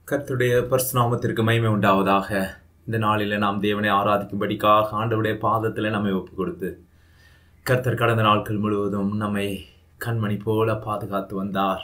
கர்த்தருடைய பரிசுநாமத்திற்கு மகிமை உண்டாவதாக இந்த நாளில் நாம் தேவனை ஆராதிக்கும்படிக்காக ஆண்டவருடைய பாதத்தில் நம்மை ஒப்பு கொடுத்து கர்த்தர் கடந்த நாட்கள் முழுவதும் நம்மை கண்மணி போல பாதுகாத்து வந்தார்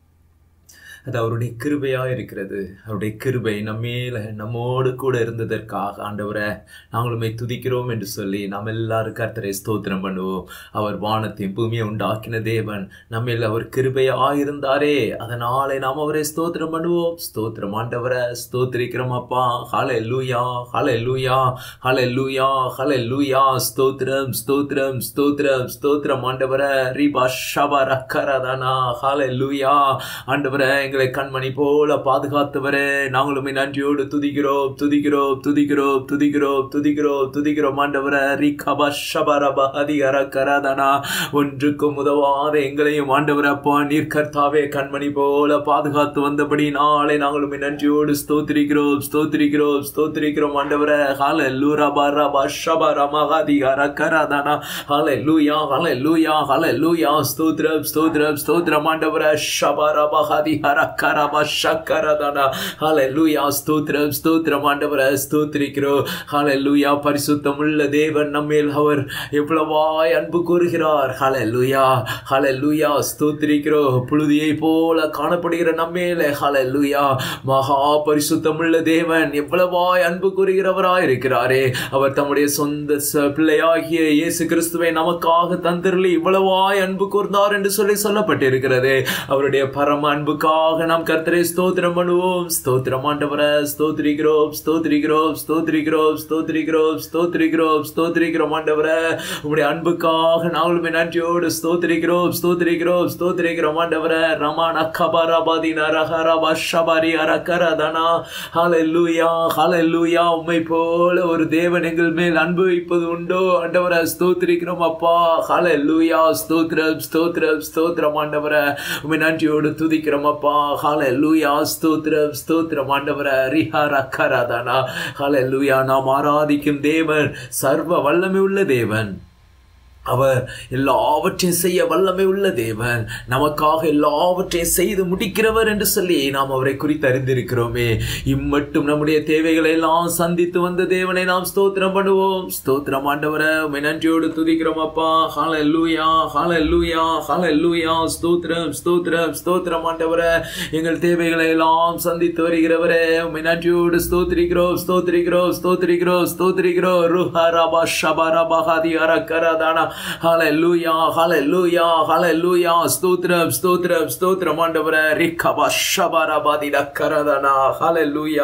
அது அவருடைய கிருபையா இருக்கிறது அவருடைய கிருபை நம்மேல நம்மோடு கூட இருந்ததற்காக ஆண்டவரை நாங்களுமே துதிக்கிறோம் என்று சொல்லி நாம் எல்லாரும் கர்த்தரை ஸ்தோத்திரம் பண்ணுவோம் அவர் வானத்தையும் பூமியை உண்டாக்கின தேவன் நம்மேல் அவர் கிருபையா இருந்தாரே அதனாலே நாம் அவரை ஸ்தோத்திரம் பண்ணுவோம் ஸ்தோத்திரம் ஆண்டவரை ஸ்தோத்திரிக்கிறோம் அப்பா ஹலே லூயா ஹலே லூயா ஹலே லூயா ஹலே லூயா ஸ்தோத்திரம் ஸ்தோத்திரம் ஸ்தோத்திரம் ஸ்தோத்திரம் ஆண்டவரை ரீபா ஷபா ரக்கரதானா ஹலே லூயா ஆண்டவரை எங்களை கண்மணி போல பாதுகாத்தவரே நாங்களுமே நன்றியோடு துதிக்கிறோம் துதிக்கிறோம் துதிக்கிறோம் துதிக்கிறோம் துதிக்கிறோம் துதிக்கிறோம் ஆண்டவரே ரிகபா ஷபரபா அதிகர கராதனா ஒன்றுக்கும் உதவாத எங்களையும் ஆண்டவர் அப்பா நீர் கர்த்தாவே கண்மணி போல பாதுகாத்து வந்தபடி நாளை நாங்களுமே நன்றியோடு ஸ்தோத்திரிக்கிறோம் ஸ்தோத்திரிக்கிறோம் ஸ்தோத்திரிக்கிறோம் ஆண்டவரே ஹால லூரா பாரா பாஷபா ரமஹாதி அரக்கராதனா ஹால லூயா ஹால லூயா ஹால லூயா ஸ்தோத்திரம் ஸ்தோத்திரம் ஸ்தோத்திரம் ஆண்டவரே ஷபரா பஹாதி ஹரக்கரபா ஷக்கரதனா ஹalleluya ஸ்தோத்திரம் ஸ்தோத்திரம் ஆண்டவரே ஸ்தோத்திரிக்கிறோம் ஹalleluya பரிசுத்தமுள்ள தேவன் நம்மேல் அவர் எவ்வளவாய் அன்பு கூறுகிறார் ஹalleluya ஹalleluya ஸ்தோத்திரிக்கிறோம் புழுதியை போல காணப்படுகிற நம்மேலே ஹalleluya மகா பரிசுத்தமுள்ள தேவன் எவ்வளவாய் அன்பு கூறுகிறவராய் இருக்கிறாரே அவர் தம்முடைய சொந்த ச- பிள்ளையாகிய இயேசு கிறிஸ்துவை நமக்காக தந்திரலி இவ்வளவாய் அன்பு கூர்ந்தார் என்று சொல்லி சொல்லப்பட்டிருக்கிறது அவருடைய பரம அன்புக்காக நாம் கர்த்தரை ஸ்தோத்திரம் பண்ணுவோம் ஸ்தோத்திரம் ஆண்டவரை ஸ்தோத்திரிக்கிறோம் ஸ்தோத்திரிக்கிறோம் ஸ்தோத்திரிக்கிறோம் ஸ்தோத்திரிக்கிறோம் ஸ்தோத்திரிக்கிறோம் ஸ்தோத்திரிக்கிறோம் ஆண்டவரை உங்களுடைய அன்புக்காக நாங்களுமே நன்றியோடு ஸ்தோத்திரிக்கிறோம் ஸ்தோத்திரிக்கிறோம் ஸ்தோத்திரிக்கிறோம் ஆண்டவரை ரமான கபரபாதி நரஹரபா ஷபரி அரக்கரதனா ஹalleluya ஹalleluya உம்மை போல ஒரு தேவன் எங்கள் மேல் அன்பு வைப்பது உண்டோ ஆண்டவரை ஸ்தோத்திரிக்கிறோம் அப்பா ஹalleluya ஸ்தோத்திரம் ஸ்தோத்திரம் ஸ்தோத்திரம் ஆண்டவரை உம்மை நன்றியோடு துதிக்கிறோம் அப்பா ஹalleluya ஸ்தோத்திரம் ஸ்தோத்திரம் ஆண்டவரை ரிஹர கரதனா ஹalleluya நாம் ஆராதிக்கும் தேவன் சர்வ வல்லமை உள்ள தேவன் அவர் எல்லாவற்றையும் செய்ய வல்லமை உள்ள தேவன் நமக்காக எல்லாவற்றையும் செய்து முடிக்கிறவர் என்று சொல்லி நாம் அவரை குறித்து அறிந்திருக்கிறோமே இம்மட்டும் நம்முடைய தேவைகளை எல்லாம் சந்தித்து வந்த தேவனை நாம் ஸ்தோத்திரம் பண்ணுவோம் ஸ்தோத்திரம் ஆண்டவரை உம்மை நன்றியோடு துதிக்கிறோம் அப்பா ஹalleluya ஹalleluya ஹalleluya ஸ்தோத்திரம் ஸ்தோத்திரம் ஸ்தோத்திரம் ஆண்டவரை எங்கள் தேவைகளை எல்லாம் சந்தித்து வருகிறவரே உம்மை நன்றியோடு ஸ்தோத்திரிக்கிறோம் ஸ்தோத்திரிக்கிறோம் ஸ்தோத்திரிக்கிறோம் ஸ்தோத்திரிக்கிறோம் ருஹரபா ஷபரபா ஹதி அரக்கரதானா ஹalleluya ஹalleluya ஹalleluya ஸ்தோத்திரம் ஸ்தோத்திரம் ஸ்தோத்திரம் ஆண்டவரே ரிக்கபா ஷபரபா தி ரக்கரதானா ஹalleluya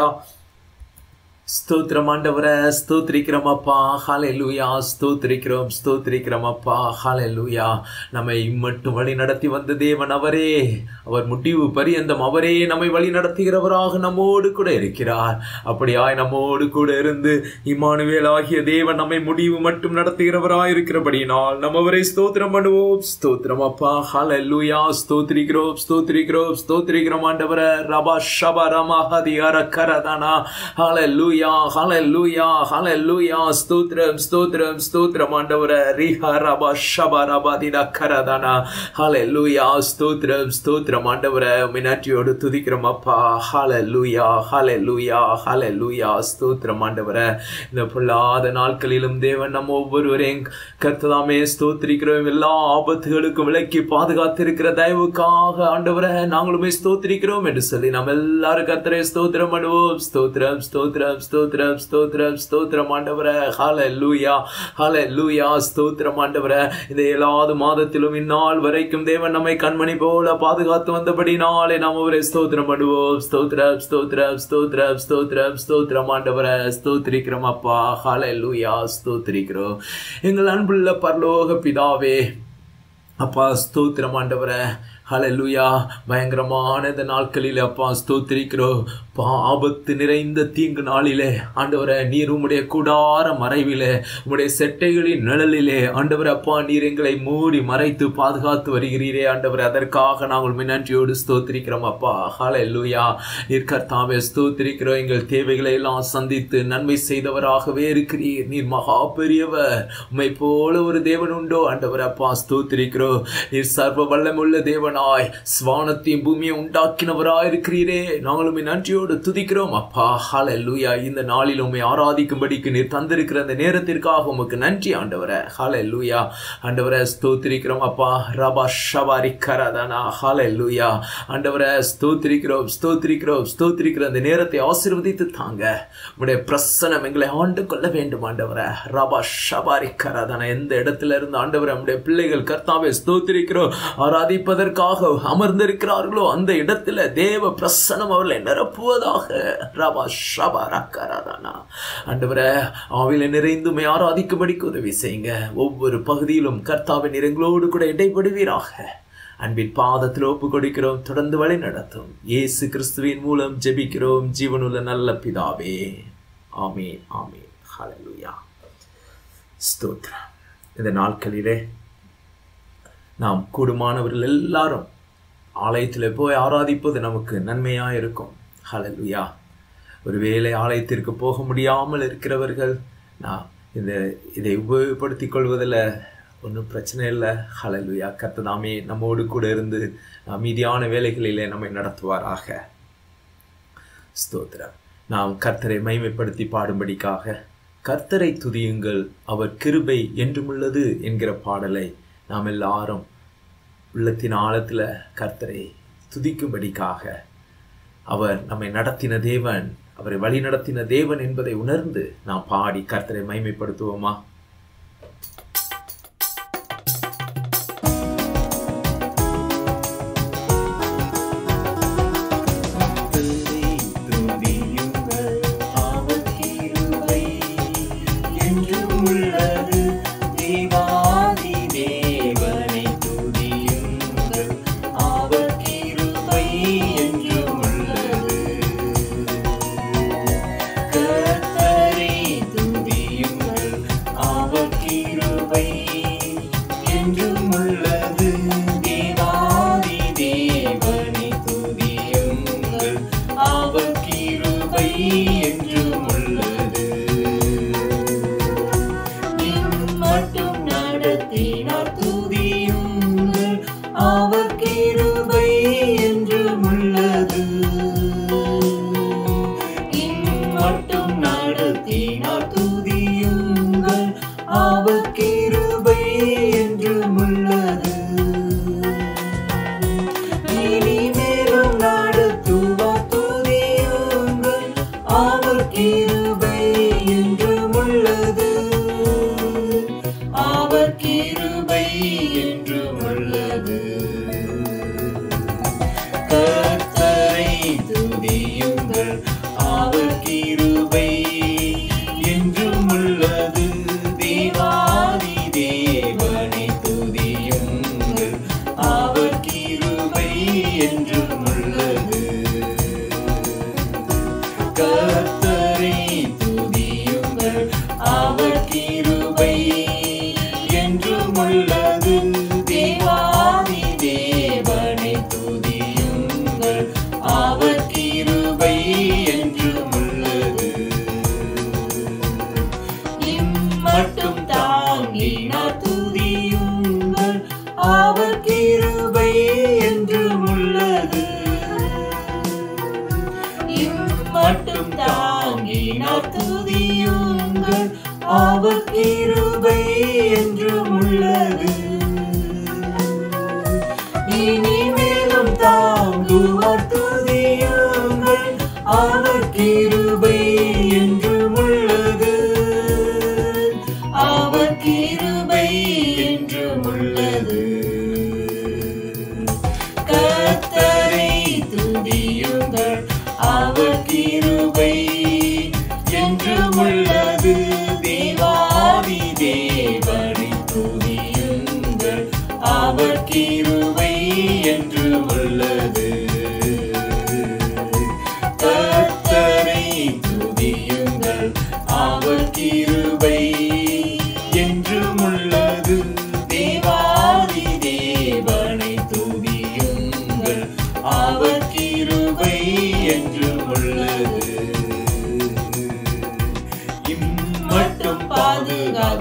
ஸ்தோத்திரம் ஆண்டவரை ஸ்தோத்திரிக்கிறோம் அப்பா ஹalleluya ஸ்தோத்திரிக்கிறோம் ஸ்தோத்திரிக்கிறோம் அப்பா ஹalleluya நம்மை இம்மட்டும் வழி நடத்தி வந்த தேவன் அவரே அவர் முடிவு பரியந்தம் அவரே நம்மை வழி நடத்துகிறவராக நம்மோடு கூட இருக்கிறார் அப்படியாய் நம்மோடு கூட இருந்து இம்மானுவேல் ஆகிய தேவன் நம்மை முடிவு மட்டும் நடத்துகிறவராய் இருக்கிறபடியினால் நம்ம அவரை ஸ்தோத்திரம் பண்ணுவோம் ஸ்தோத்திரம் அப்பா ஹalleluya ஸ்தோத்திரிக்கிறோம் ஸ்தோத்திரிக்கிறோம் ஸ்தோத்திரிக்கிறோம் ஆண்டவரை ரபா ஷபா ரமா ஹதி அரக்கரதானா ஹalleluya ஹalleluya ஹalleluya ஸ்தோத்திரம் ஸ்தோத்திரம் ஸ்தோத்திரம் ஆண்டவரே ரிஹா ரபா ஷபா ரபா தின கரதானா ஹalleluya ஸ்தோத்திரம் ஸ்தோத்திரம் ஆண்டவரே உம்மை நன்றியோடு துதிக்கிறோம் அப்பா ஹalleluya ஹalleluya ஹalleluya ஸ்தோத்திரம் ஆண்டவரே இந்த பொல்லாத நாட்களிலும் தேவன் நம்ம ஒவ்வொருவரையும் கர்த்ததாமே ஸ்தோத்திரிக்கிறோம் எல்லா ஆபத்துகளுக்கும் விலக்கி பாதுகாத்திருக்கிற தயவுக்காக ஆண்டவரை நாங்களுமே ஸ்தோத்திரிக்கிறோம் என்று சொல்லி நம்ம எல்லாரும் கர்த்தரை ஸ்தோத்திரம் பண்ணுவோம் ஸ்தோத்திரம் ஸ்தோத்திரம் ஸ்தோத்திரம் ஸ்தோத்திரம் ஸ்தோத்திரம் ஆண்டவரை ஹalleluya ஹalleluya ஸ்தோத்திரம் ஆண்டவரை இந்த ஏழாவது மாதத்திலும் இந்நாள் வரைக்கும் தேவன் நம்மை கண்மணி போல பாதுகாத்து வந்தபடி நாளை நாம் அவரை ஸ்தோத்திரம் பண்ணுவோம் ஸ்தோத்திரம் ஸ்தோத்திரம் ஸ்தோத்திரம் ஸ்தோத்திரம் ஸ்தோத்திரம் ஆண்டவரை ஸ்தோத்திரிக்கிறோம் அப்பா ஹalleluya ஸ்தோத்திரிக்கிறோம் எங்கள் அன்புள்ள பரலோக பிதாவே அப்பா ஸ்தோத்திரம் ஆண்டவரை ஹalleluya பயங்கரமான இந்த நாட்களில் அப்பா ஸ்தோத்திரிக்கிறோம் அப்பா, ஆபத்து நிறைந்த தீங்கு நாளிலே ஆண்டவரே நீர் உம்முடைய கூடார மறைவிலே உம்முடைய செட்டைகளின் நிழலிலே ஆண்டவரே அப்பா நீர் எங்களை மூடி மறைத்து பாதுகாத்து வருகிறீரே ஆண்டவரே அதற்காக நாங்கள் உம்மை நன்றியோடு ஸ்தோத்திரிக்கிறோம் அப்பா ஹalleluya நீர் கர்த்தாவே ஸ்தோத்திரிக்கிறோம் எங்கள் தேவைகளை எல்லாம் சந்தித்து நன்மை செய்தவராகவே இருக்கிறீர் நீர் மகா பெரியவர் உம்மை போல ஒரு தேவன் உண்டோ ஆண்டவர் அப்பா ஸ்தோத்திரிக்கிறோம் நீர் சர்வ வல்லமுள்ள தேவன் தேவனாய் ஸ்வானத்தையும் பூமியை உண்டாக்கினவராய் இருக்கிறீரே நாங்களும் நன்றியோடு துதிக்கிறோம் அப்பா ஹalleluya இந்த நாளில் உம்மை ஆராதிக்கும்படிக்கு நீர் தந்திருக்கிற அந்த நேரத்திற்காக உமக்கு நன்றி ஆண்டவரே ஹalleluya ஆண்டவரே ஸ்தோத்திரிக்கிறோம் அப்பா ரபா ஷபாரி கரதனா ஹalleluya ஆண்டவரே ஸ்தோத்திரிக்கிறோம் ஸ்தோத்திரிக்கிறோம் ஸ்தோத்திரிக்கிற அந்த நேரத்தை ஆசீர்வதித்து தாங்க உடைய பிரசனம் எங்களை ஆண்டு கொள்ள வேண்டும் ஆண்டவரே ரபா ஷபாரி கரதனா எந்த இடத்துல இருந்து ஆண்டவரே நம்முடைய பிள்ளைகள் கர்த்தாவை ஸ்தோத்திரிக்கிறோம் ஆராதிப்பதற்காக அமர்ந்திருக்கிறார்களோ அந்த இடத்துல தேவ பிரசனம் அவர்களை நிரப்புவதாக ரபா ஷபாரா கரதனா ஆண்டவரே ஆவில நிறைந்துமை ஆராதிக்கும்படிக்கு உதவி செய்யுங்க ஒவ்வொரு பகுதியிலும் கர்த்தாவின் எங்களோடு கூட இடைப்படுவீராக அன்பின் பாதத்தில் ஒப்பு கொடுக்கிறோம் தொடர்ந்து வழி நடத்தும் இயேசு கிறிஸ்துவின் மூலம் ஜெபிக்கிறோம் ஜீவனுள்ள நல்ல பிதாவே ஆமீன் ஆமீன் ஹalleluya ஸ்தோத்திரம் இந்த நாட்களிலே நாம் கூடுமானவர்கள் எல்லாரும் ஆலயத்தில் போய் ஆராதிப்பது நமக்கு நன்மையாக இருக்கும் ஹalleluya ஒருவேளை ஆலயத்திற்கு போக முடியாமல் இருக்கிறவர்கள் நான் இந்த இதை உபயோகப்படுத்திக் கொள்வதில் ஒன்றும் பிரச்சனை இல்லை ஹalleluya கர்த்ததாமே நம்மோடு கூட இருந்து மீதியான வேலைகளிலே நம்மை நடத்துவாராக ஸ்தோத்திரம் நாம் கர்த்தரை மைமைப்படுத்தி பாடும்படிக்காக கர்த்தரை துதியுங்கள் அவர் கிருபை என்றுமுள்ளது என்கிற பாடலை நாம் எல்லாரும் உள்ளத்தின் ஆழத்தில் கர்த்தரை துதிக்கும்படிக்காக அவர் நம்மை நடத்தின தேவன் அவரை வழி நடத்தின தேவன் என்பதை உணர்ந்து நாம் பாடி கர்த்தரை மைமைப்படுத்துவோமா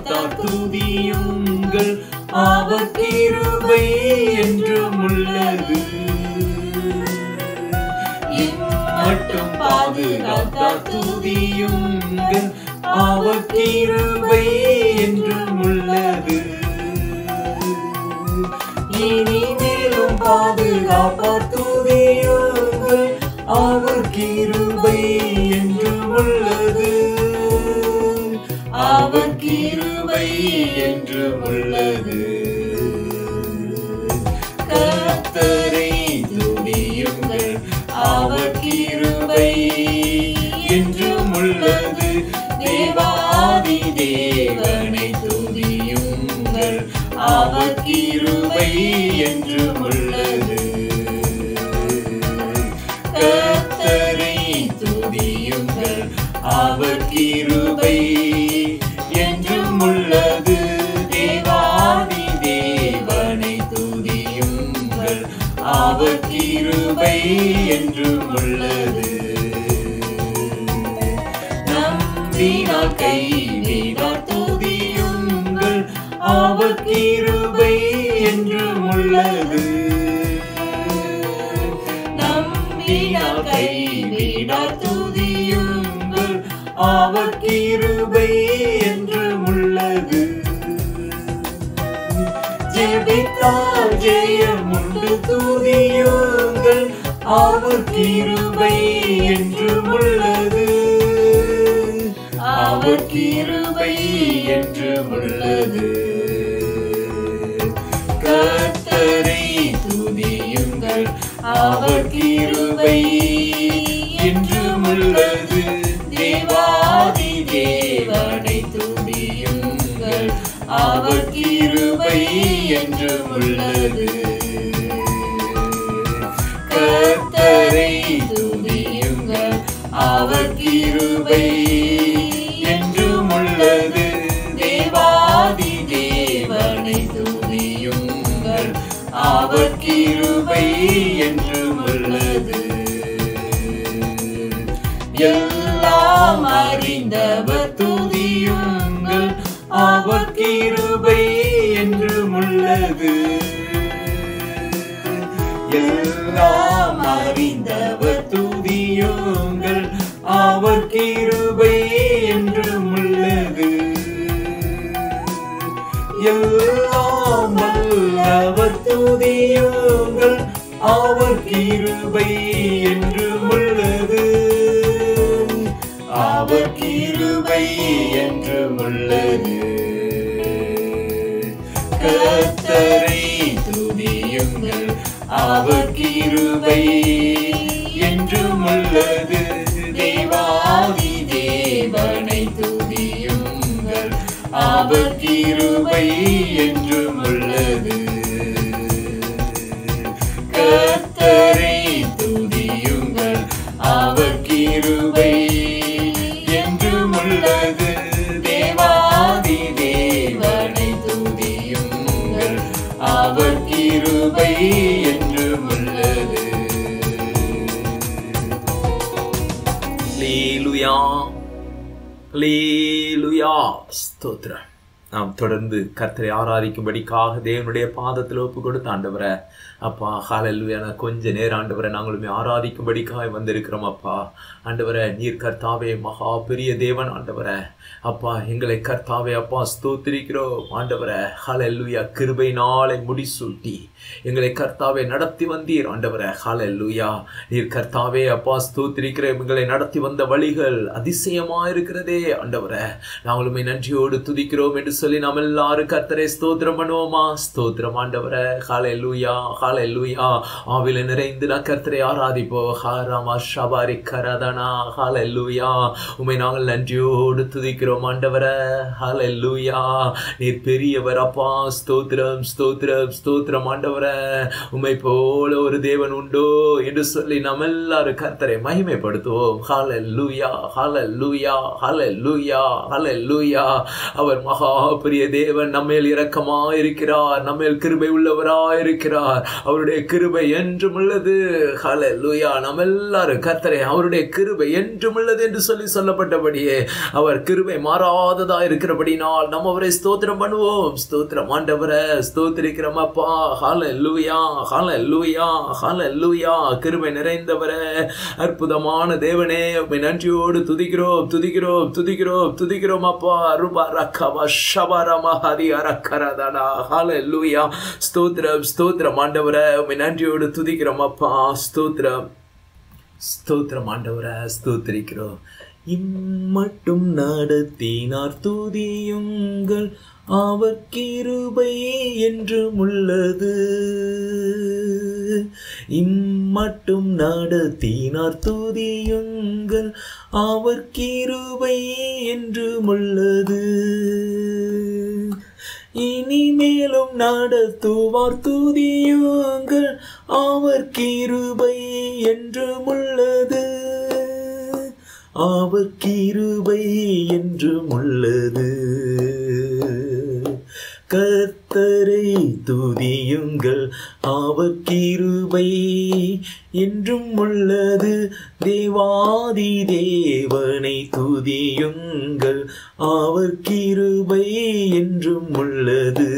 அவர் கிருபை என்றும் உள்ளது மட்டும் பாதுகாத்தார் துதியுங்கள் அவர் கிருபை என்றும் உள்ளது இனிமேலும் பாதுகாப்பார் துதியுங்கள் அவர் கிருபை என்றும் உள்ளது அவர் கிருபை என்றும் உள்ளது கர்த்தரை துதியுங்கள் அவர் கிருபை என்றும் உள்ளது தேவாதி தேவனை துதியுங்கள் அவர் கிருபை என்றும் உள்ளது கர்த்தரை துதியுங்கள் அவர் கிருபை என்றும் உள்ளது தேவாதி தேவனை துதியுங்கள் அவர் கிருபை என்றும் உள்ளது நம்பினால் கைவிடார் துதியுங்கள் அவர் கிருபை என்றும் உள்ளது நம்பினால் கைவிடார் துதியுங்கள் அவர் கிருபை என்றும் உள்ளது ஜெபித்தால் ஜெயம் உண்டு துதியுங்கள் அவர் கிருபை என்றும் உள்ளது அவர் கிருபை என்றும் உள்ளது கர்த்தரை துதியுங்கள் அவர் கிருபை என்றும் உள்ளது தேவாதி தேவனை துதியுங்கள் அவர் கிருபை என்றும் உள்ளது கர்த்தரை துதியுங்கள் அவர் கிருபை என்றும் உள்ளது தேவாதி தேவனை துதியுங்கள் அவர் கிருபை என்றும் உள்ளது எல்லாம் அறிந்தவர் துதியுங்கள் அவர் கிருபை என்றும் உள்ளது எல்லாம் அறிந்தவர் துதியுங்கள் அவர் கிருபை என்றும் உள்ளது எல்லாம் வல்லவர் துதியுங்கள் அவர் கிருபை என்றும் உள்ளது அவர் கிருபை என்றும் உள்ளது கர்த்தரை துதியுங்கள் அவர் கிருபை என்றும் உள்ளது தேவாதி தேவனை துதியுங்கள் அவர் கிருபை என்றும் உள்ளது கர்த்தரை துதியுங்கள் அவர் கிருபை என்றும் உள்ளது தேவாதி தேவனை துதியுங்கள் அவர் கிருபை என்றும் உள்ளது லீலுயா லீலுயா ஸ்தோத்திரம் நாம் தொடர்ந்து கர்த்தரை ஆராதிக்கும்படிக்காக தேவனுடைய பாதத்தில் ஒப்பு கொடுத்த ஆண்டவரை அப்பா ஹalleluya கொஞ்ச நேரம் ஆண்டவரை நாங்களுமே ஆராதிக்கும்படிக்காக வந்திருக்கிறோம் அப்பா ஆண்டவரை நீர் கர்த்தாவே மகா பெரிய தேவன் ஆண்டவரை அப்பா எங்களை கர்த்தாவே அப்பா ஸ்தோத்திரிக்கிறோம் ஆண்டவரை ஹalleluya கிருபை நாளை முடிசூட்டி எங்களை கர்த்தாவே நடத்தி வந்தீர் ஆண்டவரை ஹalleluya நீர் கர்த்தாவே அப்பா ஸ்தோத்திரிக்கிற எங்களை நடத்தி வந்த வழிகள் அதிசயமா இருக்கிறதே ஆண்டவரை நாங்களுமே நன்றியோடு துதிக்கிறோம் என்று சொல்லி நாம் எல்லாரும் கர்த்தரை ஸ்தோத்திரம் பண்ணுவோமா ஸ்தோத்திரம் ஆண்டவரை ஹalleluya ஹalleluya ஆவில நிறைந்து நான் கர்த்தரை ஆராதிப்போம் ஹாராமா ஷபாரி கரதனா ஹalleluya உமை நாங்கள் நன்றியோடு துதிக்கிறோம் ஆண்டவரை ஹalleluya நீர் பெரியவர் அப்பா ஸ்தோத்திரம் ஸ்தோத்திரம் ஸ்தோத்திரம் ஆண்டவரை உமை போல ஒரு தேவன் உண்டோ என்று சொல்லி நாம் எல்லாரும் கர்த்தரை மகிமைப்படுத்துவோம் ஹalleluya ஹalleluya ஹalleluya ஹalleluya அவர் மகா பெரிய தேவன் நம்மேல் இரக்கமா இருக்கிறார் நம்மேல் கிருபை உள்ளவரா இருக்கிறார் அவருடைய கிருபை என்றும் உள்ளது ஹalleluya நம்ம எல்லாரும் கர்த்தரே அவருடைய கிருபை என்றும் உள்ளது என்று சொல்லி சொல்லப்பட்டபடியே அவர் கிருபை மாறாததா இருக்கிறபடினால் நம்ம அவரை ஸ்தோத்திரம் பண்ணுவோம் ஸ்தோத்திரம் ஆண்டவரை ஸ்தோத்திரிக்கிறோம் அப்பா ஹalleluya ஹalleluya ஹalleluya கிருபை நிறைந்தவரே அற்புதமான தேவனே உம்மை நன்றியோடு துதிக்கிறோம் துதிக்கிறோம் துதிக்கிறோம் துதிக்கிறோம் அப்பா ரூபா ரக்கவா ஷபரம ஹரி அரக்கரதனா ஹalleluya ஸ்தோத்திரம் ஸ்தோத்திரம் ஆண்டவரே உம்மை நன்றியோடு துதிக்கிறோம் அப்பா ஸ்தோத்திரம் ஸ்தோத்திரம் ஆண்டவரை ஸ்தோத்திரிக்கிறோம் இம்மட்டும் நடத்தினார் துதியுங்கள் அவர் கிருபை என்றும் உள்ளது இம்மட்டும் நடத்தினார் துதியுங்கள் அவர் கிருபை என்றும் உள்ளது இனிமேலும் நடத்துவார் துதியுங்கள் அவர் கிருபை என்றும் உள்ளது அவர் கிருபை என்றும் உள்ளது கர்த்தரை துதியுங்கள் அவர் கிருபை என்றும் உள்ளது தேவாதி தேவனை துதியுங்கள் அவர் கிருபை என்றும் உள்ளது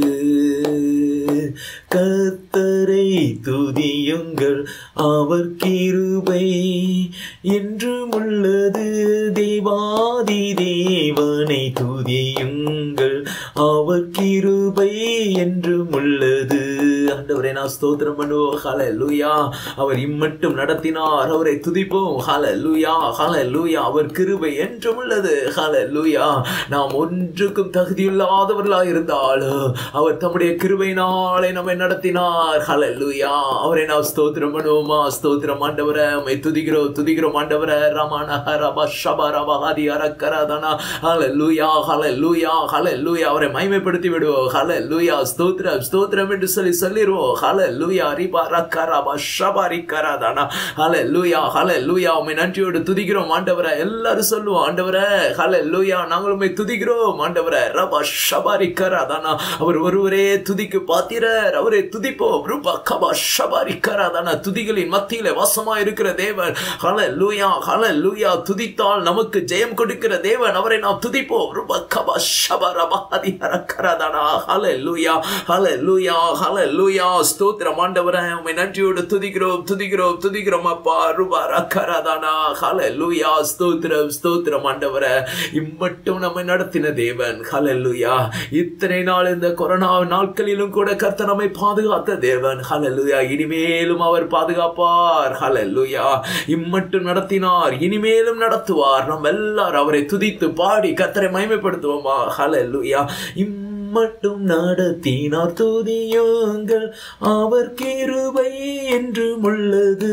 கர்த்தரை துதியுங்கள் அவர் கிருபை என்றும் உள்ளது தேவாதி தேவனை துதியுங்கள் அவர் கிருபை என்றும் உள்ளது ஆண்டவரை நான் ஸ்தோத்திரம் பண்ணுவோம் ஹalleluya அவர் இம்மட்டும் நடத்தினார் அவரை துதிப்போம் ஹalleluya ஹalleluya அவர் கிருபை என்றும் உள்ளது ஹalleluya நாம் ஒன்றுக்கும் தகுதியில்லாதவர்களாக இருந்தாலும் அவர் தம்முடைய கிருபையினாலே நம்மை நடத்தினார் ஹalleluya அவரை நாம் ஸ்தோத்திரம் பண்ணுவோமா ஸ்தோத்திரம் ஆண்டவரை உம்மை துதிக்கிறோம் துதிக்கிறோம் ஆண்டவரை ரமண ரப ஷப ரப ஹதி அரக்கரதனா ஹalleluya ஹalleluya ஹalleluya அவரை மகிமைப்படுத்தி விடுவோம் ஹalleluya ஸ்தோத்திரம் ஸ்தோத்திரம் என்று சொல்லி சொல்லிடுவோம் ஹalleluya ரிபா ரக்கரப ஷப ரிக்கரதனா ஹalleluya ஹalleluya உம்மை நன்றியோடு துதிக்கிறோம் ஆண்டவரை எல்லாரும் சொல்லுவோம் ஆண்டவரை ஹalleluya நாங்கள் உம்மை துதிக்கிறோம் ஆண்டவரை ரப ஷப ரிக்கரதனா அவர் ஒருவரே துதிக்கு பாத்திரர் அவரை துதிப்போம் ரூபா கபா ஷப ரிக்கரதனா துதிகளின் மத்தியிலே வாசமா இருக்கிற தேவன் ஹalleluya ஹalleluya துதித்தால் நமக்கு ஜெயம் கொடுக்கிற தேவன் அவரை நாம் துதிப்போம் ரூபா கபா ஷப ரப ஹதி அரக்கரதனா ஹalleluya ஹalleluya ஹalleluya ஸ்தோத்திரம் ஆண்டவரே உம்மை நன்றியோடு துதிக்கிறோம் துதிக்கிறோம் துதிக்கிறோம் அப்பா ரூபா ரக்கரதனா ஹalleluya ஸ்தோத்திரம் ஸ்தோத்திரம் ஆண்டவரே இம்மட்டும் நம்மை நடத்தின தேவன் ஹalleluya இத்தனை நாள் இந்த கொரோனா நாட்களிலும் கூட கர்த்தர் நம்மை பாதுகாத்த தேவன் ஹalleluya இனிமேலும் அவர் பாதுகாப்பார் ஹalleluya இம்மட்டும் நடத்தினார் இனிமேலும் நடத்துவார் நம்ம எல்லாரும் அவரை துதித்து பாடி கர்த்தரை மகிமைப்படுத்துவோமா ஹalleluya இம்மட்டும் நடத்தினார் துதியுங்கள் அவர் கிருபை என்றும் உள்ளது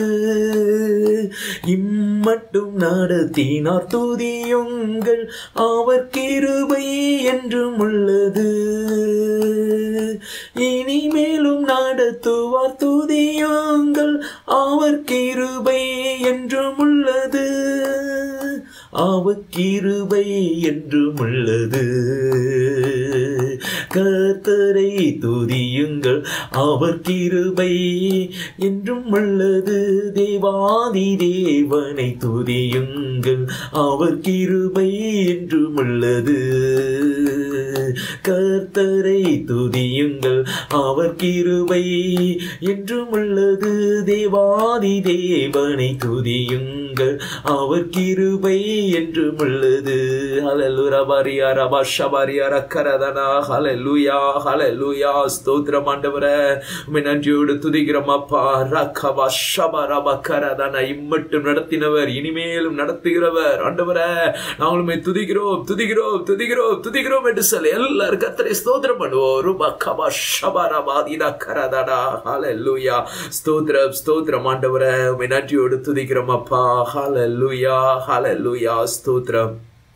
இம்மட்டும் நடத்தினார் துதியுங்கள் அவர் கிருபை என்றும் உள்ளது இனிமேலும் நடத்துவார் துதியுங்கள் அவர் கிருபை என்றும் உள்ளது அவர் கிருபை என்றும் உள்ளது கர்த்தரை துதியுங்கள் அவர் கிருபை என்றும் உள்ளது தேவாதி தேவனை துதியுங்கள் அவர் கிருபை என்றும் உள்ளது கர்த்தரை துதியுங்கள் அவர் கிருபை என்றும் உள்ளது தேவாதி தேவனை துதியுங்கள் அவர் கிருபை என்றும் உள்ளது ஹalleluya பரியா ரபா ஷபரியா ரக்கரதனா ஹalleluya ஹalleluya ஸ்தோத்திரம் ஆண்டவரே உம்மை நன்றியோடு துதிக்கிறோம் அப்பா ரக்கபா ஷபரபா கரதனா இம்மட்டும் நடத்தினவர் இனிமேலும் நடத்துகிறவர் ஆண்டவரே நாங்கள் உம்மை துதிக்கிறோம் துதிக்கிறோம் துதிக்கிறோம் துதிக்கிறோம் என்று சொல்லி எல்லாரும் கத்தரை ஸ்தோத்திரம் பண்ணுவோம் ருபக்கபா ஷபரபா தினா கரதனா ஹalleluya ஸ்தோத்திரம் ஸ்தோத்திரம் ஆண்டவரே உம்மை நன்றியோடு துதிக்கிறோம் அப்பா ஹalleluya ஹalleluya ஸ்தோத்திரம்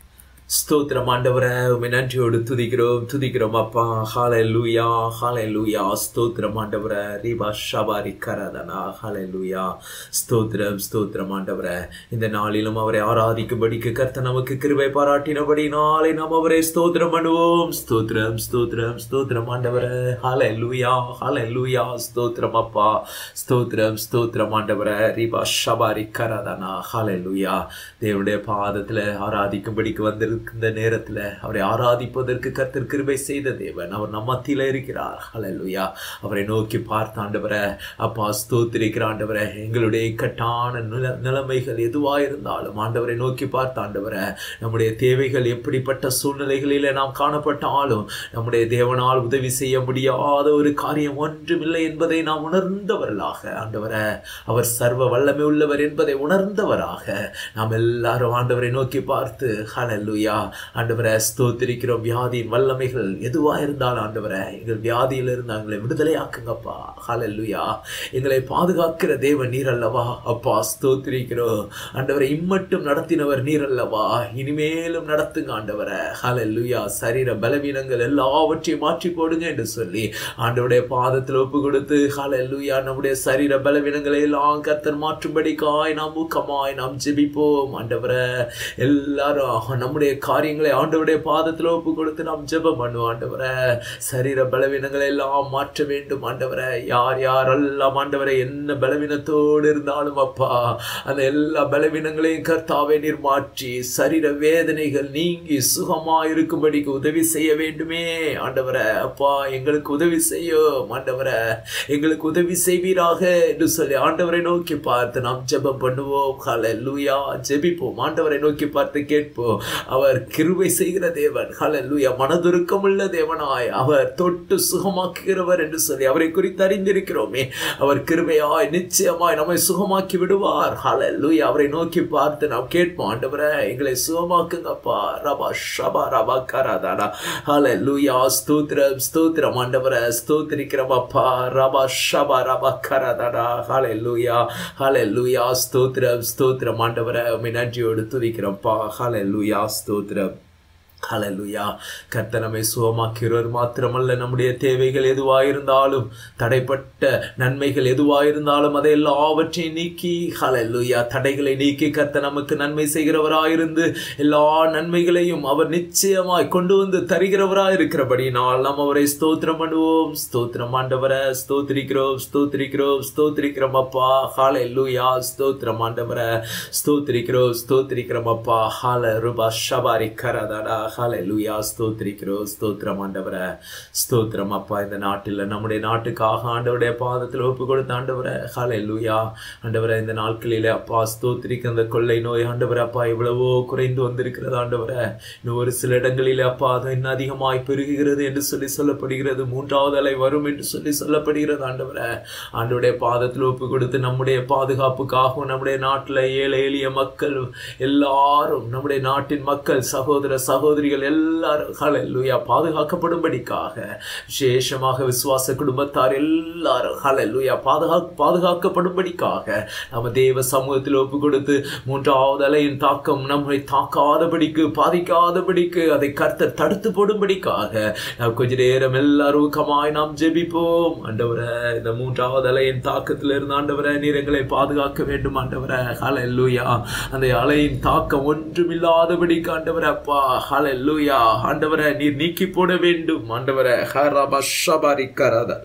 ஸ்தோத்திரம் ஆண்டவரே உமை நன்றியோடு துதிக்கிறோம் துதிக்கிறோம் அப்பா ஹாலே லூயா ஹாலே லூயா ஸ்தோத்திரம் ஆண்டவரே ரீபா ஷபாரி கரதனா ஹாலே லூயா ஸ்தோத்திரம் ஸ்தோத்திரம் ஆண்டவரே இந்த நாளிலும் அவரை ஆராதிக்கும்படிக்கு கர்த்த நமக்கு கிருபை பாராட்டினபடி நாளை நாம் அவரை ஸ்தோத்திரம் பண்ணுவோம் ஸ்தோத்திரம் ஸ்தோத்திரம் ஸ்தோத்திரம் ஆண்டவரே ஹாலே லூயா ஹாலே லூயா ஸ்தோத்திரம் அப்பா ஸ்தோத்திரம் ஸ்தோத்திரம் ஆண்டவரே ரீபா ஷபாரி கரதனா ஹாலே லூயா தேவனுடைய பாதத்தில் ஆராதிக்கும்படிக்கு வந்திருக்கின்ற நேரத்தில் அவரை ஆராதிப்பதற்கு கர்த்தர் கிருபை செய்த தேவன் அவர் நம்ம மத்தியில் இருக்கிறார் ஹalleluya அவரை நோக்கி பார்த்த ஆண்டவரை அப்பா ஸ்தோத்திரிக்கிற ஆண்டவரை எங்களுடைய இக்கட்டான நில நிலைமைகள் எதுவாக இருந்தாலும் ஆண்டவரை நோக்கி பார்த்த ஆண்டவரை நம்முடைய தேவைகள் எப்படிப்பட்ட சூழ்நிலைகளில் நாம் காணப்பட்டாலும் நம்முடைய தேவனால் உதவி செய்ய முடியாத ஒரு காரியம் ஒன்றுமில்லை என்பதை நாம் உணர்ந்தவர்களாக ஆண்டவரை அவர் சர்வ வல்லமை உள்ளவர் என்பதை உணர்ந்தவராக நாம் எல்லாரும் ஆண்டவரை நோக்கி பார்த்து ஹalleluya ஆண்டவரை ஸ்தோத்திரிக்கிறோம் வியாதியின் வல்லமைகள் எதுவா இருந்தாலும் ஆண்டவரை எங்கள் வியாதியிலிருந்து எங்களை விடுதலையாக்குங்கப்பா ஹalleluya எங்களை பாதுகாக்கிற தேவன் நீர் அல்லவா அப்பா ஸ்தோத்திரிக்கிறோம் ஆண்டவரை இம்மட்டும் நடத்தினவர் நீர் அல்லவா இனிமேலும் நடத்துங்க ஆண்டவரை ஹalleluya சரீர பலவீனங்கள் எல்லாவற்றையும் மாற்றி போடுங்க என்று சொல்லி ஆண்டவருடைய பாதத்தில் ஒப்பு கொடுத்து ஹalleluya நம்முடைய சரீர பலவீனங்களை எல்லாம் கர்த்தர் மாற்றும்படிக்காய் நாம் ஊக்கமாய் நாம் ஜெபிப்போம் ஆண்டவரை எல்லாரும் நம்முடைய காரியங்களை ஆண்டவருடைய பாதத்தில் ஒப்பு கொடுத்து நாம் ஜெபம் பண்ணுவோம் ஆண்டவரை சரீர பலவீனங்களை எல்லாம் மாற்ற வேண்டும் ஆண்டவரை யார் யாரெல்லாம் ஆண்டவரை என்ன பலவீனத்தோடு இருந்தாலும் அப்பா அந்த எல்லா பலவீனங்களையும் கர்த்தாவை நீர் மாற்றி சரீர வேதனைகள் நீங்கி சுகமா இருக்கும்படிக்கு உதவி செய்ய வேண்டுமே ஆண்டவரை அப்பா எங்களுக்கு உதவி செய்யும் ஆண்டவரை எங்களுக்கு உதவி செய்வீராக என்று சொல்லி ஆண்டவரை நோக்கி பார்த்து நாம் ஜெபம் பண்ணுவோம் ஹalleluya ஜெபிப்போம் ஆண்டவரை நோக்கி பார்த்து கேட்போம் அவர் கிருபை செய்கிற தேவன் ஹalleluya மனதுருக்கமுள்ள தேவனாய் அவர் தொட்டு சுகமாக்குகிறவர் என்று சொல்லி அவரை குறித்து அறிந்திருக்கிறோமே அவர் கிருபையாய் நிச்சயமாய் நம்மை சுகமாக்கி விடுவார் ஹalleluya அவரை நோக்கி பார்த்து நாம் கேட்போம் ஆண்டவரே எங்களை சுகமாக்குங்கப்பா ரபா ஷபா ரபா கராதாடா ஹalleluya ஸ்தோத்திரம் ஸ்தோத்திரம் ஆண்டவரே ஸ்தோத்திரிக்கிறோம் அப்பா ரபா ஷபா ரபா கராதாடா ஹalleluya ஹalleluya ஸ்தோத்திரம் ஸ்தோத்திரம் ஆண்டவரே உம்மை நன்றியோடு துதிக்கிறோம்ப்பா ஹalleluya ஸ்தோத்திரம் ஹalleluya கர்த்தர் நம்மை சுகமாக்கிறவர் மாத்திரமல்ல நம்முடைய தேவைகள் எதுவாயிருந்தாலும் தடைப்பட்ட நன்மைகள் எதுவாயிருந்தாலும் அதை எல்லாவற்றையும் நீக்கி ஹalleluya தடைகளை நீக்கி கர்த்தர் நமக்கு நன்மை செய்கிறவராயிருந்து எல்லா நன்மைகளையும் அவர் நிச்சயமாய் கொண்டு வந்து தருகிறவராயிருக்கிறபடினால் நாம் அவரை ஸ்தோத்திரம் பண்ணுவோம் ஸ்தோத்திரம் ஆண்டவரை ஸ்தோத்திரிக்கிறோம் ஸ்தோத்திரிக்கிறோம் ஸ்தோத்திரிக்கிறோம் அப்பா ஹalleluya ஸ்தோத்திரம் ஆண்டவரை ஸ்தோத்திரிக்கிறோம் ஸ்தோத்திரிக்கிறோம் அப்பா ஹால ரூபா ஷபாரி கரதடா ஹalleluya ஸ்தோத்திரிக்கிறோம் ஸ்தோத்திரம் ஆண்டவரே ஸ்தோத்திரம் அப்பா இந்த நாட்டில் நம்முடைய நாட்டுக்காக ஆண்டவருடைய பாதத்தில் ஒப்பு கொடுத்த ஆண்டவரே ஹalleluya ஆண்டவரே இந்த நாட்களிலே அப்பா ஸ்தோத்திரிக்க அந்த கொள்ளை நோய் ஆண்டவரே அப்பா எவ்வளவோ குறைந்து வந்திருக்கிறது ஆண்டவரே இன்னும் ஒரு சில இடங்களிலே அப்பா அது இன்னும் அதிகமாய் பெருகுகிறது என்று சொல்லி சொல்லப்படுகிறது மூன்றாவது அலை வரும் என்று சொல்லி சொல்லப்படுகிறது ஆண்டவரே ஆண்டவருடைய பாதத்தில் ஒப்பு கொடுத்து நம்முடைய பாதுகாப்புக்காகவும் நம்முடைய நாட்டில் ஏழை எளிய மக்கள் எல்லாரும் நம்முடைய நாட்டின் மக்கள் சகோதர சகோதரிகள் எல்லாரும் ஹalleluya பாதுகாக்கப்படும்படிக்காக விசேஷமாக விசுவாச குடும்பத்தார் எல்லாரும் ஹalleluya பாதுகா பாதுகாக்கப்படும்படிக்காக நம்ம தேவ சமூகத்தில் ஒப்பு கொடுத்து மூன்றாவது அலையின் தாக்கம் நம்மை தாக்காதபடிக்கு பாதிக்காதபடிக்கு அதை கர்த்தர் தடுத்து போடும்படிக்காக நாம் கொஞ்ச நேரம் எல்லாரும் ஊக்கமாய் நாம் ஜெபிப்போம் ஆண்டவரே இந்த மூன்றாவது அலையின் தாக்கத்தில் இருந்து ஆண்டவரே நீர் எங்களை பாதுகாக்க வேண்டும் ஆண்டவரே ஹalleluya அந்த அலையின் தாக்கம் ஒன்றுமில்லாதபடிக்கு ஆண்டவரே அப்பா ஹalleluya ஆண்டவரே நீர் நீக்கி போட வேண்டும் ஆண்டவரே ஹரப ஷபாரி கரத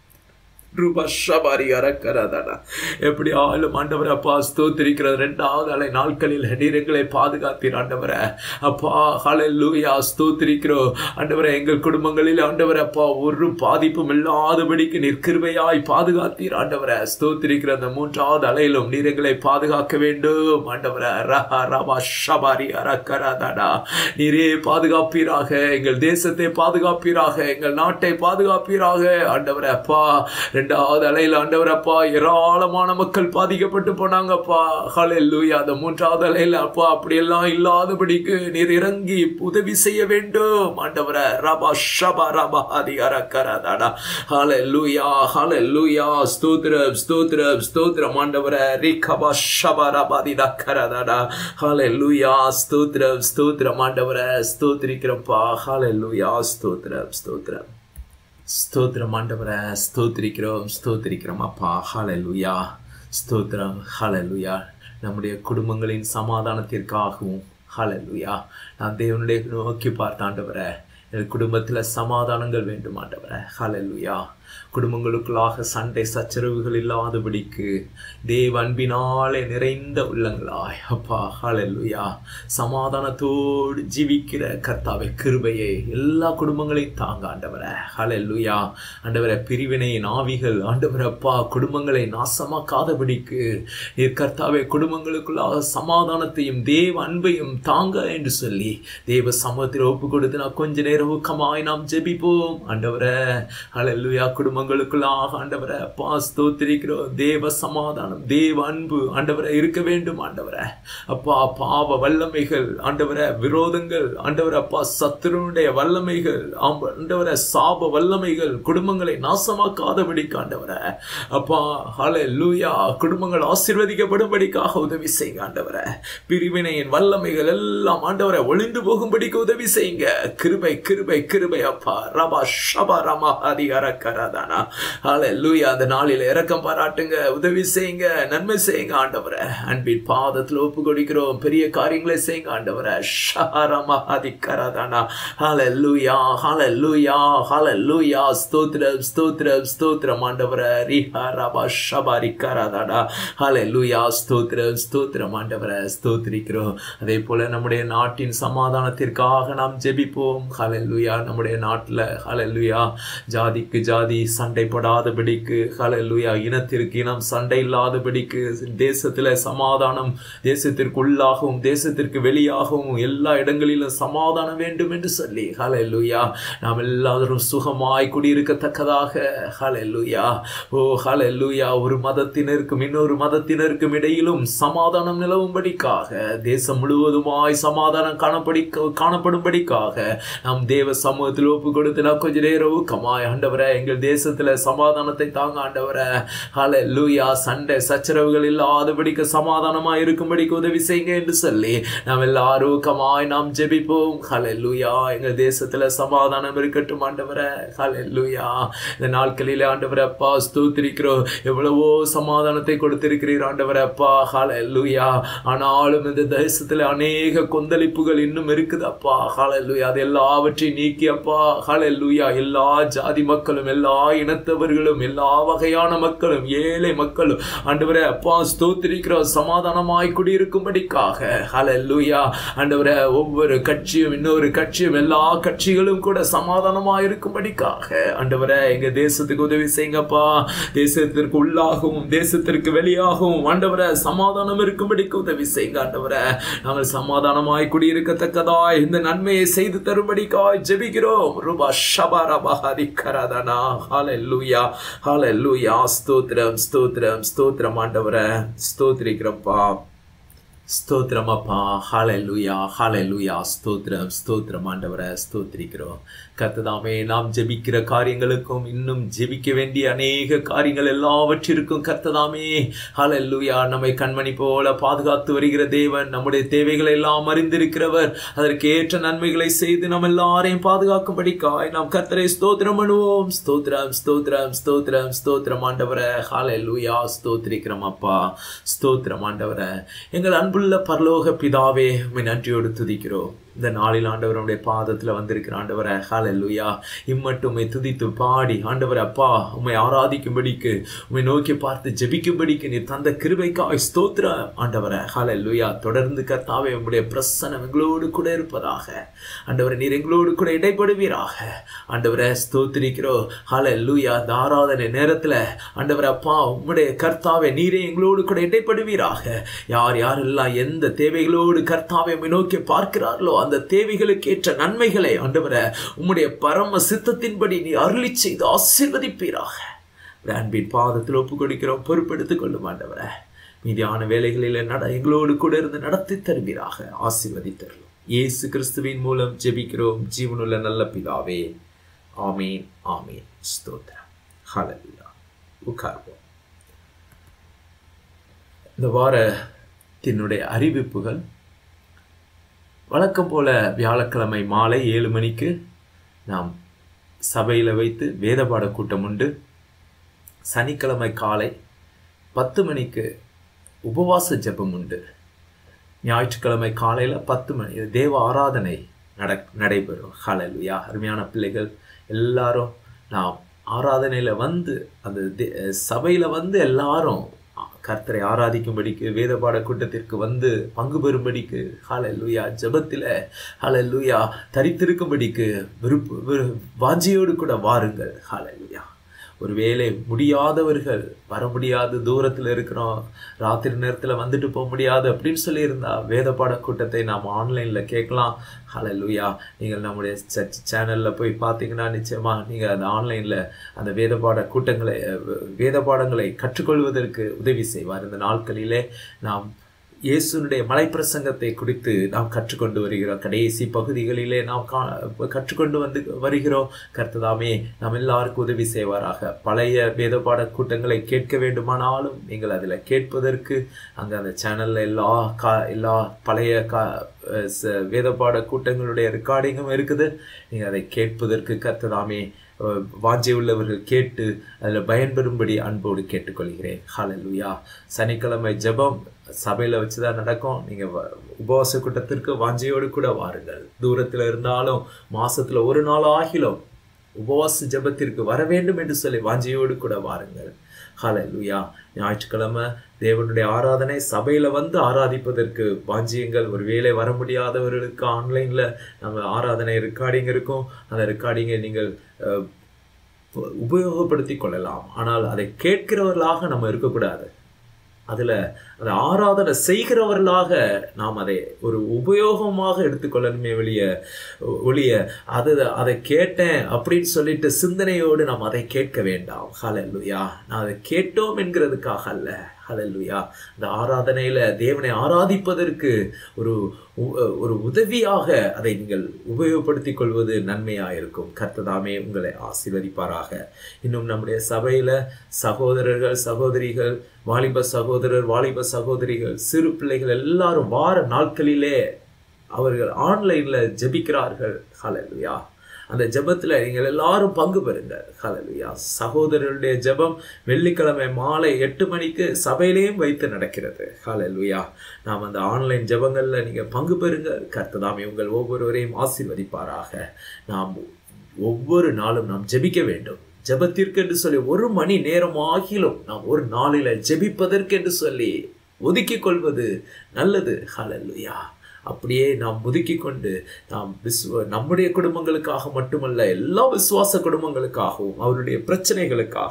ரூபஷபாரி அரக்கரதடா எப்படி ஆளும் ஆண்டவரை அப்பா ஸ்தோத்திரிக்கிறது ரெண்டாவது அலை நாட்களில் நீரங்களை பாதுகாத்தீர் ஆண்டவரை அப்பா ஹலை லூயா ஸ்தோத்திரிக்கிறோம் ஆண்டவரை எங்கள் குடும்பங்களில் ஆண்டவரை அப்பா ஒரு பாதிப்பும் இல்லாதபடிக்கு நிற்கிருவையாய் பாதுகாத்தீர் ஆண்டவரை ஸ்தோத்திரிக்கிற அந்த மூன்றாவது அலையிலும் நீரங்களை பாதுகாக்க வேண்டும் ஆண்டவரை ரஹ ரபா ஷபாரி அரக்கரதடா நீரே பாதுகாப்பீராக எங்கள் தேசத்தை பாதுகாப்பீராக எங்கள் நாட்டை பாதுகாப்பீராக ஆண்டவரை அப்பா இரண்டாவது அலையில் ஆண்டவர் அப்பா ஏராளமான மக்கள் பாதிக்கப்பட்டு போனாங்கப்பா ஹalleluya அந்த மூன்றாவது அலையில் அப்பா அப்படியெல்லாம் இல்லாதபடிக்கு நீர் இறங்கி உதவி செய்ய வேண்டும் ஆண்டவர ரபா ஷபா ரபா அதிகார கரதாடா ஹalleluya ஹalleluya ஸ்தோத்திரம் ஸ்தோத்திரம் ஸ்தோத்திரம் ஆண்டவர ரிகபா ஷபா ரபா திதா கரதாடா ஹalleluya ஸ்தோத்திரம் ஸ்தோத்திரம் ஆண்டவர ஸ்தோத்திரிக்கிறப்பா ஹalleluya ஸ்தோத்திரம் ஸ்தோத்திரம் ஸ்தோத்திரம் ஆண்டவரை ஸ்தோத்திரிக்கிறோம் ஸ்தோத்திரிக்கிறோம் அப்பா ஹalleluya ஸ்தோத்திரம் ஹalleluya நம்முடைய குடும்பங்களின் சமாதானத்திற்காகவும் ஹalleluya நான் தேவனுடைய நோக்கி பார்த்த ஆண்டவரை என் குடும்பத்தில் சமாதானங்கள் வேண்டும் ஆண்டவரை ஹalleluya குடும்பங்களுக்குள்ளாக சண்டை சச்சரவுகள் இல்லாதபடிக்கு தேவ அன்பினாலே நிறைந்த உள்ளங்களாய் அப்பா ஹalleluya சமாதானத்தோடு ஜீவிக்கிற கர்த்தாவை கிருபையை எல்லா குடும்பங்களையும் தாங்க ஆண்டவரை ஹalleluya ஆண்டவரை பிரிவினையின் ஆவிகள் ஆண்டவரை அப்பா குடும்பங்களை நாசமாக்காதபடிக்கு நீர் கர்த்தாவை குடும்பங்களுக்குள்ளாக சமாதானத்தையும் தேவ அன்பையும் தாங்க என்று சொல்லி தேவ சமூகத்தில் ஒப்பு கொடுத்து நான் கொஞ்ச நேரம் ஊக்கமாய் நாம் ஜெபிப்போம் ஆண்டவரை ஹalleluya குடும்பங்களுக்குள்ளாக ஆண்டவரை அப்பா ஸ்தோத்திரிக்கிறோம் தேவ சமாதானம் தேவ அன்பு ஆண்டவரை இருக்க வேண்டும் ஆண்டவரை அப்பா பாவ வல்லமைகள் ஆண்டவரை விரோதங்கள் ஆண்டவரை அப்பா சத்துருனுடைய வல்லமைகள் ஆம்ப- ஆண்டவரை சாப வல்லமைகள் குடும்பங்களை நாசமாக்காதபடிக்கு ஆண்டவரை அப்பா ஹலே லூயா குடும்பங்கள் ஆசீர்வதிக்கப்படும்படிக்காக உதவி செய்யுங்க ஆண்டவரை பிரிவினையின் வல்லமைகள் எல்லாம் ஆண்டவரை ஒளிந்து போகும்படிக்கு உதவி செய்யுங்க கிருபை கிருபை கிருபை அப்பா ரபா ஷபா ரமா அதிகார கராதானா ஹலே லூயா அந்த நாளில் இரக்கம் பாராட்டுங்க உதவி செய்யுங்க நன்மை செய்யுங்க ஆண்டவரை அன்பின் பாதத்தில் ஒப்பு கொடுக்கிறோம் பெரிய காரியங்களை செய்யுங்க ஆண்டவரை ஷஹரமா அதிகரதானா ஹalleluya ஹalleluya ஹalleluya ஸ்தோத்திரம் ஸ்தோத்திரம் ஸ்தோத்திரம் ஆண்டவரே ரிஹரபா ஷபாரி கரதாடா ஹalleluya ஸ்தோத்திரம் ஸ்தோத்திரம் ஆண்டவரே ஸ்தோத்திரிக்கிறோம் அதே போல நம்முடைய நாட்டின் சமாதானத்திற்காக நாம் ஜெபிப்போம் ஹalleluya நம்முடைய நாட்டில் ஹalleluya ஜாதிக்கு ஜாதி சண்டை போடாதபடிக்கு ஹalleluya இனத்திற்கு இனம் சண்டை இல்லாதபடிக்கு தேசத்தில் சமாதானம் தேசத்திற்கு உள்ளாகவும் தேசத்திற்கு வெளியாகவும் எல்லா இடங்களிலும் சமாதானம் வேண்டும் என்று சொல்லி ஹalleluya நாம் எல்லாரும் சுகமாய் குடியிருக்கத்தக்கதாக ஹalleluya ஓ ஹalleluya ஒரு மதத்தினருக்கும் இன்னொரு மதத்தினருக்கும் இடையிலும் சமாதானம் நிலவும்படிக்காக தேசம் முழுவதுமாய் சமாதானம் காணப்படி காணப்படும்படிக்காக நாம் தேவ சமூகத்தில் ஒப்பு கொடுத்து நான் கொஞ்ச நேரம் ஊக்கமாய் ஆண்டவரே எங்கள் தேசத்துல சமாதானத்தை தாங்க ஆண்டவரே ஹalleluya சண்டை சச்சரவுகள் இல்லாதபடிக்கு சமாதானமாய் இருக்கும்படிக்கு உதவி செய்யுங்க என்று சொல்லி நாம் எல்லாரும் ஊக்கமாய் நாம் ஜெபிப்போம் ஹalleluya எங்கள் தேசத்துல சமாதானம் இருக்கட்டும் ஆண்டவரே ஹalleluya இந்த நாட்களிலே ஆண்டவரே அப்பா ஸ்தோத்திரிக்கிறோம் எவ்வளவோ சமாதானத்தை கொடுத்திருக்கிறீர் ஆண்டவரே அப்பா ஹalleluya ஆனாலும் இந்த தேசத்துல அநேக கொந்தளிப்புகள் இன்னும் இருக்குது அப்பா ஹalleluya அது எல்லாவற்றையும் நீக்கி அப்பா ஹalleluya எல்லா ஜாதி மக்களும் எல்லா இனத்தவர்களும் எல்லா வகையான மக்களும் ஏழை மக்களும் ஆண்டவரே அப்பா ஸ்தோத்திரிக்கிறோம் சமாதானமாய் குடியிருக்கும்படிக்காக ஹalleluya ஆண்டவரே ஒவ்வொரு கட்சியும் இன்னொரு கட்சியும் எல்லா கட்சிகளும் கூட சமாதானமாய் இருக்கும்படிக்காக ஆண்டவரே எங்க தேசத்துக்கு உதவி செய்யுங்கப்பா தேசத்திற்கு உள்ளாகவும் தேசத்திற்கு வெளியாகவும் ஆண்டவரே சமாதானம் இருக்கும்படிக்கு உதவி செய்யுங்க ஆண்டவரே நாங்கள் சமாதானமாய் குடியிருக்கத்தக்கதாய் இந்த நன்மையை செய்து தரும்படிக்காய் ஜெபிக்கிறோம் ரூபா ஷபா ரபா ஹரிகரதனா ஹalleluya ஹalleluya ஸ்தோத்திரம் ஸ்தோத்திரம் ஸ்தோத்திரம் ஆண்டவரே ஸ்தோத்திரிக்கிறப்பா ஸ்தோத்திரம் அப்பா ஹalleluya ஹalleluya ஸ்தோத்திரம் ஸ்தோத்திரம் ஆண்டவரை ஸ்தோத்திரிக்கிறோம் கர்த்ததாமே நாம் ஜெபிக்கிற காரியங்களுக்கும் இன்னும் ஜெபிக்க வேண்டிய அநேக காரியங்கள் எல்லாவற்றிற்கும் கர்த்ததாமே ஹalleluya நம்மை கண்மணி போல பாதுகாத்து வருகிற தேவன் நம்முடைய தேவைகளை எல்லாம் அறிந்திருக்கிறவர் அதற்கு ஏற்ற நன்மைகளை செய்து நம்ம எல்லாரையும் பாதுகாக்கும்படிக்காய் நாம் கர்த்தரை ஸ்தோத்திரம் பண்ணுவோம் ஸ்தோத்திரம் ஸ்தோத்திரம் ஸ்தோத்திரம் ஸ்தோத்திரம் ஆண்டவரை ஹalleluya ஸ்தோத்திரிக்கிறோம் அப்பா ஸ்தோத்திரம் ஆண்டவரை எங்கள் அன்புள்ள பரலோக பிதாவே உம்மை நன்றியோடு துதிக்கிறோம் இந்த நாளில் ஆண்டவருடைய பாதத்தில் வந்திருக்கிற ஆண்டவரை ஹalleluya இம்மட்டும் உம்மை துதித்து பாடி ஆண்டவர் அப்பா உம்மை ஆராதிக்கும்படிக்கு உம்மை நோக்கி பார்த்து ஜெபிக்கும்படிக்கு நீர் தந்த கிருபைக்காய் ஸ்தோத்திரம் ஆண்டவரை ஹalleluya தொடர்ந்து கர்த்தாவே உம்முடைய பிரசனம் எங்களோடு கூட இருப்பதாக ஆண்டவரை நீர் எங்களோடு கூட இடைப்படுவீராக ஆண்டவரை ஸ்தோத்திரிக்கிறோம் ஹalleluya இந்த ஆராதனை நேரத்தில் ஆண்டவர் அப்பா உம்முடைய கர்த்தாவே நீரே எங்களோடு கூட இடைப்படுவீராக யார் யாரெல்லாம் எந்த தேவைகளோடு கர்த்தாவை உம்மை நோக்கி பார்க்கிறார்களோ அந்த தேவைகளுக்கு ஏற்ற நன்மைகளை ஆண்டவரை உம்முடைய பரம சித்தத்தின்படி நீ அருளி செய்து ஆசீர்வதிப்பீராக அன்பின் பாதத்தில் ஒப்பு கொடுக்கிறோம் பொறுப்பெடுத்துக் கொள்ளும் ஆண்டவரே மீதியான வேலைகளில் நட எங்களோடு கூட இருந்து நடத்தி தருவீராக ஆசீர்வதித்தருளும் இயேசு கிறிஸ்துவின் மூலம் ஜெபிக்கிறோம் ஜீவனுள்ள நல்ல பிதாவே ஆமீன் ஆமீன் ஸ்தோத்திரம் ஹalleluya உட்கார்வோம் இந்த வாரத்தினுடைய அறிவிப்புகள் வழக்கம் போல வியாழக்கிழமை மாலை ஏழு மணிக்கு நாம் சபையில் வைத்து வேதபாட கூட்டம் உண்டு சனிக்கிழமை காலை பத்து மணிக்கு உபவாச ஜெபம் உண்டு ஞாயிற்றுக்கிழமை காலையில் பத்து மணி தேவ ஆராதனை நட நடைபெறும் ஹalleluya அருமையான பிள்ளைகள் எல்லாரும் நாம் ஆராதனையில் வந்து அந்த சபையில் வந்து எல்லாரும் கர்த்தரை ஆராதிக்கும்படிக்கு வேதபாட கூட்டத்திற்கு வந்து பங்கு பெறும்படிக்கு ஹால லூயா ஜபத்தில் ஹால லூயா தரித்திருக்கும்படிக்கு விருப்பு வாஞ்சியோடு கூட வாருங்கள் ஹால லூயா ஒருவேளை முடியாதவர்கள் வர முடியாது தூரத்தில் இருக்கிறோம் ராத்திரி நேரத்தில் வந்துட்டு போக முடியாது அப்படின்னு சொல்லியிருந்தா வேத பாட கூட்டத்தை நாம் ஆன்லைனில் கேட்கலாம் ஹலோ லூயா நீங்கள் நம்முடைய சர்ச் சேனலில் போய் பார்த்தீங்கன்னா நிச்சயமாக நீங்கள் அந்த ஆன்லைனில் அந்த வேத பாட கூட்டங்களை வேத பாடங்களை கற்றுக்கொள்வதற்கு உதவி செய்வார் இந்த நாட்களிலே நாம் இயேசுனுடைய மலைப்பிரசங்கத்தை குறித்து நாம் கற்றுக்கொண்டு வருகிறோம் கடைசி பகுதிகளிலே நாம் கா கற்றுக்கொண்டு வந்து வருகிறோம் கர்த்ததாமே நாம் எல்லாருக்கும் உதவி செய்வாராக பழைய வேதபாட கூட்டங்களை கேட்க வேண்டுமானாலும் நீங்கள் அதில் கேட்பதற்கு அங்கே அந்த சேனலில் எல்லா கா எல்லா பழைய கா வேதபாட கூட்டங்களுடைய ரெக்கார்டிங்கும் இருக்குது நீங்கள் அதை கேட்பதற்கு கர்த்ததாமே வாஞ்சை உள்ளவர்கள் கேட்டு அதில் பயன்பெறும்படி அன்போடு கேட்டுக்கொள்கிறேன் ஹalleluya சனிக்கிழமை ஜெபம் சபையில் வச்சு தான் நடக்கும் நீங்கள் உபவாச கூட்டத்திற்கு வாஞ்சையோடு கூட வாருங்கள் தூரத்தில் இருந்தாலும் மாசத்துல ஒரு நாள் ஆகிலும் உபவாச ஜெபத்திற்கு வர வேண்டும் என்று சொல்லி வாஞ்சையோடு கூட வாருங்கள் ஹalleluya ஞாயிற்றுக்கிழமை தேவனுடைய ஆராதனை சபையில் வந்து ஆராதிப்பதற்கு வாஞ்சியங்கள் ஒருவேளை வர முடியாதவர்களுக்கு ஆன்லைனில் நம்ம ஆராதனை ரெக்கார்டிங் இருக்கும் அந்த ரெக்கார்டிங்கை நீங்கள் உபயோகப்படுத்தி கொள்ளலாம் ஆனால் அதை கேட்கிறவர்களாக நம்ம இருக்கக்கூடாது அதில் அதை ஆராதனை செய்கிறவர்களாக நாம் அதை ஒரு உபயோகமாக எடுத்துக்கொள்ளணுமே வெளிய ஒளிய அது அதை கேட்டேன் அப்படின்னு சொல்லிட்டு சிந்தனையோடு நாம் அதை கேட்க வேண்டாம் ஹலல்லுயா நான் அதை கேட்டோம் என்கிறதுக்காக அல்ல ஹலல்லுயா அந்த ஆராதனையில் தேவனை ஆராதிப்பதற்கு ஒரு ஒரு உதவியாக அதை நீங்கள் உபயோகப்படுத்திக் கொள்வது நன்மையாக இருக்கும் கர்த்ததாமே உங்களை ஆசீர்வதிப்பாராக இன்னும் நம்முடைய சபையில் சகோதரர்கள் சகோதரிகள் வாலிப சகோதரர் வாலிப சகோதரிகள் சிறு பிள்ளைகள் எல்லாரும் வார நாட்களிலே அவர்கள் ஆன்லைனில் ஜெபிக்கிறார்கள் ஹலலுயா அந்த ஜெபத்தில் நீங்கள் எல்லாரும் பங்கு பெறுங்க ஹலலுயா சகோதரருடைய ஜெபம் வெள்ளிக்கிழமை மாலை எட்டு மணிக்கு சபையிலேயும் வைத்து நடக்கிறது ஹலலுயா நாம் அந்த ஆன்லைன் ஜெபங்களில் நீங்கள் பங்கு பெறுங்க கர்த்ததாமே உங்கள் ஒவ்வொருவரையும் ஆசீர்வதிப்பாராக நாம் ஒவ்வொரு நாளும் நாம் ஜெபிக்க வேண்டும் ஜெபத்திற்கு என்று சொல்லி ஒரு மணி நேரம் ஆகிலும் நாம் ஒரு நாளில் ஜெபிப்பதற்கு என்று சொல்லி ஒதுக்கிக் கொள்வது நல்லது ஹலல்லுயா அப்படியே நாம் ஒதுக்கி கொண்டு நாம் விஸ்வ நம்முடைய குடும்பங்களுக்காக மட்டுமல்ல எல்லா விசுவாச குடும்பங்களுக்காகவும் அவருடைய பிரச்சனைகளுக்காக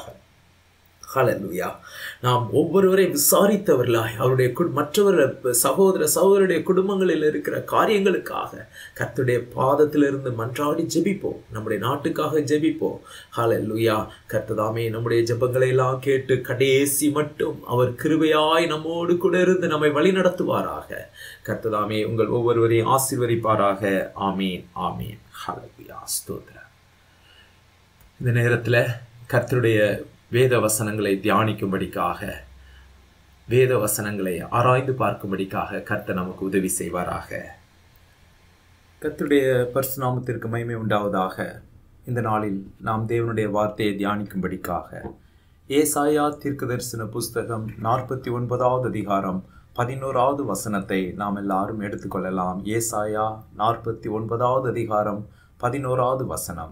ஹலலுயா நாம் ஒவ்வொருவரையும் விசாரித்தவர்களாய் அவருடைய மற்றவர் சகோதர சகோதரருடைய குடும்பங்களில் இருக்கிற காரியங்களுக்காக கத்துடைய பாதத்திலிருந்து மன்றாடி ஜெபிப்போம் நம்முடைய நாட்டுக்காக ஜெபிப்போம் ஹலலுயா கர்த்ததாமே நம்முடைய ஜெபங்களை எல்லாம் கேட்டு கடைசி மட்டும் அவர் கிருபையாய் நம்மோடு கூட இருந்து நம்மை வழி நடத்துவாராக கர்த்ததாமே உங்கள் ஒவ்வொருவரையும் ஆசீர்வதிப்பாராக ஆமீன் ஆமீன் ஹலலுயா ஸ்தோத்ர இந்த நேரத்தில் கர்த்தருடைய வேத வசனங்களை தியானிக்கும்படிக்காக வேத வசனங்களை ஆராய்ந்து பார்க்கும்படிக்காக கர்த்தர் நமக்கு உதவி செய்வாராக கர்த்தருடைய பரிசுநாமத்திற்கு மகிமை உண்டாவதாக இந்த நாளில் நாம் தேவனுடைய வார்த்தையை தியானிக்கும்படிக்காக ஏசாயா தீர்க்க தரிசன புஸ்தகம் நாற்பத்தி ஒன்பதாவது அதிகாரம் பதினோராவது வசனத்தை நாம் எல்லாரும் எடுத்துக்கொள்ளலாம் ஏசாயா நாற்பத்தி ஒன்பதாவது அதிகாரம் பதினோராவது வசனம்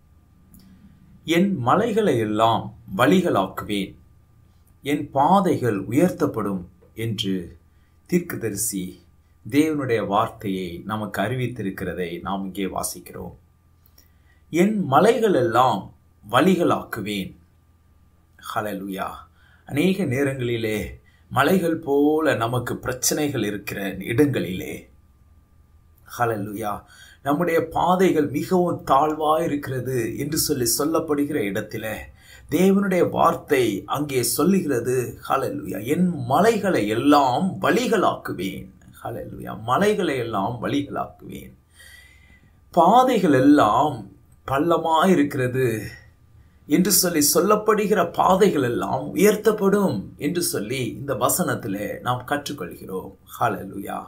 என் மலைகளை எல்லாம் வழிகளாக்குவேன் என் பாதைகள் உயர்த்தப்படும் என்று தீர்க்கதரிசி தேவனுடைய வார்த்தையை நமக்கு அறிவித்திருக்கிறதை நாம் இங்கே வாசிக்கிறோம் என் மலைகள் எல்லாம் வழிகளாக்குவேன் ஹலலுயா அநேக நேரங்களிலே மலைகள் போல நமக்கு பிரச்சனைகள் இருக்கிற இடங்களிலே ஹலலுயா நம்முடைய பாதைகள் மிகவும் தாழ்வாக இருக்கிறது என்று சொல்லி சொல்லப்படுகிற இடத்துல தேவனுடைய வார்த்தை அங்கே சொல்லுகிறது ஹalleluya என் மலைகளை எல்லாம் வழிகளாக்குவேன் ஹalleluya மலைகளை எல்லாம் வழிகளாக்குவேன் பாதைகள் எல்லாம் பள்ளமாய் இருக்கிறது என்று சொல்லி சொல்லப்படுகிற பாதைகள் எல்லாம் உயர்த்தப்படும் என்று சொல்லி இந்த வசனத்திலே நாம் கற்றுக்கொள்கிறோம் ஹalleluya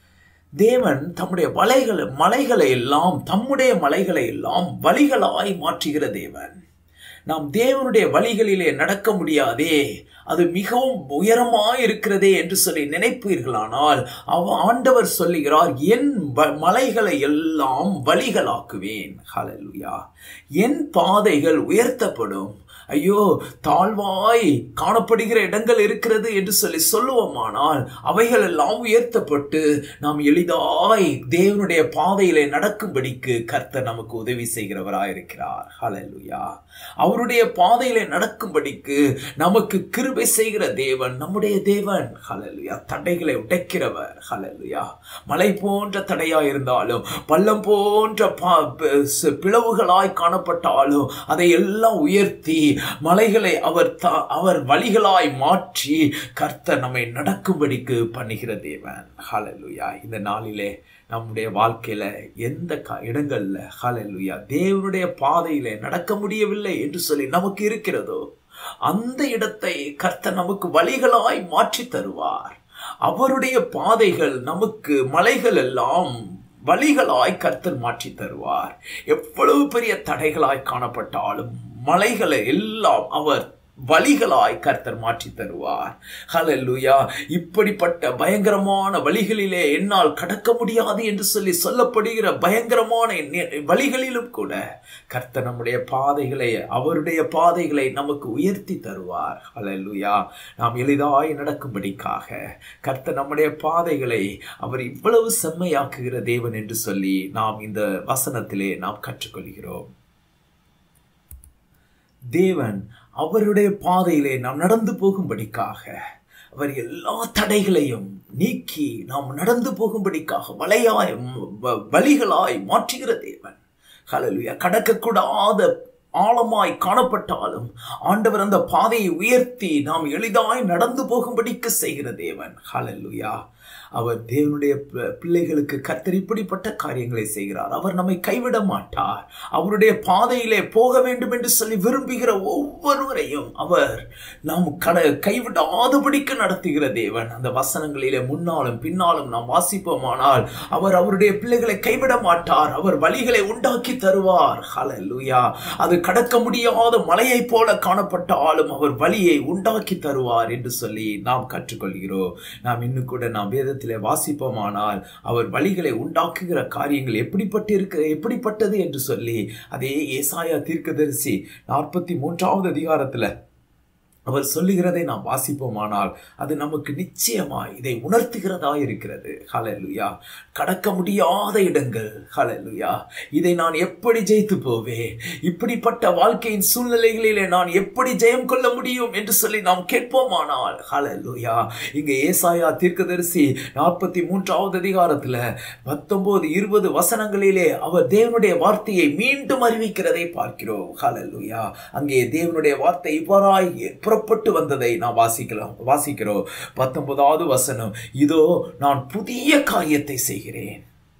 தேவன் தம்முடைய வலைகளை மலைகளை எல்லாம் தம்முடைய மலைகளை எல்லாம் வழிகளாய் மாற்றுகிற தேவன் நாம் தேவனுடைய வழிகளிலே நடக்க முடியாதே அது மிகவும் உயரமாய் இருக்கிறதே என்று சொல்லி நினைப்பீர்களானால் அவ ஆண்டவர் சொல்லுகிறார் என் வ- மலைகளை எல்லாம் வழிகளாக்குவேன் ஹalleluya என் பாதைகள் உயர்த்தப்படும் ஐயோ தாழ்வாய் காணப்படுகிற இடங்கள் இருக்கிறது என்று சொல்லி சொல்லுவோமானால் அவைகள் எல்லாம் உயர்த்தப்பட்டு நாம் எளிதாய் தேவனுடைய பாதையிலே நடக்கும்படிக்கு கர்த்தர் நமக்கு உதவி செய்கிறவராய் இருக்கிறார் ஹalleluya அவருடைய பாதையிலே நடக்கும்படிக்கு நமக்கு கிருபை செய்கிற தேவன் நம்முடைய தேவன் ஹalleluya தடைகளை உடைக்கிறவர் ஹalleluya மலை போன்ற தடையா இருந்தாலும் பள்ளம் போன்ற பா- ப- ச- பிளவுகளாய் காணப்பட்டாலும் அதை எல்லாம் உயர்த்தி மலைகளை அவர் தா- அவர் வழிகளாய் மாற்றி கர்த்தர் நம்மை நடக்கும்படிக்கு பண்ணுகிற தேவன் ஹalleluya இந்த நாளிலே நம்முடைய வாழ்க்கையில எந்த க- இடங்கள்ல ஹalleluya தேவனுடைய பாதையிலே நடக்க முடியவில்லை என்று சொல்லி நமக்கு இருக்கிறதோ அந்த இடத்தை கர்த்தர் நமக்கு வழிகளாய் மாற்றி தருவார் அவருடைய பாதைகள் நமக்கு மலைகள் எல்லாம் வழிகளாய் கர்த்தர் மாற்றி தருவார் எவ்வளவு பெரிய தடைகளாய் காணப்பட்டாலும் மலைகளை எல்லாம் அவர் வழிகளாய் கர்த்தர் மாற்றி தருவார் ஹalleluya இப்படிப்பட்ட பயங்கரமான வழிகளிலே என்னால் கடக்க முடியாது என்று சொல்லி சொல்லப்படுகிற பயங்கரமான நெ- வழிகளிலும் கூட கர்த்தர் நம்முடைய பாதைகளை அவருடைய பாதைகளை நமக்கு உயர்த்தி தருவார் ஹalleluya நாம் எளிதாய் நடக்கும்படிக்காக கர்த்தர் நம்முடைய பாதைகளை அவர் இவ்வளவு செம்மையாக்குகிற தேவன் என்று சொல்லி நாம் இந்த வசனத்திலே நாம் கற்றுக்கொள்கிறோம் தேவன் அவருடைய பாதையிலே நாம் நடந்து போகும்படிக்காக அவர் எல்லா தடைகளையும் நீக்கி நாம் நடந்து போகும்படிக்காக வலையாய் வ- வழிகளாய் மாற்றுகிற தேவன் ஹalleluya கடக்கக்கூடாத ஆழமாய் காணப்பட்டாலும் ஆண்டவர் அந்த பாதையை உயர்த்தி நாம் எளிதாய் நடந்து போகும்படிக்கு செய்கிற தேவன் ஹalleluya அவர் தேவனுடைய பி- பிள்ளைகளுக்கு கர்த்தர் இப்படிப்பட்ட காரியங்களை செய்கிறார் அவர் நம்மை கைவிட மாட்டார் அவருடைய பாதையிலே போக வேண்டும் என்று சொல்லி விரும்புகிற ஒவ்வொருவரையும் அவர் நாம் கட கைவிடாதபடிக்கு நடத்துகிற தேவன் அந்த வசனங்களிலே முன்னாலும் பின்னாலும் நாம் வாசிப்போமானால் அவர் அவருடைய பிள்ளைகளை கைவிட மாட்டார் அவர் வழிகளை உண்டாக்கி தருவார் ஹalleluya அது கடக்க முடியாத மலையைப் போல காணப்பட்டாலும் அவர் வழியை உண்டாக்கி தருவார் என்று சொல்லி நாம் கற்றுக்கொள்கிறோம் நாம் இன்னும் கூட நாம் வேதத்திலே வாசிப்போமானால் அவர் வழிகளை உண்டாக்குகிற காரியங்கள் எப்படிப்பட்டு இருக்க எப்படிப்பட்டது என்று சொல்லி அதே ஏசாயா தீர்க்கதரிசி நாற்பத்தி மூன்றாவது அதிகாரத்துல அவர் சொல்லுகிறதை நாம் வாசிப்போமானால் அது நமக்கு நிச்சயமாய் இதை உணர்த்துகிறதா இருக்கிறது ஹalleluya கடக்க முடியாத இடங்கள் ஹalleluya இதை நான் எப்படி ஜெயித்து போவேன் இப்படிப்பட்ட வாழ்க்கையின் சூழ்நிலைகளிலே நான் எப்படி ஜெயம் கொள்ள முடியும் என்று சொல்லி நாம் கேட்போமானால் ஹalleluya இங்க ஏசாயா தீர்க்கதரிசி நாற்பத்தி மூன்றாவது அதிகாரத்துல பத்தொன்பது இருபது வசனங்களிலே அவர் தேவனுடைய வார்த்தையை மீண்டும் அறிவிக்கிறதை பார்க்கிறோம் ஹalleluya அங்கே தேவனுடைய வார்த்தை இவ்வாறாய் புறப்பட்டு வந்ததை நாம் வாசிக்கலாம் வாசிக்கிறோம் பத்தொன்பதாவது வசனம் இதோ நான் புதிய காரியத்தை செய்கிறேன்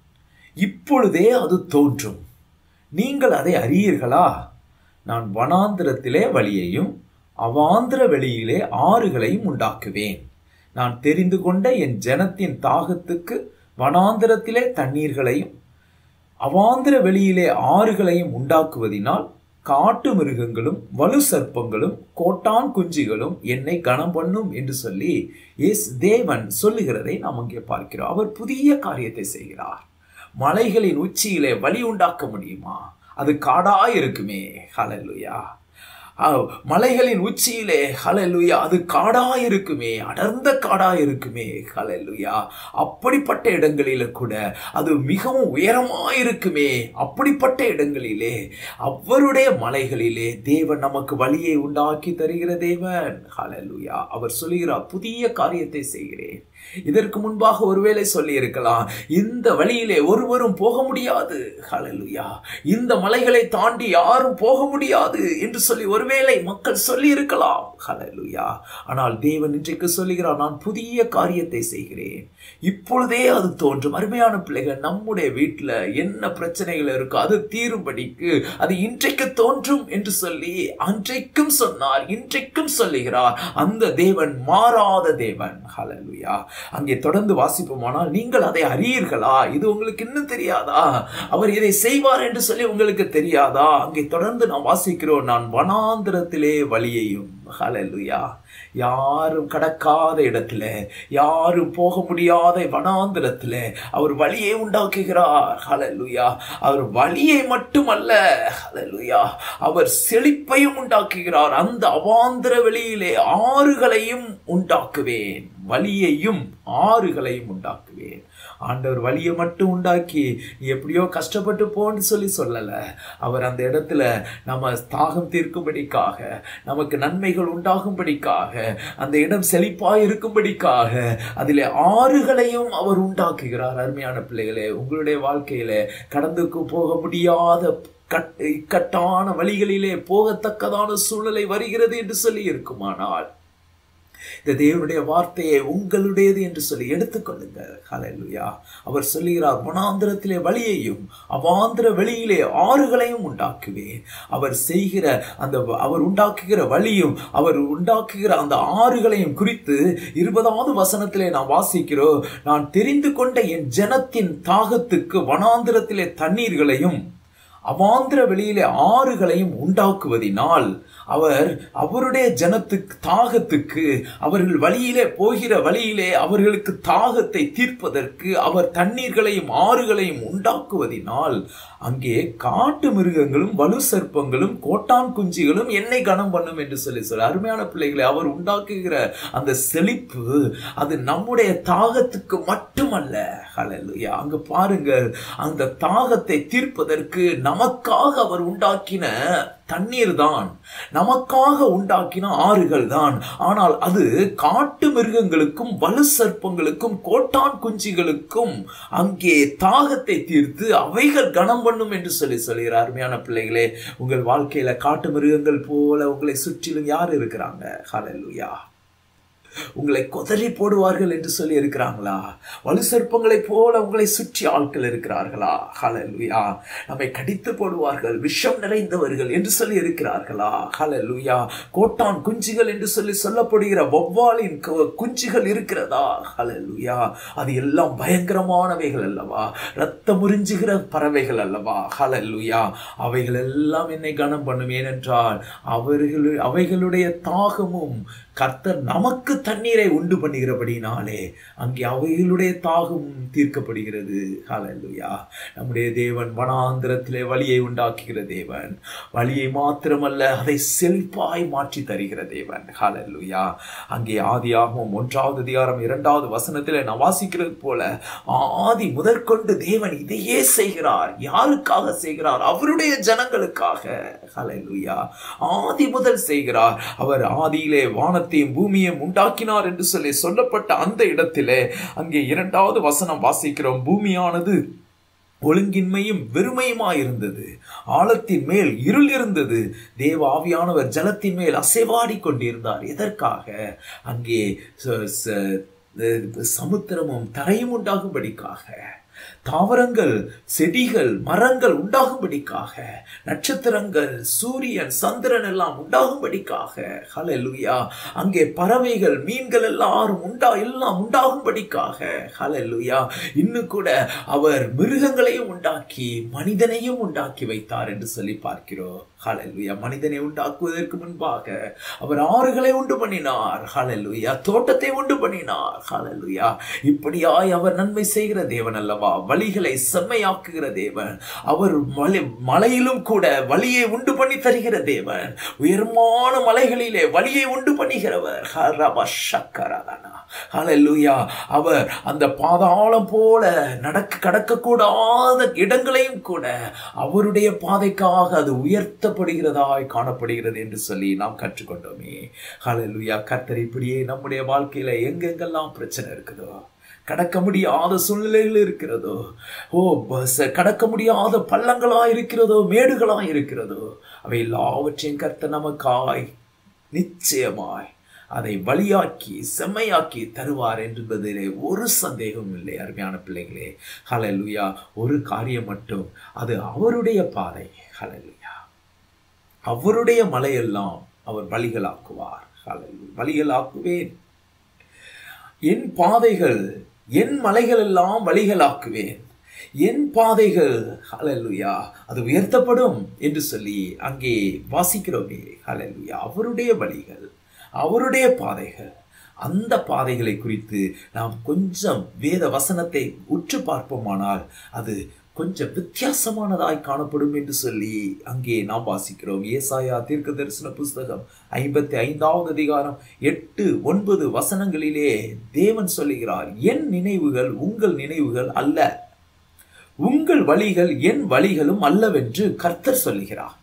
இப்பொழுதே அது தோன்றும் நீங்கள் அதை அறியீர்களா நான் வனாந்திரத்திலே வழியையும் அவாந்திர வெளியிலே ஆறுகளையும் உண்டாக்குவேன் நான் தெரிந்து கொண்ட என் ஜனத்தின் தாகத்துக்கு வனாந்திரத்திலே தண்ணீர்களையும் அவாந்திர வெளியிலே ஆறுகளையும் உண்டாக்குவதினால் காட்டு மிருகங்களும் வலு சர்ப்பங்களும் கோட்டான் குஞ்சுகளும் என்னை கனம் பண்ணும் என்று சொல்லி எஸ் தேவன் சொல்லுகிறதை நாம் அங்கே பார்க்கிறோம் அவர் புதிய காரியத்தை செய்கிறார் மலைகளின் உச்சியிலே வழி உண்டாக்க முடியுமா அது காடா இருக்குமே ஹalleluya அஹ், மலைகளின் உச்சியிலே ஹalleluya அது காடா இருக்குமே அடர்ந்த காடா இருக்குமே ஹalleluya அப்படிப்பட்ட இடங்களில கூட அது மிகவும் உயரமாய் இருக்குமே அப்படிப்பட்ட இடங்களிலே அவருடைய மலைகளிலே தேவன் நமக்கு வழியை உண்டாக்கி தருகிற தேவன் ஹalleluya அவர் சொல்கிறார் புதிய காரியத்தை செய்கிறேன் இதற்கு முன்பாக ஒருவேளை சொல்லி இருக்கலாம் இந்த வழியிலே ஒருவரும் போக முடியாது ஹalleluya இந்த மலைகளை தாண்டி யாரும் போக முடியாது என்று சொல்லி ஒருவேளை மக்கள் சொல்லி இருக்கலாம் ஹalleluya ஆனால் தேவன் இன்றைக்கு சொல்லுகிறார் நான் புதிய காரியத்தை செய்கிறேன் இப்பொழுதே அது தோன்றும் அருமையான பிள்ளைகள் நம்முடைய வீட்டில் என்ன பிரச்சனைகள் இருக்கோ அது தீரும்படிக்கு அது இன்றைக்கு தோன்றும் என்று சொல்லி அன்றைக்கும் சொன்னார் இன்றைக்கும் சொல்லுகிறார் அந்த தேவன் மாறாத தேவன் ஹalleluya அங்கே தொடர்ந்து வாசிப்போமானால் நீங்கள் அதை அறியீர்களா இது உங்களுக்கு இன்னும் தெரியாதா அவர் இதை செய்வார் என்று சொல்லி உங்களுக்கு தெரியாதா அங்கே தொடர்ந்து நாம் வாசிக்கிறோம் நான் வனாந்திரத்திலே வழியையும் ஹalleluya யாரும் கடக்காத இடத்துல யாரும் போக முடியாத வனாந்திரத்துல அவர் வழியை உண்டாக்குகிறார் ஹalleluya அவர் வழியை மட்டுமல்ல ஹalleluya அவர் செழிப்பையும் உண்டாக்குகிறார் அந்த அவாந்திர வெளியிலே ஆறுகளையும் உண்டாக்குவேன் வழியையும் ஆறுகளையும் உண்டாக்குவேன் ஆண்டவர் வழியை மட்டும் உண்டாக்கி நீ எப்படியோ கஷ்டப்பட்டு போன்னு சொல்லி சொல்லல அவர் அந்த இடத்துல நம்ம தாகம் தீர்க்கும்படிக்காக நமக்கு நன்மைகள் உண்டாகும்படிக்காக அந்த இடம் செழிப்பாய் இருக்கும்படிக்காக அதிலே ஆறுகளையும் அவர் உண்டாக்குகிறார் அருமையான பிள்ளைகளே உங்களுடைய வாழ்க்கையில கடந்து போக முடியாத கட் இக்கட்டான வழிகளிலே போகத்தக்கதான சூழ்நிலை வருகிறது என்று சொல்லி இருக்குமானால் இந்த தேவனுடைய வார்த்தையை உங்களுடையது என்று சொல்லி எடுத்துக்கொள்ளுங்க ஹalleluya அவர் சொல்லுகிறார் வனாந்திரத்திலே வழியையும் அவாந்திர வெளியிலே ஆறுகளையும் உண்டாக்குவேன் அவர் செய்கிற அந்த அவர் உண்டாக்குகிற வழியும் அவர் உண்டாக்குகிற அந்த ஆறுகளையும் குறித்து இருபதாவது வசனத்திலே நான் வாசிக்கிறோம் நான் தெரிந்து கொண்ட என் ஜனத்தின் தாகத்துக்கு வனாந்திரத்திலே தண்ணீர்களையும் அவாந்திர வெளியிலே ஆறுகளையும் உண்டாக்குவதினால் அவர் அவருடைய ஜனத்துக்கு தாகத்துக்கு அவர்கள் வழியிலே போகிற வழியிலே அவர்களுக்கு தாகத்தை தீர்ப்பதற்கு அவர் தண்ணீர்களையும் ஆறுகளையும் உண்டாக்குவதினால் அங்கே காட்டு மிருகங்களும் வலு சர்ப்பங்களும் கோட்டான் குஞ்சிகளும் என்னை கனம் பண்ணும் என்று சொல்லி சொல்ல அருமையான பிள்ளைகளை அவர் உண்டாக்குகிற அந்த செழிப்பு அது நம்முடைய தாகத்துக்கு மட்டுமல்ல ஹalleluya அங்க பாருங்கள் அந்த தாகத்தை தீர்ப்பதற்கு நமக்காக அவர் உண்டாக்கின தண்ணீர் தான் நமக்காக உண்டாக்கின ஆறுகள் தான் ஆனால் அது காட்டு மிருகங்களுக்கும் வலு சர்ப்பங்களுக்கும் கோட்டான் குஞ்சிகளுக்கும் அங்கே தாகத்தை தீர்த்து அவைகள் கனம் பண்ணும் என்று சொல்லி சொல்கிறார் அருமையான பிள்ளைகளே உங்கள் வாழ்க்கையில காட்டு மிருகங்கள் போல உங்களை சுற்றிலும் யார் இருக்கிறாங்க ஹalleluya உங்களை கொதறி போடுவார்கள் என்று சொல்லி இருக்கிறாங்களா வலு சர்ப்பங்களைப் போல உங்களை சுற்றி ஆட்கள் இருக்கிறார்களா ஹalleluya நம்மை கடித்து போடுவார்கள் விஷம் நிறைந்தவர்கள் என்று சொல்லி இருக்கிறார்களா ஹalleluya கோட்டான் குஞ்சுகள் என்று சொல்லி சொல்லப்படுகிற வௌவாலின் கு- குஞ்சுகள் இருக்கிறதா ஹalleluya அது எல்லாம் பயங்கரமானவைகள் அல்லவா ரத்தம் உறிஞ்சுகிற பறவைகள் அல்லவா ஹalleluya அவைகள் எல்லாம் என்னை கனம் பண்ணும் ஏனென்றால் அவர்கள் அவைகளுடைய தாகமும் கர்த்தர் நமக்கு தண்ணீரை உண்டு பண்ணுகிறபடினாலே அங்கே அவைகளுடைய தாகம் தீர்க்கப்படுகிறது ஹalleluya நம்முடைய தேவன் வனாந்திரத்திலே வழியை உண்டாக்குகிற தேவன் வழியை மாத்திரமல்ல அதை செழிப்பாய் மாற்றி தருகிற தேவன் ஹalleluya அங்கே ஆதியாகமம் ஒன்றாவது அதிகாரம் இரண்டாவது வசனத்திலே நான் வாசிக்கிறது போல ஆதி முதற்கொண்டு தேவன் இதையே செய்கிறார் யாருக்காக செய்கிறார் அவருடைய ஜனங்களுக்காக ஹalleluya ஆதி முதல் செய்கிறார் அவர் ஆதியிலே வானத்தையும் பூமியையும் உண்டாக்கினார் என்று சொல்லி சொல்லப்பட்ட அந்த இடத்திலே அங்கே இரண்டாவது வசனம் வாசிக்கிறோம் பூமியானது ஒழுங்கின்மையும் வெறுமையுமாயிருந்தது ஆழத்தின் மேல் இருள் இருந்தது தேவ ஆவியானவர் ஜலத்தின் மேல் அசைவாடி கொண்டிருந்தார் எதற்காக அங்கே ச- ச- சமுத்திரமும் தரையும் உண்டாகும்படிக்காக தாவரங்கள் செடிகள் மரங்கள் உண்டாகும்படிக்காக நட்சத்திரங்கள் சூரியன் சந்திரன் எல்லாம் உண்டாகும்படிக்காக ஹalleluya அங்கே பறவைகள் மீன்கள் எல்லாரும் உண்டா எல்லாம் உண்டாகும்படிக்காக ஹalleluya இன்னும் கூட அவர் மிருகங்களையும் உண்டாக்கி மனிதனையும் உண்டாக்கி வைத்தார் என்று சொல்லி பார்க்கிறோம் ஹalleluya மனிதனை உண்டாக்குவதற்கு முன்பாக அவர் ஆறுகளை உண்டு பண்ணினார் ஹalleluya தோட்டத்தை உண்டு பண்ணினார் ஹalleluya இப்படியாய் அவர் நன்மை செய்கிற தேவன் அல்லவா ஹாலப்பா வழிகளை செம்மையாக்குகிற தேவன் அவர் மலை மலையிலும் கூட வழியை உண்டு பண்ணி தருகிற தேவன் உயர்மான மலைகளிலே வழியை உண்டு பண்ணுகிறவர் ஹரபா சக்கரதனா ஹalleluya அவர் அந்த பாதாளம் போல நடக்க கடக்கக்கூடாத இடங்களையும் கூட அவருடைய பாதைக்காக அது உயர்த்தப்படுகிறதாய் காணப்படுகிறது என்று சொல்லி நாம் கற்றுக்கொண்டோமே ஹalleluya கர்த்தர் இப்படியே நம்முடைய வாழ்க்கையில எங்கெங்கெல்லாம் பிரச்சனை இருக்குதோ கடக்க முடியாத சூழ்நிலைகள் இருக்கிறதோ ஓ பஸ் கடக்க முடியாத பள்ளங்களா இருக்கிறதோ மேடுகளா இருக்கிறதோ அவை எல்லாவற்றையும் கர்த்த நமக்காய் நிச்சயமாய் அதை வழியாக்கி செம்மையாக்கி தருவார் என்பதிலே ஒரு சந்தேகமும் இல்லை அருமையான பிள்ளைகளே ஹலலுயா ஒரு காரியம் மட்டும் அது அவருடைய பாதை ஹலலுயா அவருடைய மலையெல்லாம் அவர் வழிகளாக்குவார் ஹalleluya. வழிகளாக்குவேன் என் பாதைகள் என் மலைகள் எல்லாம் வழிகளாக்குவேன் என் பாதைகள் ஹalleluya அது உயர்த்தப்படும் என்று சொல்லி அங்கே வாசிக்கிறோமே ஹalleluya அவருடைய வழிகள் அவருடைய பாதைகள் அந்த பாதைகளை குறித்து நாம் கொஞ்சம் வேத வசனத்தை உற்று பார்ப்போமானால் அது கொஞ்சம் வித்தியாசமானதாய் காணப்படும் என்று சொல்லி அங்கே நாம் வாசிக்கிறோம் ஏசாயா தீர்க்க தரிசன புஸ்தகம் ஐம்பத்தி ஐந்தாவது அதிகாரம் எட்டு ஒன்பது வசனங்களிலே தேவன் சொல்லுகிறார் என் நினைவுகள் உங்கள் நினைவுகள் அல்ல உங்கள் வழிகள் என் வழிகளும் அல்லவென்று கர்த்தர் சொல்லுகிறார்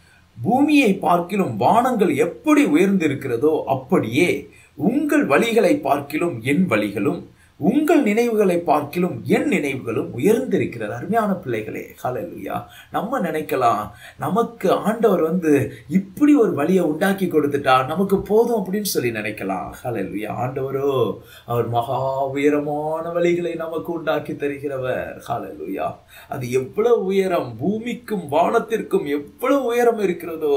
பூமியை பார்க்கிலும் வானங்கள் எப்படி உயர்ந்திருக்கிறதோ அப்படியே உங்கள் வழிகளை பார்க்கிலும் என் வழிகளும் உங்கள் நினைவுகளை பார்க்கிலும் என் நினைவுகளும் உயர்ந்திருக்கிறது அருமையான பிள்ளைகளே ஹalleluya நம்ம நினைக்கலாம் நமக்கு ஆண்டவர் வந்து இப்படி ஒரு வழியை உண்டாக்கி கொடுத்துட்டா நமக்கு போதும் அப்படின்னு சொல்லி நினைக்கலாம் ஹalleluya ஆண்டவரோ அவர் மகா உயரமான வழிகளை நமக்கு உண்டாக்கி தருகிறவர் ஹalleluya அது எவ்வளவு உயரம் பூமிக்கும் வானத்திற்கும் எவ்வளவு உயரம் இருக்கிறதோ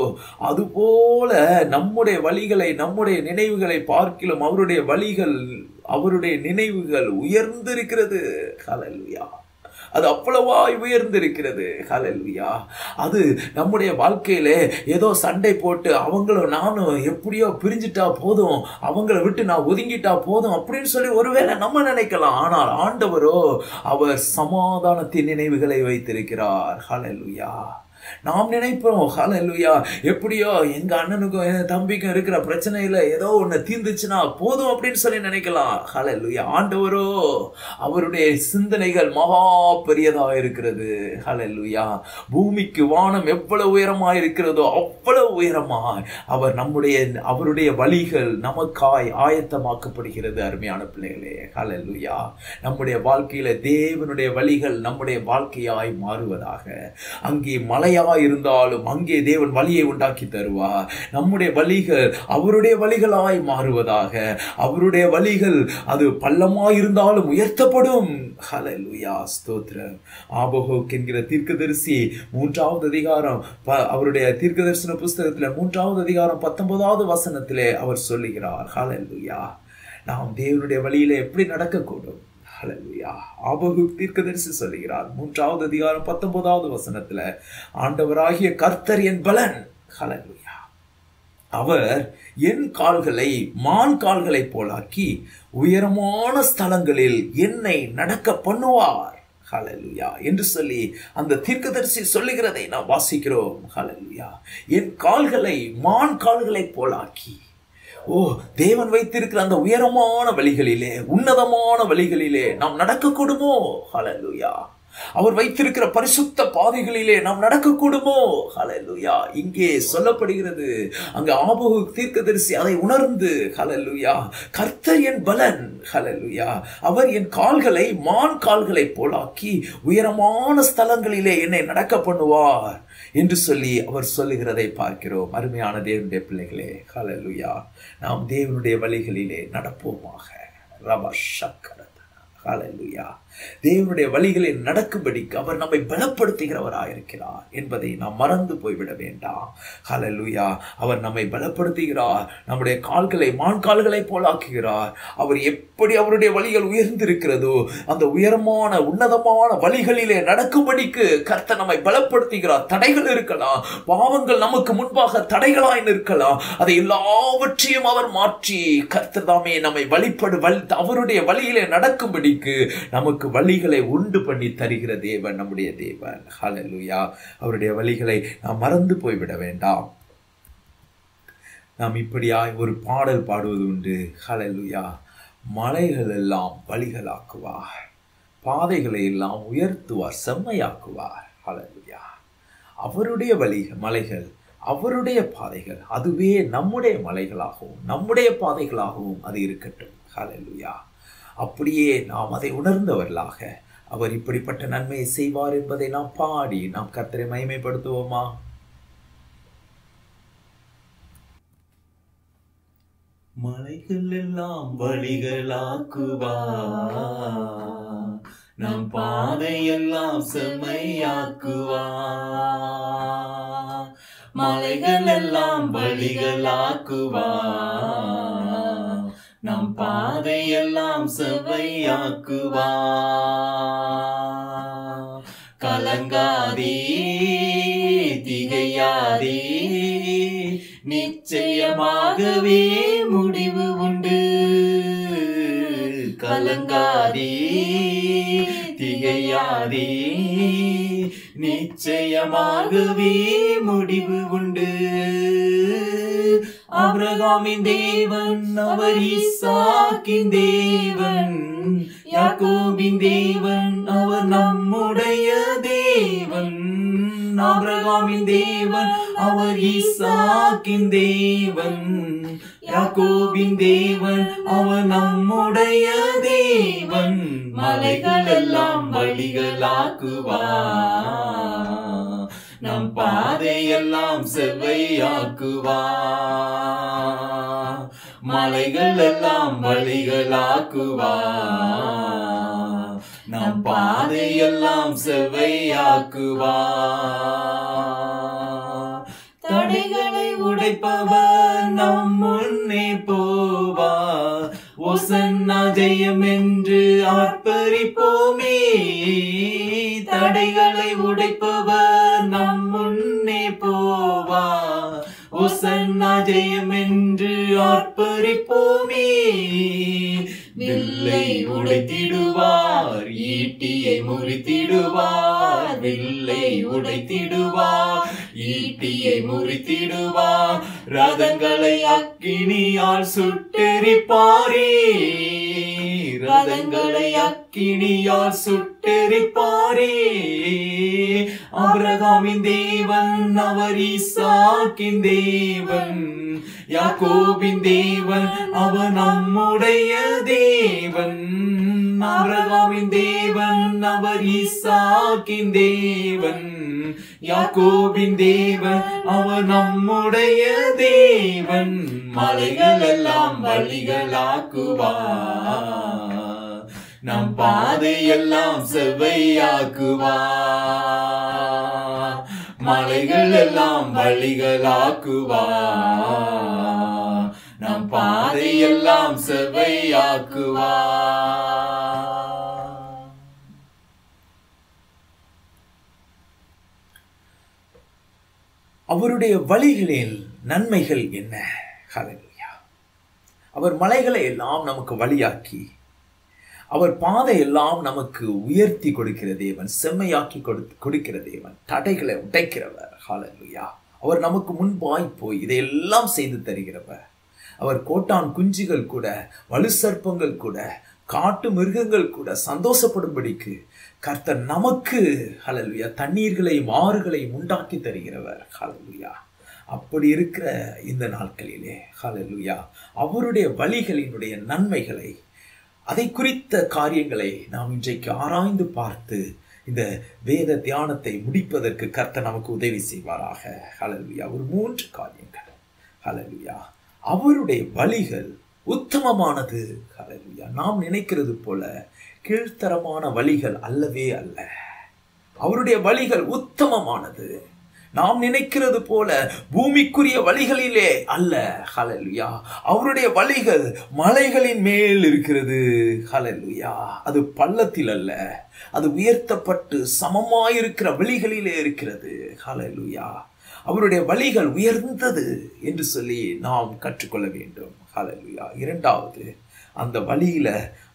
அதுபோல நம்முடைய வழிகளை நம்முடைய நினைவுகளை பார்க்கிலும் அவருடைய வழிகள் அவருடைய நினைவுகள் உயர்ந்திருக்கிறது ஹalleluya அது அவ்வளவாய் உயர்ந்திருக்கிறது ஹalleluya அது நம்முடைய வாழ்க்கையில ஏதோ சண்டை போட்டு அவங்களும் நானும் எப்படியோ பிரிஞ்சிட்டா போதும் அவங்கள விட்டு நான் ஒதுங்கிட்டா போதும் அப்படின்னு சொல்லி ஒருவேளை நம்ம நினைக்கலாம் ஆனால் ஆண்டவரோ அவர் சமாதானத்தின் நினைவுகளை வைத்திருக்கிறார் ஹalleluya நாம் நினைப்போம் ஹalleluya எப்படியோ எங்க அண்ணனுக்கும் என் தம்பிக்கும் இருக்கிற பிரச்சனையில ஏதோ ஒண்ணு தீர்ந்துச்சுன்னா போதும் அப்படின்னு சொல்லி நினைக்கலாம் ஹalleluya ஆண்டவரோ அவருடைய சிந்தனைகள் மகா பெரியதா இருக்கிறது ஹalleluya பூமிக்கு வானம் எவ்வளவு உயரமா இருக்கிறதோ அவ்வளவு உயரமாய் அவர் நம்முடைய அவருடைய வழிகள் நமக்காய் ஆயத்தமாக்கப்படுகிறது அருமையான பிள்ளைகளே ஹalleluya நம்முடைய வாழ்க்கையில தேவனுடைய வழிகள் நம்முடைய வாழ்க்கையாய் மாறுவதாக அங்கே மலையாய் இருந்தாலும் அங்கே தேவன் வழியை உண்டாக்கி தருவார் நம்முடைய வழிகள் அவருடைய வழிகளாய் மாறுவதாக அவருடைய வழிகள் அது பள்ளமாய் இருந்தாலும் உயர்த்தப்படும் ஹalleluya ஸ்தோத்திரம் ஆபோகோக் என்கிற தீர்க்கதரிசி மூன்றாவது அதிகாரம் ப- அவருடைய தீர்க்கதரிசன புஸ்தகத்துல மூன்றாவது அதிகாரம் பத்தொன்பதாவது வசனத்திலே அவர் சொல்லுகிறார் ஹalleluya நாம் தேவனுடைய வழியில எப்படி நடக்கக்கூடும் ஹalleluya ஆபகுக் தீர்க்கதரிசி சொல்லுகிறார் மூன்றாவது அதிகாரம் பத்தொன்பதாவது வசனத்துல ஆண்டவராகிய கர்த்தர் என் பலன் ஹalleluya அவர் என் கால்களை மான் கால்களைப் போலாக்கி உயரமான ஸ்தலங்களில் என்னை நடக்க பண்ணுவார் ஹalleluya என்று சொல்லி அந்த தீர்க்கதரிசி சொல்லுகிறதை நாம் வாசிக்கிறோம் ஹalleluya என் கால்களை மான் கால்களைப் போலாக்கி ஓ தேவன் வைத்திருக்கிற அந்த உயரமான வழிகளிலே உன்னதமான வழிகளிலே நாம் நடக்கக்கூடுமோ ஹalleluya அவர் வைத்திருக்கிற பரிசுத்த பாதைகளிலே நாம் நடக்கக்கூடுமோ ஹalleluya இங்கே சொல்லப்படுகிறது அங்க ஆபகு தீர்க்கதரிசி அதை உணர்ந்து ஹalleluya கர்த்தர் என் பலன் ஹalleluya அவர் என் கால்களை மான் கால்களைப் போலாக்கி உயரமான ஸ்தலங்களிலே என்னை நடக்க பண்ணுவார் என்று சொல்லி அவர் சொல்லுகிறதை பார்க்கிறோம் அருமையான தேவனுடைய பிள்ளைகளே ஹalleluya நாம் தேவனுடைய வழிகளிலே நடப்போமாக ரப சக்கரதன ஹalleluya தேவனுடைய வழிகளில் நடக்கும்படிக்கு அவர் நம்மை பலப்படுத்துகிறவராக இருக்கிறார் என்பதை நாம் மறந்து போய்விட வேண்டாம் ஹalleluya அவர் நம்மை பலப்படுத்துகிறார் நம்முடைய கால்களை மான் கால்களை போலாக்குகிறார் அவர் எப்படி அவருடைய வழிகள் உயர்ந்திருக்கிறதோ அந்த உயரமான உன்னதமான வழிகளிலே நடக்கும்படிக்கு கர்த்தர் நம்மை பலப்படுத்துகிறார் தடைகள் இருக்கலாம் பாவங்கள் நமக்கு முன்பாக தடைகளாய் நிற்கலாம் அதை எல்லாவற்றையும் அவர் மாற்றி கர்த்தர் தாமே நம்மை வழிபடு வழி அவருடைய வழியிலே நடக்கும்படிக்கு நமக்கு நமக்கு வழிகளை உண்டு பண்ணி தருகிற தேவன் நம்முடைய தேவன் ஹalleluya அவருடைய வழிகளை நாம் மறந்து போய்விட வேண்டாம் நாம் இப்படியாய் ஒரு பாடல் பாடுவது உண்டு ஹalleluya மலைகள் எல்லாம் வழிகளாக்குவார் பாதைகளை எல்லாம் உயர்த்துவார் செம்மையாக்குவார் ஹalleluya அவருடைய வழி மலைகள் அவருடைய பாதைகள் அதுவே நம்முடைய மலைகளாகவும் நம்முடைய பாதைகளாகவும் அது இருக்கட்டும் ஹalleluya அப்படியே நாம் அதை உணர்ந்தவர்களாக அவர் இப்படிப்பட்ட நன்மையை செய்வார் என்பதை நாம் பாடி நாம் கர்த்தரை மகிமைப்படுத்துவோமா மலைகள் எல்லாம் வழிகளாக்குவா நம் பாதையெல்லாம் செம்மையாக்குவா மலைகள் எல்லாம் வழிகளாக்குவா நம் பாதையெல்லாம் செவ்வையாக்குவா கலங்காதே திகையாதே நிச்சயமாகவே முடிவு உண்டு கலங்காதே திகையாதே நிச்சயமாகவே முடிவு உண்டு அபிரகாமின் தேவன் அவர் ஈசாக்கின் தேவன் யாக்கோபின் தேவன் அவர் நம்முடைய தேவன் ஆபிரகாமின் தேவன் அவர் ஈசாக்கின் தேவன் யாக்கோபின் தேவன் அவர் நம்முடைய தேவன் மலைகள் எல்லாம் வழிகளாக்குவா நம் பாதையெல்லாம் செவ்வையாக்குவா மலைகள் எல்லாம் வழிகளாக்குவா நம் பாதையெல்லாம் செவ்வையாக்குவா தடைகளை உடைப்பவர் நம் முன்னே போவா ஒசன்னா ஜெயம் என்று ஆர்ப்பரிப்போமே தடைகளை உடைப்பவர் நம் முன்னே போவா ஒசன்னா ஜெயம் என்று ஆர்ப்பரிப்போமே வில்லை உடைத்திடுவார் ஈட்டியை முறித்திடுவார் வில்லை உடைத்திடுவார் ஈட்டியை முறித்திடுவார் ரதங்களை அக்கினியால் சுட்டெரிப்பாரே ரதங்களை அக்கினியால் சுட்டெரிப்பாரே அபிரகாமின் தேவன் அவர் ஈசாக்கின் தேவன் யாக்கோபின் தேவன் அவர் நம்முடைய தேவன் அபிரகாமின் தேவன் அவர் ஈசாக்கின் தேவன் யாக்கோபின் தேவன் அவர் நம்முடைய தேவன் மலைகள் எல்லாம் வழிகளாக்குவா நம் பாதையெல்லாம் செவ்வையாக்குவா மலைகள் எல்லாம் வழிகளாக்குவா நம் பாதையெல்லாம் செவ்வையாக்குவா அவருடைய வழிகளில் நன்மைகள் என்ன ஹalleluya அவர் மலைகளை எல்லாம் நமக்கு வழியாக்கி அவர் பாதை எல்லாம் நமக்கு உயர்த்தி கொடுக்கிற தேவன் செம்மையாக்கி கொடு கொடுக்கிற தேவன் தடைகளை உடைக்கிறவர் ஹalleluya அவர் நமக்கு முன்பாய் போய் இதையெல்லாம் செய்து தருகிறவர் அவர் கோட்டான் குஞ்சுகள் கூட வலு சர்ப்பங்கள் கூட காட்டு மிருகங்கள் கூட சந்தோஷப்படும்படிக்கு கர்த்தர் நமக்கு ஹalleluya தண்ணீர்களையும் ஆறுகளையும் உண்டாக்கி தருகிறவர் ஹalleluya அப்படி இருக்கிற இந்த நாட்களிலே ஹalleluya அவருடைய வழிகளினுடைய நன்மைகளை அதை குறித்த காரியங்களை நாம் இன்றைக்கு ஆராய்ந்து பார்த்து இந்த வேத தியானத்தை முடிப்பதற்கு கர்த்தர் நமக்கு உதவி செய்வாராக ஹalleluya ஒரு மூன்று காரியங்கள் ஹalleluya அவருடைய வழிகள் உத்தமமானது ஹalleluya நாம் நினைக்கிறது போல கீழ்த்தரமான வழிகள் அல்லவே அல்ல அவருடைய வழிகள் உத்தமமானது நாம் நினைக்கிறது போல பூமிக்குரிய வழிகளிலே அல்ல ஹalleluya அவருடைய வழிகள் மலைகளின் மேல் இருக்கிறது ஹalleluya அது பள்ளத்தில் அல்ல அது உயர்த்தப்பட்டு சமமாயிருக்கிற வழிகளிலே இருக்கிறது ஹalleluya அவருடைய வழிகள் உயர்ந்தது என்று சொல்லி நாம் கற்றுக்கொள்ள வேண்டும் ஹalleluya இரண்டாவது அந்த வழியில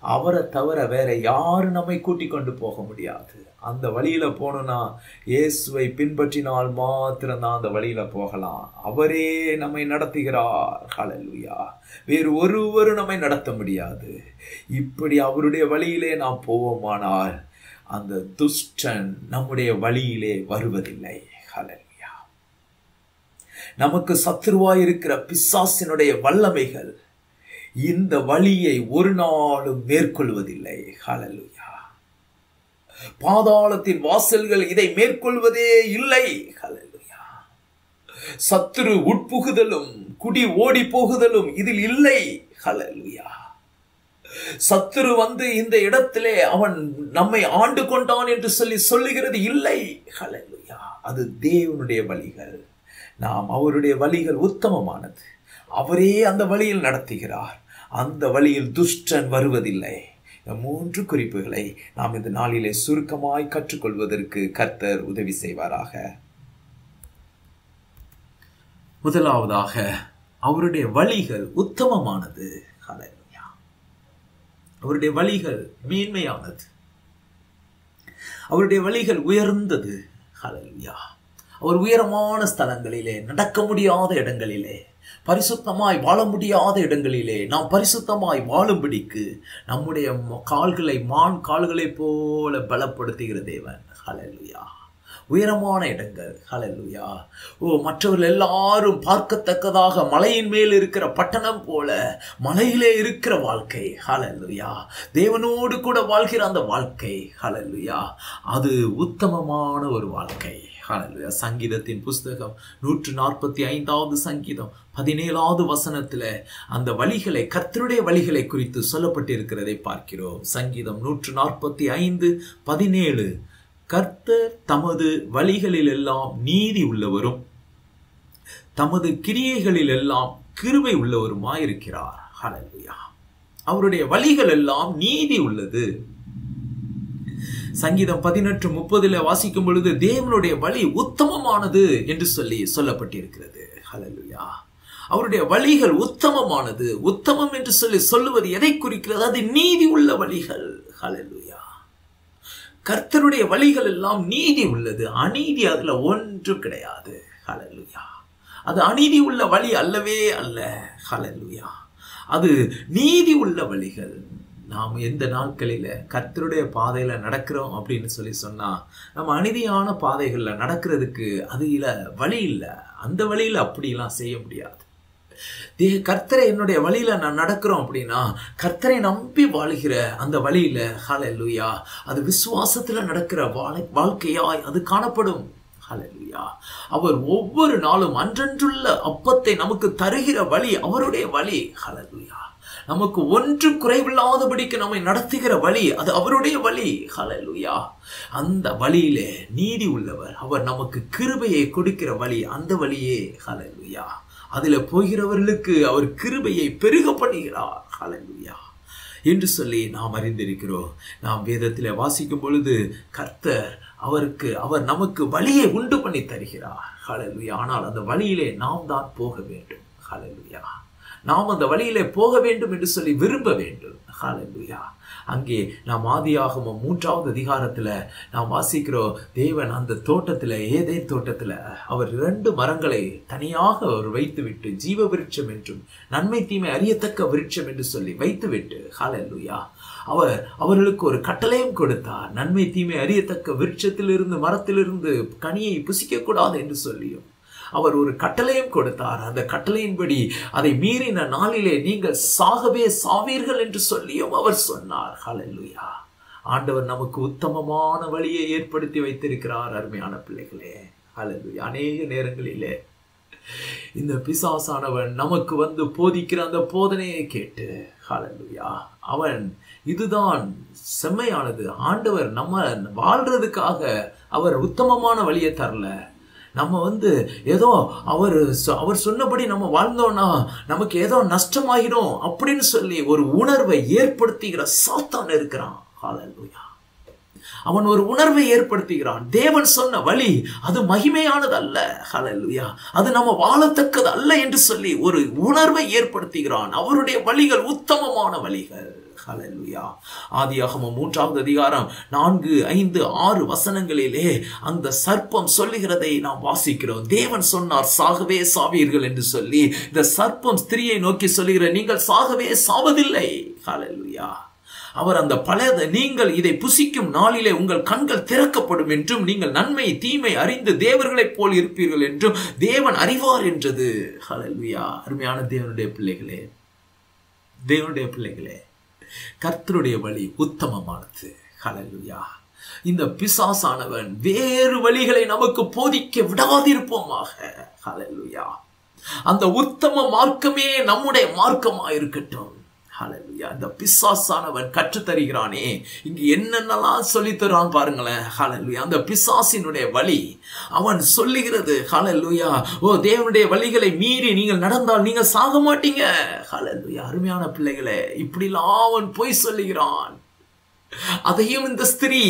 அவரை தவிர வேற யாரும் நம்மை கூட்டிக் கொண்டு போக முடியாது அந்த வழியில போகணும்னா இயேசுவை பின்பற்றினால் மாத்திரம்தான் அந்த வழியில போகலாம் அவரே நம்மை நடத்துகிறார் ஹalleluya வேறு ஒருவரும் நம்மை நடத்த முடியாது இப்படி அவருடைய வழியிலே நாம் போவோமானால் அந்த துஷ்டன் நம்முடைய வழியிலே வருவதில்லை ஹalleluya நமக்கு சத்துருவாய் இருக்கிற பிசாசினுடைய வல்லமைகள் இந்த வழியை ஒரு நாளும் மேற்கொள்வதில்லை ஹalleluya பாதாளத்தின் வாசல்கள் இதை மேற்கொள்வதே இல்லை ஹalleluya சத்துரு உட்புகுதலும் குடி ஓடி போகுதலும் இதில் இல்லை ஹalleluya சத்துரு வந்து இந்த இடத்திலே அவன் நம்மை ஆண்டு கொண்டான் என்று சொல்லி சொல்லுகிறது இல்லை ஹalleluya அது தேவனுடைய வழிகள் நாம் அவருடைய வழிகள் உத்தமமானது அவரே அந்த வழியில் நடத்துகிறார் அந்த வழியில் துஷ்டன் வருவதில்லை இந்த மூன்று குறிப்புகளை நாம் இந்த நாளிலே சுருக்கமாய் கற்றுக்கொள்வதற்கு கர்த்தர் உதவி செய்வாராக முதலாவதாக அவருடைய வழிகள் உத்தமமானது ஹalleluya அவருடைய வழிகள் மேன்மையானது அவருடைய வழிகள் உயர்ந்தது ஹalleluya அவர் உயரமான ஸ்தலங்களிலே நடக்க முடியாத இடங்களிலே பரிசுத்தமாய் வாழ முடியாத இடங்களிலே நாம் பரிசுத்தமாய் வாழும்படிக்கு நம்முடைய ம- கால்களை மான் கால்களைப் போல பலப்படுத்துகிற தேவன் ஹalleluya உயரமான இடங்கள் ஹalleluya ஓ மற்றவர்கள் எல்லாரும் பார்க்கத்தக்கதாக மலையின் மேல் இருக்கிற பட்டணம் போல மலையிலே இருக்கிற வாழ்க்கை ஹalleluya தேவனோடு கூட வாழ்கிற அந்த வாழ்க்கை ஹalleluya அது உத்தமமான ஒரு வாழ்க்கை ஹalleluya சங்கீதத்தின் புஸ்தகம் நூற்று நாற்பத்தி ஐந்தாவது சங்கீதம் பதினேழாவது வசனத்துல அந்த வழிகளை கர்த்தருடைய வழிகளை குறித்து சொல்லப்பட்டிருக்கிறதை பார்க்கிறோம் சங்கீதம் நூற்று நாற்பத்தி ஐந்து பதினேழு கர்த்தர் தமது வழிகளில் எல்லாம் நீதி உள்ளவரும் தமது கிரியைகளில் எல்லாம் கிருபை உள்ளவருமாயிருக்கிறார் ஹalleluya அவருடைய வழிகள் எல்லாம் நீதி உள்ளது சங்கீதம் பதினெட்டு முப்பதுல வாசிக்கும் பொழுது தேவனுடைய வழி உத்தமமானது என்று சொல்லி சொல்லப்பட்டிருக்கிறது ஹalleluya அவருடைய வழிகள் உத்தமமானது உத்தமம் என்று சொல்லி சொல்லுவது எதை குறிக்கிறது அது நீதி உள்ள வழிகள் ஹalleluya கர்த்தருடைய வழிகள் எல்லாம் நீதி உள்ளது அநீதி அதுல ஒன்றும் கிடையாது ஹalleluya அது அநீதி உள்ள வழி அல்லவே அல்ல ஹalleluya அது நீதி உள்ள வழிகள் நாம் எந்த நாட்களில கர்த்தருடைய பாதையில நடக்கிறோம் அப்படின்னு சொல்லி சொன்னா நம்ம அநீதியான பாதைகள்ல நடக்கிறதுக்கு அது இல்ல வழி இல்லை அந்த வழியில அப்படிலாம் செய்ய முடியாது தே கர்த்தரை என்னுடைய வழியில நான் நடக்கிறோம் அப்படின்னா கர்த்தரை நம்பி வாழ்கிற அந்த வழியில ஹalleluya அது விசுவாசத்துல நடக்கிற வாழ் வாழ்க்கையாய் அது காணப்படும் ஹalleluya அவர் ஒவ்வொரு நாளும் அன்றன்றுள்ள அப்பத்தை நமக்கு தருகிற வழி அவருடைய வழி ஹalleluya நமக்கு ஒன்றும் குறைவில்லாதபடிக்கு நம்மை நடத்துகிற வழி அது அவருடைய வழி ஹalleluya அந்த வழியிலே நீதி உள்ளவர் அவர் நமக்கு கிருபையை கொடுக்கிற வழி அந்த வழியே ஹalleluya அதுல போகிறவர்களுக்கு அவர் கிருபையை பெருக பண்ணுகிறார் ஹalleluya என்று சொல்லி நாம் அறிந்திருக்கிறோம் நாம் வேதத்தில் வாசிக்கும் பொழுது கர்த்தர் அவருக்கு அவர் நமக்கு வழியை உண்டு பண்ணி தருகிறார் ஹalleluya ஆனால் அந்த வழியிலே நாம் தான் போக வேண்டும் ஹalleluya நாம் அந்த வழியிலே போக வேண்டும் என்று சொல்லி விரும்ப வேண்டும் ஹalleluya அங்கே நாம் ஆதியாகமம் மூன்றாவது அதிகாரத்துல நாம் வாசிக்கிறோம் தேவன் அந்த தோட்டத்துல ஏதே தோட்டத்துல அவர் இரண்டு மரங்களை தனியாக அவர் வைத்துவிட்டு ஜீவ விருட்சம் என்றும் நன்மை தீமை அறியத்தக்க விருட்சம் என்று சொல்லி வைத்துவிட்டு ஹalleluya அவர் அவர்களுக்கு ஒரு கட்டளையும் கொடுத்தார் நன்மை தீமை அறியத்தக்க விருட்சத்திலிருந்து மரத்திலிருந்து கனியை புசிக்க கூடாது என்று சொல்லியும் அவர் ஒரு கட்டளையும் கொடுத்தார் அந்த கட்டளையின்படி அதை மீறின நாளிலே நீங்கள் சாகவே சாவீர்கள் என்று சொல்லியும் அவர் சொன்னார் ஹalleluya ஆண்டவர் நமக்கு உத்தமமான வழியை ஏற்படுத்தி வைத்திருக்கிறார் அருமையான பிள்ளைகளே ஹalleluya அநேக நேரங்களிலே இந்த பிசாசானவன் நமக்கு வந்து போதிக்கிற அந்த போதனையை கேட்டு ஹalleluya அவன் இதுதான் செம்மையானது ஆண்டவர் நம்ம வாழ்றதுக்காக அவர் உத்தமமான வழியை தரல நம்ம வந்து ஏதோ அவர் சொ- அவர் சொன்னபடி நம்ம வாழ்ந்தோம்னா நமக்கு ஏதோ நஷ்டமாகிடும் அப்படின்னு சொல்லி ஒரு உணர்வை ஏற்படுத்துகிற சாத்தான் இருக்கிறான் ஹalleluya அவன் ஒரு உணர்வை ஏற்படுத்துகிறான் தேவன் சொன்ன வழி அது மகிமையானது அல்ல ஹalleluya அது நம்ம வாழத்தக்கது அல்ல என்று சொல்லி ஒரு உணர்வை ஏற்படுத்துகிறான் அவருடைய வழிகள் உத்தமமான வழிகள் ஹalleluya ஆதியாகமம் மூன்றாவது அதிகாரம் நான்கு ஐந்து ஆறு வசனங்களிலே அந்த சர்ப்பம் சொல்லுகிறதை நாம் வாசிக்கிறோம் தேவன் சொன்னார் சாகவே சாவீர்கள் என்று சொல்லி இந்த சர்ப்பம் ஸ்திரியை நோக்கி சொல்லுகிற நீங்கள் சாகவே சாவதில்லை ஹalleluya அவர் அந்த பழைய நீங்கள் இதை புசிக்கும் நாளிலே உங்கள் கண்கள் திறக்கப்படும் என்றும் நீங்கள் நன்மை தீமை அறிந்து தேவர்களைப் போல் இருப்பீர்கள் என்றும் தேவன் அறிவார் என்றது ஹalleluya அருமையான தேவனுடைய பிள்ளைகளே தேவனுடைய பிள்ளைகளே கர்த்தருடைய வழி உத்தமமானது ஹalleluya இந்த பிசாசானவன் வேறு வழிகளை நமக்கு போதிக்க விடாதிருப்போமாக ஹalleluya அந்த உத்தம மார்க்கமே நம்முடைய மார்க்கமாக இருக்கட்டும் ஹalleluya இந்த பிசாசானவன் கற்றுத் தருகிறானே இங்கு என்னென்னலாம் சொல்லி தருவான் பாருங்களேன் ஹalleluya அந்த பிசாசினுடைய வழி அவன் சொல்லுகிறது ஹalleluya ஓ தேவனுடைய வழிகளை மீறி நீங்கள் நடந்தால் நீங்க சாக மாட்டீங்க ஹalleluya அருமையான பிள்ளைகளே இப்படிலாம் அவன் பொய் சொல்லுகிறான் அதையும் இந்த ஸ்திரீ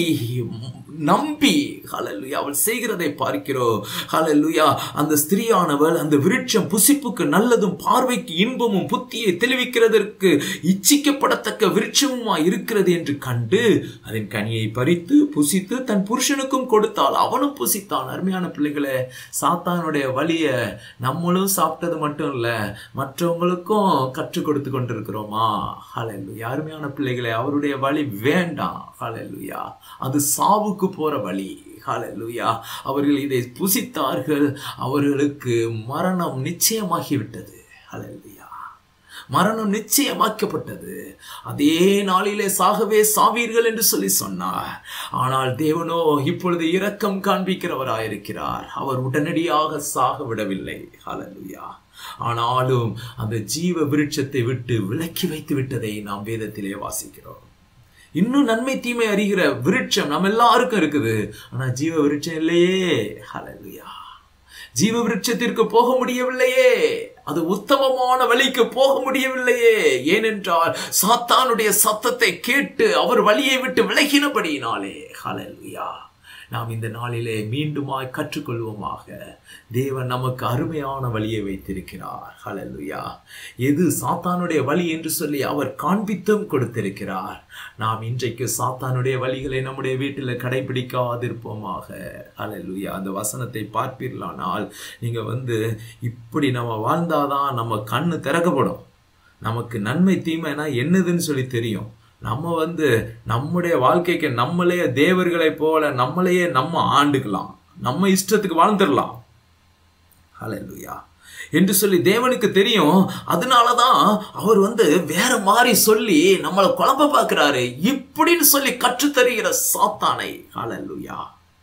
நம்பி ஹalleluya அவள் செய்கிறதை பார்க்கிறோம் ஹalleluya அந்த ஸ்திரீயானவள் அந்த விருட்சம் புசிப்புக்கு நல்லதும் பார்வைக்கு இன்பமும் புத்தியை தெளிவிக்கிறதற்கு இச்சிக்கப்படத்தக்க விருட்சமுமா இருக்கிறது என்று கண்டு அதன் கனியை பறித்து புசித்து தன் புருஷனுக்கும் கொடுத்தாள் அவனும் புசித்தான் அருமையான பிள்ளைகளே சாத்தானுடைய வழிய நம்மளும் சாப்பிட்டது மட்டும் இல்ல மற்றவங்களுக்கும் கற்றுக் கொடுத்து கொண்டிருக்கிறோமா ஹalleluya அருமையான பிள்ளைகளே அவருடைய வழி வேண்டாம் ஹalleluya அது சாவுக்கு போற வழி ஹalleluya அவர்கள் இதை புசித்தார்கள் அவர்களுக்கு மரணம் நிச்சயமாகிவிட்டது ஹalleluya மரணம் நிச்சயமாக்கப்பட்டது அதே நாளிலே சாகவே சாவீர்கள் என்று சொல்லி சொன்னார் ஆனால் தேவனோ இப்பொழுது இரக்கம் காண்பிக்கிறவராயிருக்கிறார் அவர் உடனடியாக சாக விடவில்லை ஹalleluya ஆனாலும் அந்த ஜீவ விருட்சத்தை விட்டு விலக்கி வைத்து விட்டதை நாம் வேதத்திலே வாசிக்கிறோம் இன்னும் நன்மை தீமை அறிகிற விருட்சம் நம்ம எல்லாருக்கும் இருக்குது ஆனா ஜீவ விருட்சம் இல்லையே ஹalleluya ஜீவ விருட்சத்திற்கு போக முடியவில்லையே அது உத்தமமான வழிக்கு போக முடியவில்லையே ஏனென்றால் சாத்தானுடைய சத்தத்தை கேட்டு அவர் வழியை விட்டு விலகினபடியினாலே ஹalleluya நாம் இந்த நாளிலே மீண்டுமாய் கற்றுக்கொள்வோமாக தேவன் நமக்கு அருமையான வழியை வைத்திருக்கிறார் ஹalleluya எது சாத்தானுடைய வழி என்று சொல்லி அவர் காண்பித்தும் கொடுத்திருக்கிறார் நாம் இன்றைக்கு சாத்தானுடைய வழிகளை நம்முடைய வீட்டில் கடைபிடிக்காதிருப்போமாக ஹalleluya அந்த வசனத்தை பார்ப்பீர்களானால் நீங்க வந்து இப்படி நம்ம வாழ்ந்தாதான் நம்ம கண்ணு திறக்கப்படும் நமக்கு நன்மை தீமைனா என்னதுன்னு சொல்லி தெரியும் நம்ம வந்து நம்முடைய வாழ்க்கைக்கு நம்மளே தேவர்களைப் போல நம்மளையே நம்ம ஆண்டுக்கலாம் நம்ம இஷ்டத்துக்கு வாழ்ந்துடலாம் ஹalleluya என்று சொல்லி தேவனுக்கு தெரியும் அதனாலதான் அவர் வந்து வேற மாதிரி சொல்லி நம்மளை குழப்ப பார்க்கிறாரு இப்படின்னு சொல்லி கற்றுத்தருகிற சாத்தானை ஹalleluya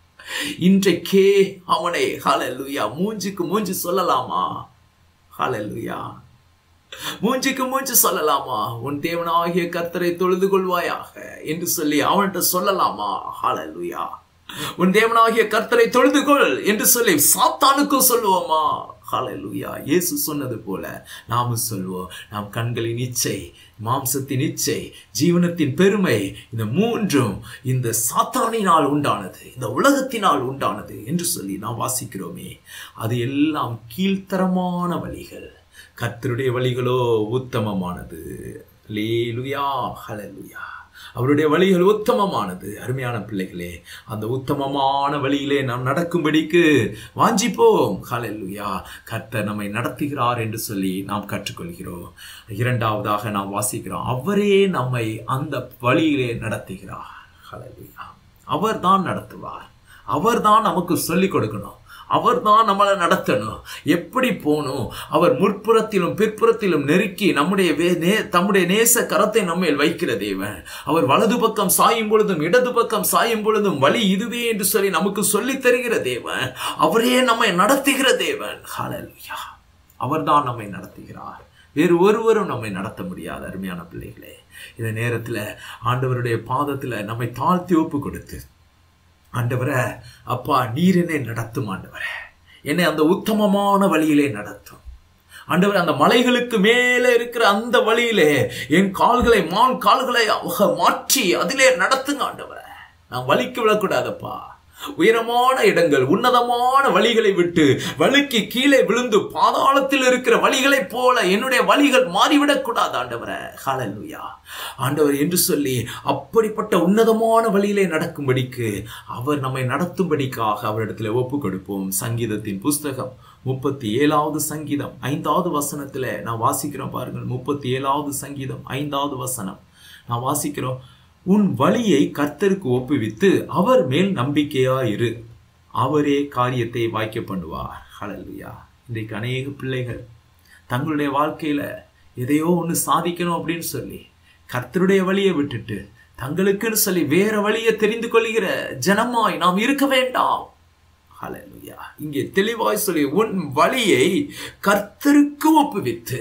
இன்றைக்கே அவனை ஹalleluya மூஞ்சுக்கு மூஞ்சி சொல்லலாமா ஹalleluya மூஞ்சிக்கு மூஞ்சி சொல்லலாமா உன் தேவனாகிய கர்த்தரை தொழுது கொள்வாயாக என்று சொல்லி அவன்கிட்ட சொல்லலாமா ஹalleluya உன் தேவனாகிய கர்த்தரை தொழுது கொள் என்று சொல்லி சாத்தானுக்கும் சொல்லுவோமா ஹalleluya இயேசு சொன்னது போல நாமும் சொல்வோம் நாம் கண்களின் இச்சை மாம்சத்தின் இச்சை ஜீவனத்தின் பெருமை இந்த மூன்றும் இந்த சாத்தானினால் உண்டானது இந்த உலகத்தினால் உண்டானது என்று சொல்லி நாம் வாசிக்கிறோமே அது எல்லாம் கீழ்த்தரமான வழிகள் கர்த்தருடைய வழிகளோ உத்தமமானது லேலுயா ஹalleluya அவருடைய வழிகள் உத்தமமானது அருமையான பிள்ளைகளே அந்த உத்தமமான வழியிலே நாம் நடக்கும்படிக்கு வாஞ்சிப்போம் ஹalleluya கர்த்தர் நம்மை நடத்துகிறார் என்று சொல்லி நாம் கற்றுக்கொள்கிறோம் இரண்டாவதாக நாம் வாசிக்கிறோம் அவரே நம்மை அந்த வழியிலே நடத்துகிறார் ஹalleluya அவர்தான் நடத்துவார் அவர்தான் நமக்கு சொல்லிக் கொடுக்கணும் அவர் தான் நம்மளை நடத்தணும் எப்படி போகணும் அவர் முற்புறத்திலும் பிற்புறத்திலும் நெருக்கி நம்முடைய வே நே தம்முடைய நேச கரத்தை நம்மேல் வைக்கிற தேவன் அவர் வலது பக்கம் சாயும் பொழுதும் இடது பக்கம் சாயும் பொழுதும் வழி இதுவே என்று சொல்லி நமக்கு சொல்லித் தருகிற தேவன் அவரே நம்மை நடத்துகிற தேவன் ஹalleluya அவர்தான் நம்மை நடத்துகிறார் வேறு ஒருவரும் நம்மை நடத்த முடியாது அருமையான பிள்ளைகளே இந்த நேரத்தில் ஆண்டவருடைய பாதத்தில் நம்மை தாழ்த்தி ஒப்பு கொடுத்து ஆண்டவரே அப்பா நீர் என்னை நடத்தும் ஆண்டவரே என்னை அந்த உத்தமமான வழியிலே நடத்தும் ஆண்டவர் அந்த மலைகளுக்கு மேலே இருக்கிற அந்த வழியிலே என் கால்களை மான் கால்களை மாற்றி அதிலே நடத்துங்க ஆண்டவரே நான் வலிக்கு விழக்கூடாதப்பா உயரமான இடங்கள் உன்னதமான வழிகளை விட்டு வழுக்கி கீழே விழுந்து பாதாளத்தில் இருக்கிற வழிகளைப் போல என்னுடைய வழிகள் மாறிவிடக் கூடாது ஆண்டவரே ஹalleluya ஆண்டவர் என்று சொல்லி அப்படிப்பட்ட உன்னதமான வழியிலே நடக்கும்படிக்கு அவர் நம்மை நடத்தும்படிக்காக அவரிடத்தில் ஒப்பு கொடுப்போம் சங்கீதத்தின் புஸ்தகம் முப்பத்தி ஏழாவது சங்கீதம் ஐந்தாவது வசனத்துல நான் வாசிக்கிறோம் பாருங்கள் முப்பத்தி ஏழாவது சங்கீதம் ஐந்தாவது வசனம் நான் வாசிக்கிறோம் உன் வழியை கர்த்தருக்கு ஒப்புவித்து அவர் மேல் நம்பிக்கையா இரு அவரே காரியத்தை வாய்க்க பண்ணுவார் ஹalleluya இன்றைக்கு அநேக பிள்ளைகள் தங்களுடைய வாழ்க்கையில எதையோ ஒன்று சாதிக்கணும் அப்படின்னு சொல்லி கர்த்தருடைய வழியை விட்டுட்டு தங்களுக்குன்னு சொல்லி வேற வழியை தெரிந்து கொள்கிற ஜனமாய் நாம் இருக்க வேண்டாம் ஹalleluya இங்கே தெளிவாய் சொல்லி உன் வழியை கர்த்தருக்கு ஒப்புவித்து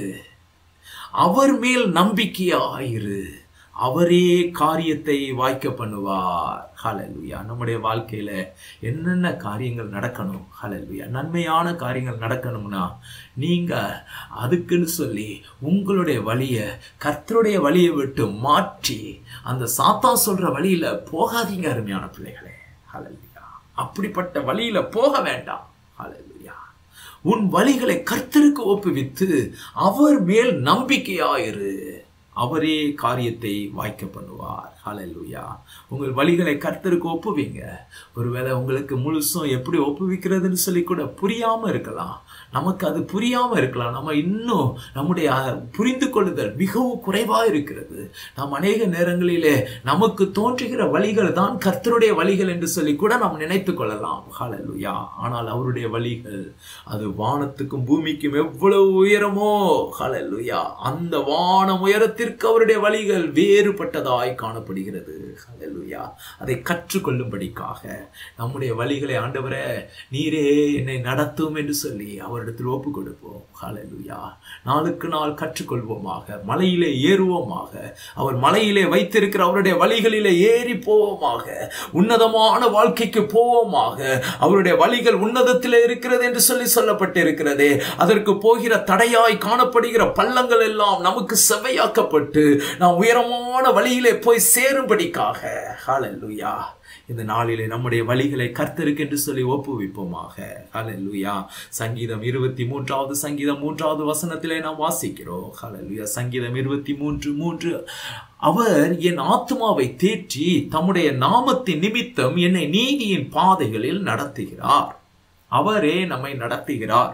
அவர் மேல் நம்பிக்கையாயிரு அவரே காரியத்தை வாய்க்க பண்ணுவார் ஹalleluya நம்முடைய வாழ்க்கையில என்னென்ன காரியங்கள் நடக்கணும் ஹalleluya நன்மையான காரியங்கள் நடக்கணும்னா நீங்க அதுக்குன்னு சொல்லி உங்களுடைய வழியை கர்த்தருடைய வழியை விட்டு மாற்றி அந்த சாத்தா சொல்ற வழியில போகாதீங்க அருமையான பிள்ளைகளே ஹalleluya அப்படிப்பட்ட வழியில போக வேண்டாம் ஹalleluya உன் வழிகளை கர்த்தருக்கு ஒப்புவித்து அவர் மேல் நம்பிக்கையாயிரு அவரே காரியத்தை வாய்க்க பண்ணுவார் ஹalleluya உங்கள் வழிகளை கர்த்தருக்கு ஒப்புவீங்க ஒருவேளை உங்களுக்கு முழுசும் எப்படி ஒப்புவிக்கிறதுன்னு சொல்லி கூட புரியாம இருக்கலாம் நமக்கு அது புரியாம இருக்கலாம் நம்ம இன்னும் நம்முடைய அஹ், புரிந்து கொள்ளுதல் மிகவும் குறைவா இருக்கிறது நாம் அநேக நேரங்களிலே நமக்கு தோன்றுகிற வழிகள் தான் கர்த்தருடைய வழிகள் என்று சொல்லி கூட நாம் நினைத்து கொள்ளலாம் ஹalleluya ஆனால் அவருடைய வழிகள் அது வானத்துக்கும் பூமிக்கும் எவ்வளவு உயரமோ ஹalleluya அந்த வானம் உயரத்திற்கு அவருடைய வழிகள் வேறுபட்டதாய் காணப்படுகிறது ஹalleluya அதை கற்றுக்கொள்ளும்படிக்காக நம்முடைய வழிகளை ஆண்டவரே நீரே என்னை நடத்தும் என்று சொல்லி அவரிடத்தில் ஒப்பு கொடுப்போம் ஹalleluya நாளுக்கு நாள் கற்றுக்கொள்வோமாக மலையிலே ஏறுவோமாக அவர் மலையிலே வைத்திருக்கிற அவருடைய வழிகளிலே ஏறி போவோமாக உன்னதமான வாழ்க்கைக்கு போவோமாக அவருடைய வழிகள் உன்னதத்திலே இருக்கிறது என்று சொல்லி சொல்லப்பட்டிருக்கிறதே அதற்கு போகிற தடையாய் காணப்படுகிற பள்ளங்கள் எல்லாம் நமக்கு செவ்வையாக்கப்பட்டு நாம் உயரமான வழியிலே போய் சேரும்படிக்காக ஹalleluya இந்த நாளிலே நம்முடைய வழிகளை கர்த்தருக்கு என்று சொல்லி ஒப்புவிப்போமாக ஹalleluya சங்கீதம் இருபத்தி மூன்றாவது சங்கீதம் மூன்றாவது வசனத்திலே நாம் வாசிக்கிறோம் ஹalleluya சங்கீதம் இருபத்தி மூன்று மூன்று அவர் என் ஆத்மாவை தேற்றி தம்முடைய நாமத்தின் நிமித்தம் என்னை நீதியின் பாதைகளில் நடத்துகிறார் அவரே நம்மை நடத்துகிறார்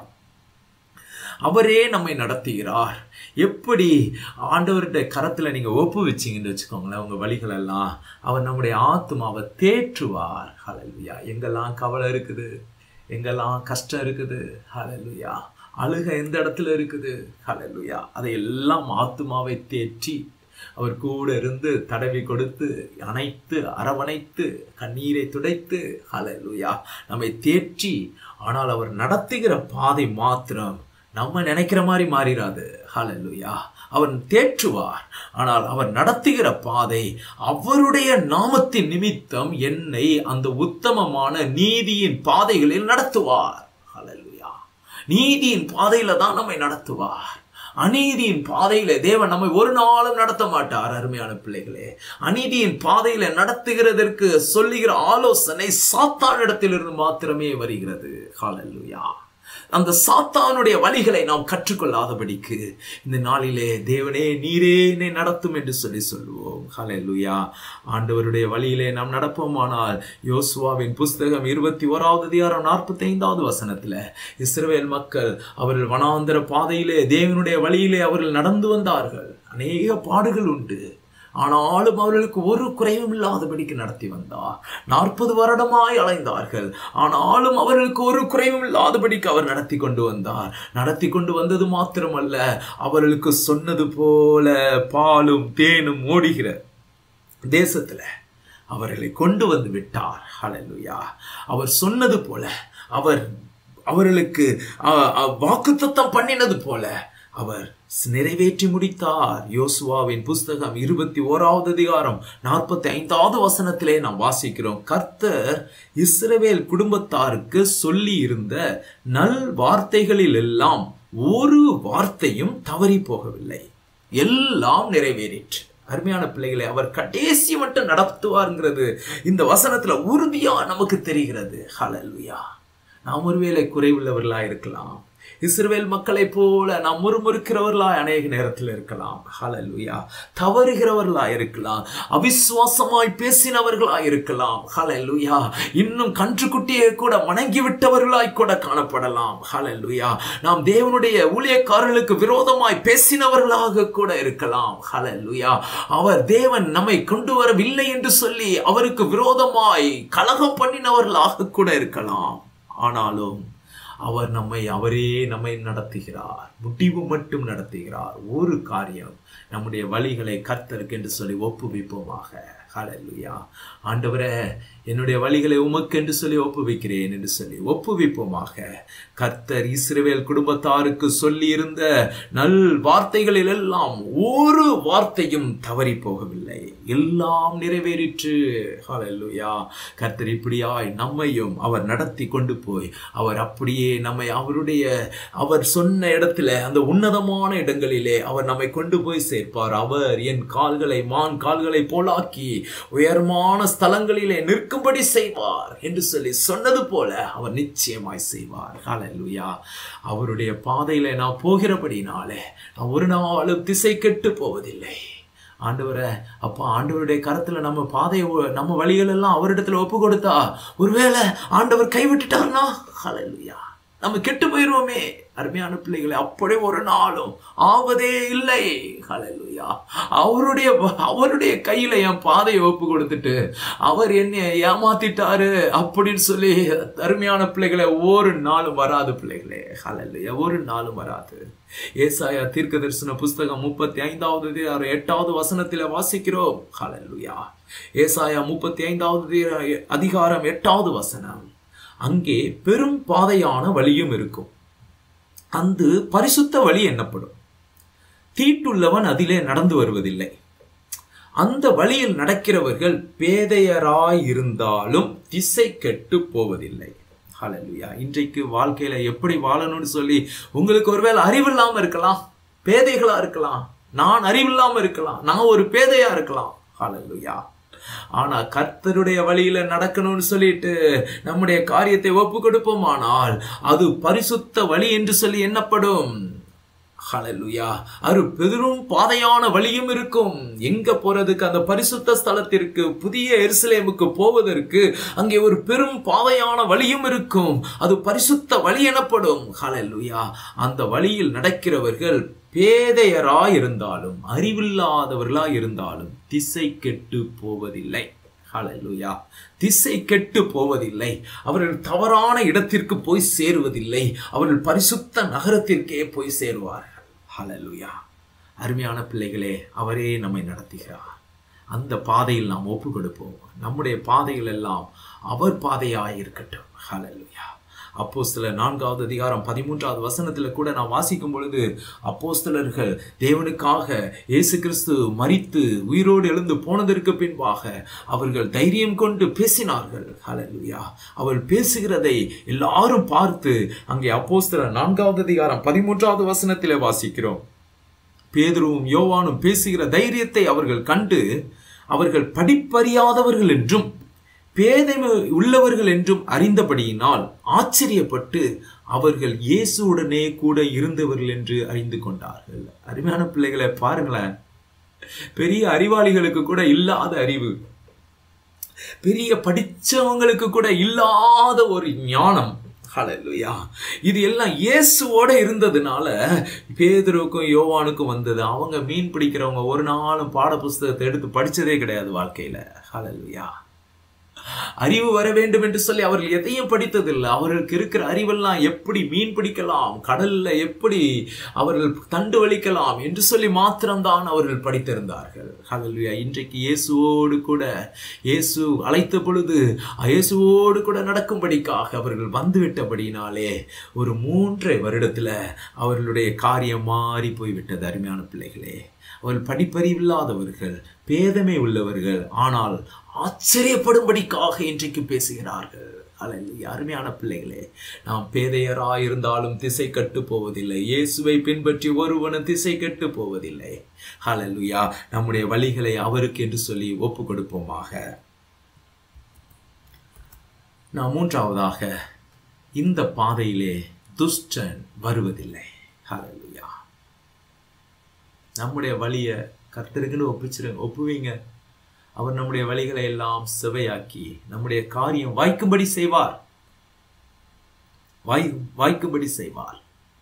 அவரே நம்மை நடத்துகிறார் எப்படி ஆண்டவருடைய கரத்துல நீங்க ஒப்பு வச்சீங்கன்னு வச்சுக்கோங்களேன் உங்க வழிகள் எல்லாம் அவர் நம்முடைய ஆத்மாவை தேற்றுவார் ஹalleluya எங்கெல்லாம் கவலை இருக்குது எங்கெல்லாம் கஷ்டம் இருக்குது ஹalleluya அழுக எந்த இடத்துல இருக்குது ஹalleluya அதை எல்லாம் ஆத்மாவை தேற்றி அவர் கூட இருந்து தடவி கொடுத்து அணைத்து அரவணைத்து கண்ணீரை துடைத்து ஹalleluya நம்மை தேற்றி ஆனால் அவர் நடத்துகிற பாதை மாத்திரம் நம்ம நினைக்கிற மாதிரி மாறிடாது ஹalleluya அவர் தேற்றுவார் ஆனால் அவர் நடத்துகிற பாதை அவருடைய நாமத்தின் நிமித்தம் என்னை அந்த உத்தமமான நீதியின் பாதைகளில் நடத்துவார் ஹalleluya நீதியின் பாதையில தான் நம்மை நடத்துவார் அநீதியின் பாதையில தேவன் நம்மை ஒரு நாளும் நடத்த மாட்டார் அருமையான பிள்ளைகளே அநீதியின் பாதையில நடத்துகிறதற்கு சொல்லுகிற ஆலோசனை சாத்தானிடத்திலிருந்து மாத்திரமே வருகிறது ஹalleluya அந்த சாத்தானுடைய வழிகளை நாம் கற்றுக்கொள்ளாதபடிக்கு இந்த நாளிலே தேவனே நீரே என்னை நடத்தும் என்று சொல்லி சொல்லுவோம் ஹalleluya ஆண்டவருடைய வழியிலே நாம் நடப்போமானால் யோசுவாவின் புஸ்தகம் இருபத்தி ஓராவது அதிகாரம் நாற்பத்தி ஐந்தாவது வசனத்துல இஸ்ரவேல் மக்கள் அவர்கள் வனாந்தர பாதையிலே தேவனுடைய வழியிலே அவர்கள் நடந்து வந்தார்கள் அநேக பாடுகள் உண்டு ஆனாலும் அவர்களுக்கு ஒரு குறைவும் இல்லாதபடிக்கு நடத்தி வந்தார் நாற்பது வருடமாய் அலைந்தார்கள் ஆனாலும் அவர்களுக்கு ஒரு குறைவும் இல்லாதபடிக்கு அவர் நடத்தி கொண்டு வந்தார் நடத்தி கொண்டு வந்தது மாத்திரமல்ல அவர்களுக்கு சொன்னது போல பாலும் தேனும் ஓடுகிற தேசத்துல அவர்களை கொண்டு வந்து விட்டார் ஹalleluya அவர் சொன்னது போல அவர் அவர்களுக்கு வாக்குத்தத்தம் பண்ணினது போல அவர் நிறைவேற்றி முடித்தார் யோசுவாவின் புஸ்தகம் இருபத்தி ஓராவது அதிகாரம் நாற்பத்தி ஐந்தாவது வசனத்திலே நாம் வாசிக்கிறோம் கர்த்தர் இஸ்ரவேல் குடும்பத்தாருக்கு சொல்லி இருந்த நல் வார்த்தைகளில் எல்லாம் ஒரு வார்த்தையும் தவறி போகவில்லை எல்லாம் நிறைவேறிற்று அருமையான பிள்ளைகளை அவர் கடைசி மட்டும் நடத்துவார்ங்கிறது இந்த வசனத்துல உறுதியா நமக்கு தெரிகிறது ஹalleluya நாம் ஒருவேளை குறைவுள்ளவர்களா இருக்கலாம் இஸ்ரவேல் மக்களைப் போல நாம் முறுமுறுக்கிறவர்களாய் அநேக நேரத்தில் இருக்கலாம் ஹalleluya தவறுகிறவர்களாய் இருக்கலாம் அவிசுவாசமாய் பேசினவர்களாய் இருக்கலாம் ஹalleluya இன்னும் கன்றுக்குட்டியை கூட வணங்கி விட்டவர்களாய் கூட காணப்படலாம் ஹalleluya நாம் தேவனுடைய ஊழியக்காரர்களுக்கு விரோதமாய் பேசினவர்களாக கூட இருக்கலாம் ஹalleluya அவர் தேவன் நம்மை கொண்டு வரவில்லை என்று சொல்லி அவருக்கு விரோதமாய் கலகம் பண்ணினவர்களாக கூட இருக்கலாம் ஆனாலும் அவர் நம்மை அவரே நம்மை நடத்துகிறார் முடிவு மட்டும் நடத்துகிறார் ஒரு காரியம் நம்முடைய வழிகளை கர்த்தருக்கு என்று சொல்லி ஒப்புவிப்போமாக ஹalleluya ஆண்டவரே என்னுடைய வழிகளை உமக்கு என்று சொல்லி ஒப்புவிக்கிறேன் என்று சொல்லி ஒப்புவிப்போமாக கர்த்தர் இஸ்ரவேல் குடும்பத்தாருக்கு சொல்லி இருந்த நல் வார்த்தைகளில் எல்லாம் ஒரு வார்த்தையும் தவறி போகவில்லை எல்லாம் நிறைவேறிற்று ஹalleluya கர்த்தர் இப்படியாய் நம்மையும் அவர் நடத்தி கொண்டு போய் அவர் அப்படியே நம்மை அவருடைய அவர் சொன்ன இடத்துல அந்த உன்னதமான இடங்களிலே அவர் நம்மை கொண்டு போய் சேர்ப்பார் அவர் என் கால்களை மான் கால்களை போலாக்கி உயர்மான ஸ்தலங்களிலே நிற்கும்படி செய்வார் என்று சொல்லி சொன்னது போல அவர் நிச்சயமாய் செய்வார் ஹalleluya அவருடைய பாதையில நான் போகிறபடினாலே நான் ஒரு நாளும் திசை கெட்டு போவதில்லை ஆண்டவரை அப்பா ஆண்டவருடைய கரத்துல நம்ம பாதையை ஒ- நம்ம வழிகள் எல்லாம் அவரிடத்துல ஒப்பு கொடுத்தா ஒருவேளை ஆண்டவர் கைவிட்டுட்டார்னா ஹalleluya நம்ம கெட்டு போயிருவோமே அருமையான பிள்ளைகளை அப்படி ஒரு நாளும் ஆவதே இல்லை ஹalleluya அவருடைய அவருடைய கையில என் பாதையை ஒப்பு கொடுத்துட்டு அவர் என்னை ஏமாத்திட்டாரு அப்படின்னு சொல்லி அருமையான பிள்ளைகளை ஒரு நாளும் வராது பிள்ளைகளே ஹalleluya ஒரு நாளும் வராது ஏசாயா தீர்க்க தரிசன புஸ்தகம் முப்பத்தி ஐந்தாவது அதிகாரம் எட்டாவது வசனத்தில வாசிக்கிறோம் ஹalleluya ஏசாயா முப்பத்தி ஐந்தாவது அதிகாரம் எட்டாவது வசனம் அங்கே பெரும் பாதையான வழியும் இருக்கும் அந்த பரிசுத்த வழி என்னப்படும் தீட்டுள்ளவன் அதிலே நடந்து வருவதில்லை அந்த வழியில் நடக்கிறவர்கள் பேதையராய் இருந்தாலும் திசை கெட்டு போவதில்லை ஹalleluya இன்றைக்கு வாழ்க்கையில எப்படி வாழணும்னு சொல்லி உங்களுக்கு ஒருவேளை அறிவில்லாம இருக்கலாம் பேதைகளா இருக்கலாம் நான் அறிவில்லாம இருக்கலாம் நான் ஒரு பேதையா இருக்கலாம் ஹalleluya ஆனா கர்த்தருடைய வழியில நடக்கணும்னு சொல்லிட்டு நம்முடைய காரியத்தை ஒப்பு கொடுப்போமானால் அது பரிசுத்த வழி என்று சொல்லி எண்ணப்படும் ஹalleluya அது பெரும் பாதையான வழியும் இருக்கும் எங்க போறதுக்கு அந்த பரிசுத்த ஸ்தலத்திற்கு புதிய எருசலேமுக்கு போவதற்கு அங்கே ஒரு பெரும் பாதையான வழியும் இருக்கும் அது பரிசுத்த வழி எனப்படும் ஹalleluya அந்த வழியில் நடக்கிறவர்கள் பேதையராய் இருந்தாலும் அறிவில்லாதவர்களாய் இருந்தாலும் திசை கெட்டு போவதில்லை ஹalleluya திசை கெட்டு போவதில்லை அவர்கள் தவறான இடத்திற்கு போய் சேருவதில்லை அவர்கள் பரிசுத்த நகரத்திற்கே போய் சேருவார்கள் ஹalleluya அருமையான பிள்ளைகளே அவரே நம்மை நடத்துகிறார் அந்த பாதையில் நாம் ஒப்பு கொடுப்போம் நம்முடைய பாதைகள் எல்லாம் அவர் பாதையாய் இருக்கட்டும் ஹalleluya அப்போஸ்தலர் நான்காவது அதிகாரம் பதிமூன்றாவது வசனத்துல கூட நான் வாசிக்கும் பொழுது அப்போஸ்தலர்கள் தேவனுக்காக இயேசு கிறிஸ்து மரித்து உயிரோடு எழுந்து போனதற்கு பின்பாக அவர்கள் தைரியம் கொண்டு பேசினார்கள் ஹalleluya அவர்கள் பேசுகிறதை எல்லாரும் பார்த்து அங்கே அப்போஸ்தலர் நான்காவது அதிகாரம் பதிமூன்றாவது வசனத்திலே வாசிக்கிறோம் பேதுருவும் யோவானும் பேசுகிற தைரியத்தை அவர்கள் கண்டு அவர்கள் படிப்பறியாதவர்கள் என்றும் பேதைமை உள்ளவர்கள் என்றும் அறிந்தபடியினால் ஆச்சரியப்பட்டு அவர்கள் இயேசுவுடனே கூட இருந்தவர்கள் என்று அறிந்து கொண்டார்கள் அருமையான பிள்ளைகளை பாருங்களேன் பெரிய அறிவாளிகளுக்கு கூட இல்லாத அறிவு பெரிய படிச்சவங்களுக்கு கூட இல்லாத ஒரு ஞானம் ஹalleluya இது எல்லாம் இயேசுவோட இருந்ததுனால பேதுருவுக்கும் யோவானுக்கும் வந்தது அவங்க மீன் பிடிக்கிறவங்க ஒரு நாளும் பாட புஸ்தகத்தை எடுத்து படிச்சதே கிடையாது வாழ்க்கையில ஹalleluya அறிவு வர வேண்டும் என்று சொல்லி அவர்கள் எதையும் படித்ததில்லை அவர்களுக்கு இருக்கிற அறிவெல்லாம் எப்படி மீன் பிடிக்கலாம் கடல்ல எப்படி அவர்கள் தண்டு வலிக்கலாம் என்று சொல்லி மாத்திரம்தான் அவர்கள் படித்திருந்தார்கள் ஹalleluya இன்றைக்கு இயேசுவோடு கூட இயேசு அழைத்த பொழுது இயேசுவோடு கூட நடக்கும்படிக்காக அவர்கள் வந்துவிட்டபடினாலே ஒரு மூன்றரை வருடத்துல அவர்களுடைய காரியம் மாறி போய்விட்டது அருமையான பிள்ளைகளே அவர்கள் படிப்பறிவில்லாதவர்கள் பேதமை உள்ளவர்கள் ஆனால் ஆச்சரியப்படும்படிக்காக இன்றைக்கு பேசுகிறார்கள் ஹalleluya அருமையான பிள்ளைகளே நாம் பேதையராய் இருந்தாலும் திசை கட்டு போவதில்லை இயேசுவை பின்பற்றி ஒருவனும் திசை கட்டு போவதில்லை ஹalleluya நம்முடைய வழிகளை அவருக்கு என்று சொல்லி ஒப்பு கொடுப்போமாக நாம் மூன்றாவதாக இந்த பாதையிலே துஷ்டன் வருவதில்லை ஹalleluya நம்முடைய வழியை கர்த்தருக்குன்னு ஒப்பிச்சிரு ஒப்புவீங்க அவர் நம்முடைய வழிகளை எல்லாம் செவையாக்கி நம்முடைய காரியம் வாய்க்கும்படி செய்வார் வாய் வாய்க்கும்படி செய்வார்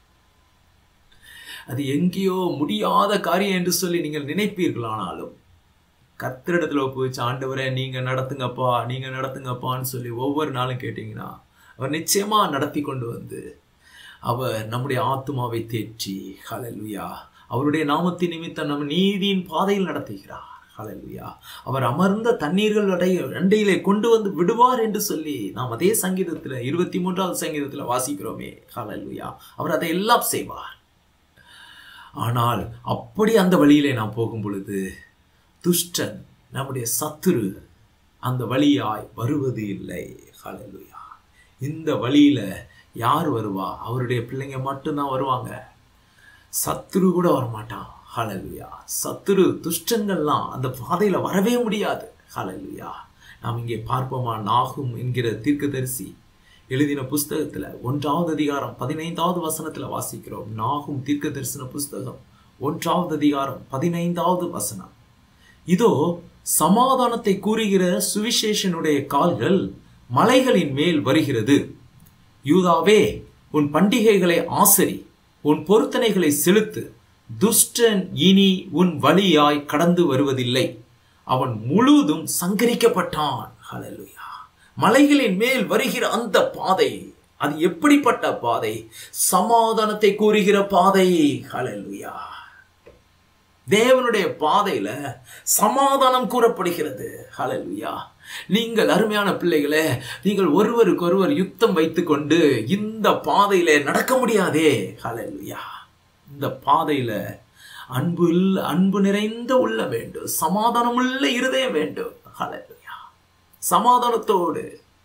அது எங்கேயோ முடியாத காரியம் என்று சொல்லி நீங்கள் நினைப்பீர்களானாலும் கர்த்தரிடத்துல ஒப்புவிச்சு ஆண்டவரே நீங்க நடத்துங்கப்பா நீங்க நடத்துங்கப்பான்னு சொல்லி ஒவ்வொரு நாளும் கேட்டீங்கன்னா அவர் நிச்சயமா நடத்தி கொண்டு வந்து அவர் நம்முடைய ஆத்மாவை தேற்றி ஹalleluya அவருடைய நாமத்தின் நிமித்தம் நம்ம நீதியின் பாதையில் நடத்துகிறார் ஹalleluya அவர் அமர்ந்த தண்ணீர்கள் அடைய அண்டையிலே கொண்டு வந்து விடுவார் என்று சொல்லி நாம் அதே சங்கீதத்துல இருபத்தி மூன்றாவது சங்கீதத்துல வாசிக்கிறோமே ஹalleluya அவர் அதை எல்லாம் செய்வார் ஆனால் அப்படி அந்த வழியிலே நாம் போகும் பொழுது துஷ்டன் நம்முடைய சத்துரு அந்த வழியாய் வருவது இல்லை ஹalleluya இந்த வழியில யார் வருவா அவருடைய பிள்ளைங்க மட்டும்தான் வருவாங்க சத்துரு கூட வரமாட்டான் ஹalleluya சத்துரு துஷ்டங்கள்லாம் அந்த பாதையில வரவே முடியாது ஹalleluya நாம் இங்கே பார்ப்போமா நாகும் என்கிற தீர்க்கதரிசி எழுதின புஸ்தகத்துல ஒன்றாவது அதிகாரம் பதினைந்தாவது வசனத்துல வாசிக்கிறோம் நாகும் தீர்க்க தரிசன புஸ்தகம் ஒன்றாவது அதிகாரம் பதினைந்தாவது வசனம் இதோ சமாதானத்தை கூறுகிற சுவிசேஷனுடைய கால்கள் மலைகளின் மேல் வருகிறது யூதாவே உன் பண்டிகைகளை ஆசரி உன் பொருத்தனைகளை செலுத்து துஷ்டன் இனி உன் வழியாய் கடந்து வருவதில்லை அவன் முழுவதும் சங்கரிக்கப்பட்டான் ஹalleluya மலைகளின் மேல் வருகிற அந்த பாதை அது எப்படிப்பட்ட பாதை சமாதானத்தை கூறுகிற பாதை ஹalleluya தேவனுடைய பாதையில சமாதானம் கூறப்படுகிறது ஹalleluya நீங்கள் அருமையான பிள்ளைகளே நீங்கள் ஒருவருக்கு ஒருவர் யுத்தம் வைத்துக்கொண்டு இந்த பாதையில நடக்க முடியாதே ஹalleluya இந்த பாதையில அன்பு இல்ல அன்பு நிறைந்த உள்ள வேண்டும் சமாதானமுள்ள இருதயம் வேண்டும் ஹalleluya சமாதானத்தோடு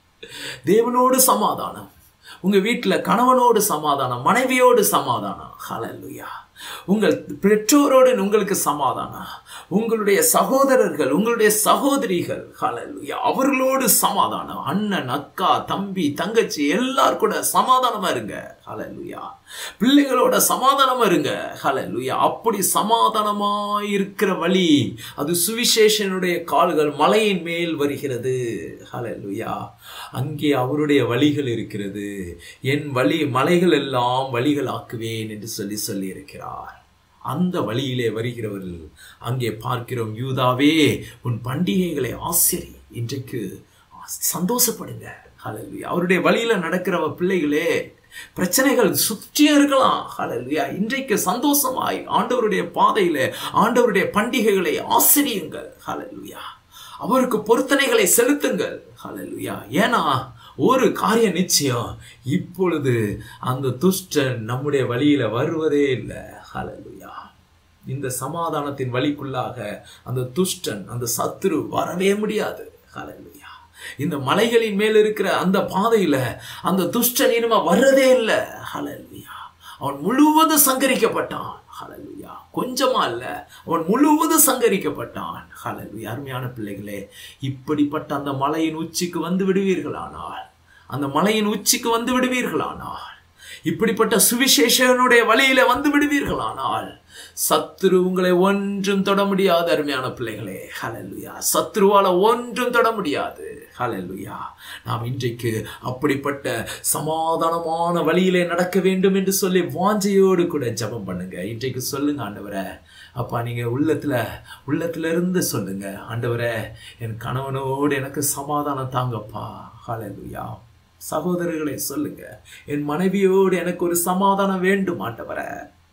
தேவனோடு சமாதானம் உங்க வீட்டுல கணவனோடு சமாதானம் மனைவியோடு சமாதானம் ஹalleluya உங்கள் பெற்றோரோடு உங்களுக்கு சமாதானம் உங்களுடைய சகோதரர்கள் உங்களுடைய சகோதரிகள் ஹalleluya அவர்களோடு சமாதானம் அண்ணன் அக்கா தம்பி தங்கச்சி எல்லார் கூட சமாதானமா இருங்க ஹalleluya பிள்ளைகளோட சமாதானமா இருங்க ஹalleluya அப்படி சமாதானமா இருக்கிற வழி அது சுவிசேஷனுடைய கால்கள் மலையின் மேல் வருகிறது ஹalleluya அங்கே அவருடைய வழிகள் இருக்கிறது என் வழி மலைகள் எல்லாம் வழிகள் ஆக்குவேன் என்று சொல்லி சொல்லி இருக்கிறார் அந்த வழியிலே வருகிறவர்கள் அங்கே பார்க்கிறோம் யூதாவே உன் பண்டிகைகளை ஆசிரி இன்றைக்கு சந்தோஷப்படுங்க ஹalleluya அவருடைய வழியில நடக்கிறவ பிள்ளைகளே பிரச்சனைகள் சுற்றியும் இருக்கலாம் ஹalleluya இன்றைக்கு சந்தோஷமாய் ஆண்டவருடைய பாதையில ஆண்டவருடைய பண்டிகைகளை ஆசிரியுங்கள் ஹalleluya அவருக்கு பொருத்தனைகளை செலுத்துங்கள் ஹalleluya ஏன்னா ஒரு காரியம் நிச்சயம் இப்பொழுது அந்த துஷ்டன் நம்முடைய வழியில வருவதே இல்லை ஹalleluya இந்த சமாதானத்தின் வழிக்குள்ளாக அந்த துஷ்டன் அந்த சத்துரு வரவே முடியாது ஹalleluya இந்த மலைகளின் மேல் இருக்கிற அந்த பாதையில அந்த துஷ்டன் இனிமே வர்றதே இல்லை ஹalleluya அவன் முழுவதும் சங்கரிக்கப்பட்டான் ஹalleluya கொஞ்சமா இல்ல அவன் முழுவதும் சங்கரிக்கப்பட்டான் ஹalleluya அருமையான பிள்ளைகளே இப்படிப்பட்ட அந்த மலையின் உச்சிக்கு வந்து விடுவீர்களானால் அந்த மலையின் உச்சிக்கு வந்து விடுவீர்களானால் இப்படிப்பட்ட சுவிசேஷனுடைய வழியில வந்து விடுவீர்களானால் சத்துரு உங்களை ஒன்றும் தொட முடியாது அருமையான பிள்ளைகளே ஹalleluya சத்துருவால ஒன்றும் தொட முடியாது ஹalleluya நாம் இன்றைக்கு அப்படிப்பட்ட சமாதானமான வழியிலே நடக்க வேண்டும் என்று சொல்லி வாஞ்சையோடு கூட ஜெபம் பண்ணுங்க இன்றைக்கு சொல்லுங்க ஆண்டவரே அப்பா நீங்க உள்ளத்துல உள்ளத்துல இருந்து சொல்லுங்க ஆண்டவரே என் கணவனோடு எனக்கு சமாதானம் தாங்கப்பா ஹalleluya சகோதரர்களை சொல்லுங்க என் மனைவியோடு எனக்கு ஒரு சமாதானம் வேண்டும் ஆண்டவரே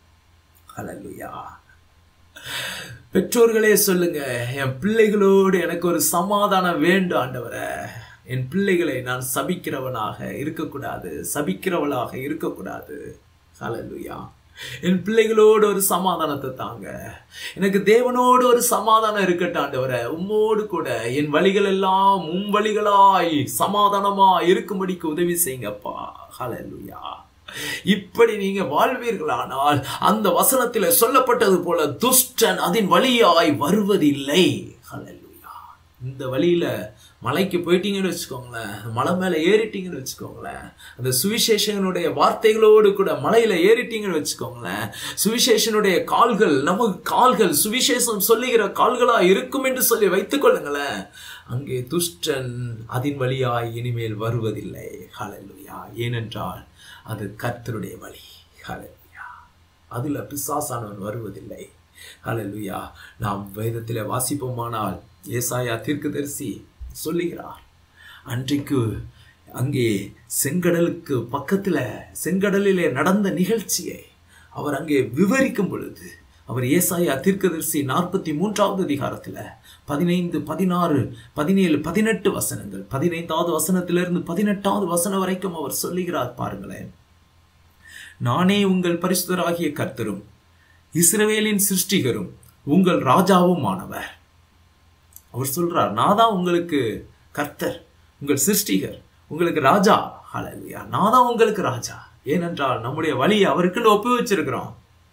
ஹalleluya பெற்றோர்களே சொல்லுங்க என் பிள்ளைகளோடு எனக்கு ஒரு சமாதானம் வேண்டும் ஆண்டவரே என் பிள்ளைகளை நான் சபிக்கிறவனாக இருக்கக்கூடாது சபிக்கிறவளாக இருக்கக்கூடாது ஹalleluya என் பிள்ளைகளோடு ஒரு சமாதானத்தை தாங்க எனக்கு தேவனோடு ஒரு சமாதானம் இருக்கட்டும் ஆண்டவரே உம்மோடு கூட என் வழிகள் எல்லாம் உம் வழிகளாய் சமாதானமா இருக்கும்படிக்கு உதவி செய்யுங்கப்பா ஹalleluya இப்படி நீங்க வாழ்வீர்களானால் அந்த வசனத்தில் சொல்லப்பட்டது போல துஷ்டன் அதன் வழியாய் வருவதில்லை ஹalleluya இந்த வழியில மலைக்கு போயிட்டீங்கன்னு வச்சுக்கோங்களேன் மலை மேல ஏறிட்டீங்கன்னு வச்சுக்கோங்களேன் அந்த சுவிசேஷனுடைய வார்த்தைகளோடு கூட மலையில ஏறிட்டீங்கன்னு வச்சுக்கோங்களேன் சுவிசேஷனுடைய கால்கள் நமக்கு கால்கள் சுவிசேஷம் சொல்லுகிற கால்களா இருக்கும் என்று சொல்லி வைத்துக் கொள்ளுங்களேன் அங்கே துஷ்டன் அதன் வழியாய் இனிமேல் வருவதில்லை ஹalleluya ஏனென்றால் அது கர்த்தருடைய வழி ஹalleluya அதுல பிசாசானவன் வருவதில்லை ஹalleluya நாம் வேதத்தில் வாசிப்போமானால் ஏசாயா தீர்க்கதரிசி சொல்லுகிறார் அன்றைக்கு அங்கே செங்கடலுக்கு பக்கத்துல செங்கடலிலே நடந்த நிகழ்ச்சியை அவர் அங்கே விவரிக்கும் பொழுது அவர் ஏசாயா தீர்க்கதரிசி நாற்பத்தி மூன்றாவது அதிகாரத்துல பதினைந்து பதினாறு பதினேழு பதினெட்டு வசனங்கள் பதினைந்தாவது வசனத்திலிருந்து பதினெட்டாவது வசனம் வரைக்கும் அவர் சொல்லுகிறார் பாருங்களேன் நானே உங்கள் பரிசுத்தராகிய கர்த்தரும் இஸ்ரவேலின் சிருஷ்டிகரும் உங்கள் ராஜாவும் ஆனவர் அவர் சொல்றார் நான் தான் உங்களுக்கு கர்த்தர் உங்கள் சிருஷ்டிகர் உங்களுக்கு ராஜா ஹalleluya நான் தான் உங்களுக்கு ராஜா ஏனென்றால் நம்முடைய வழியை அவருக்குன்னு ஒப்பு வச்சிருக்கிறோம்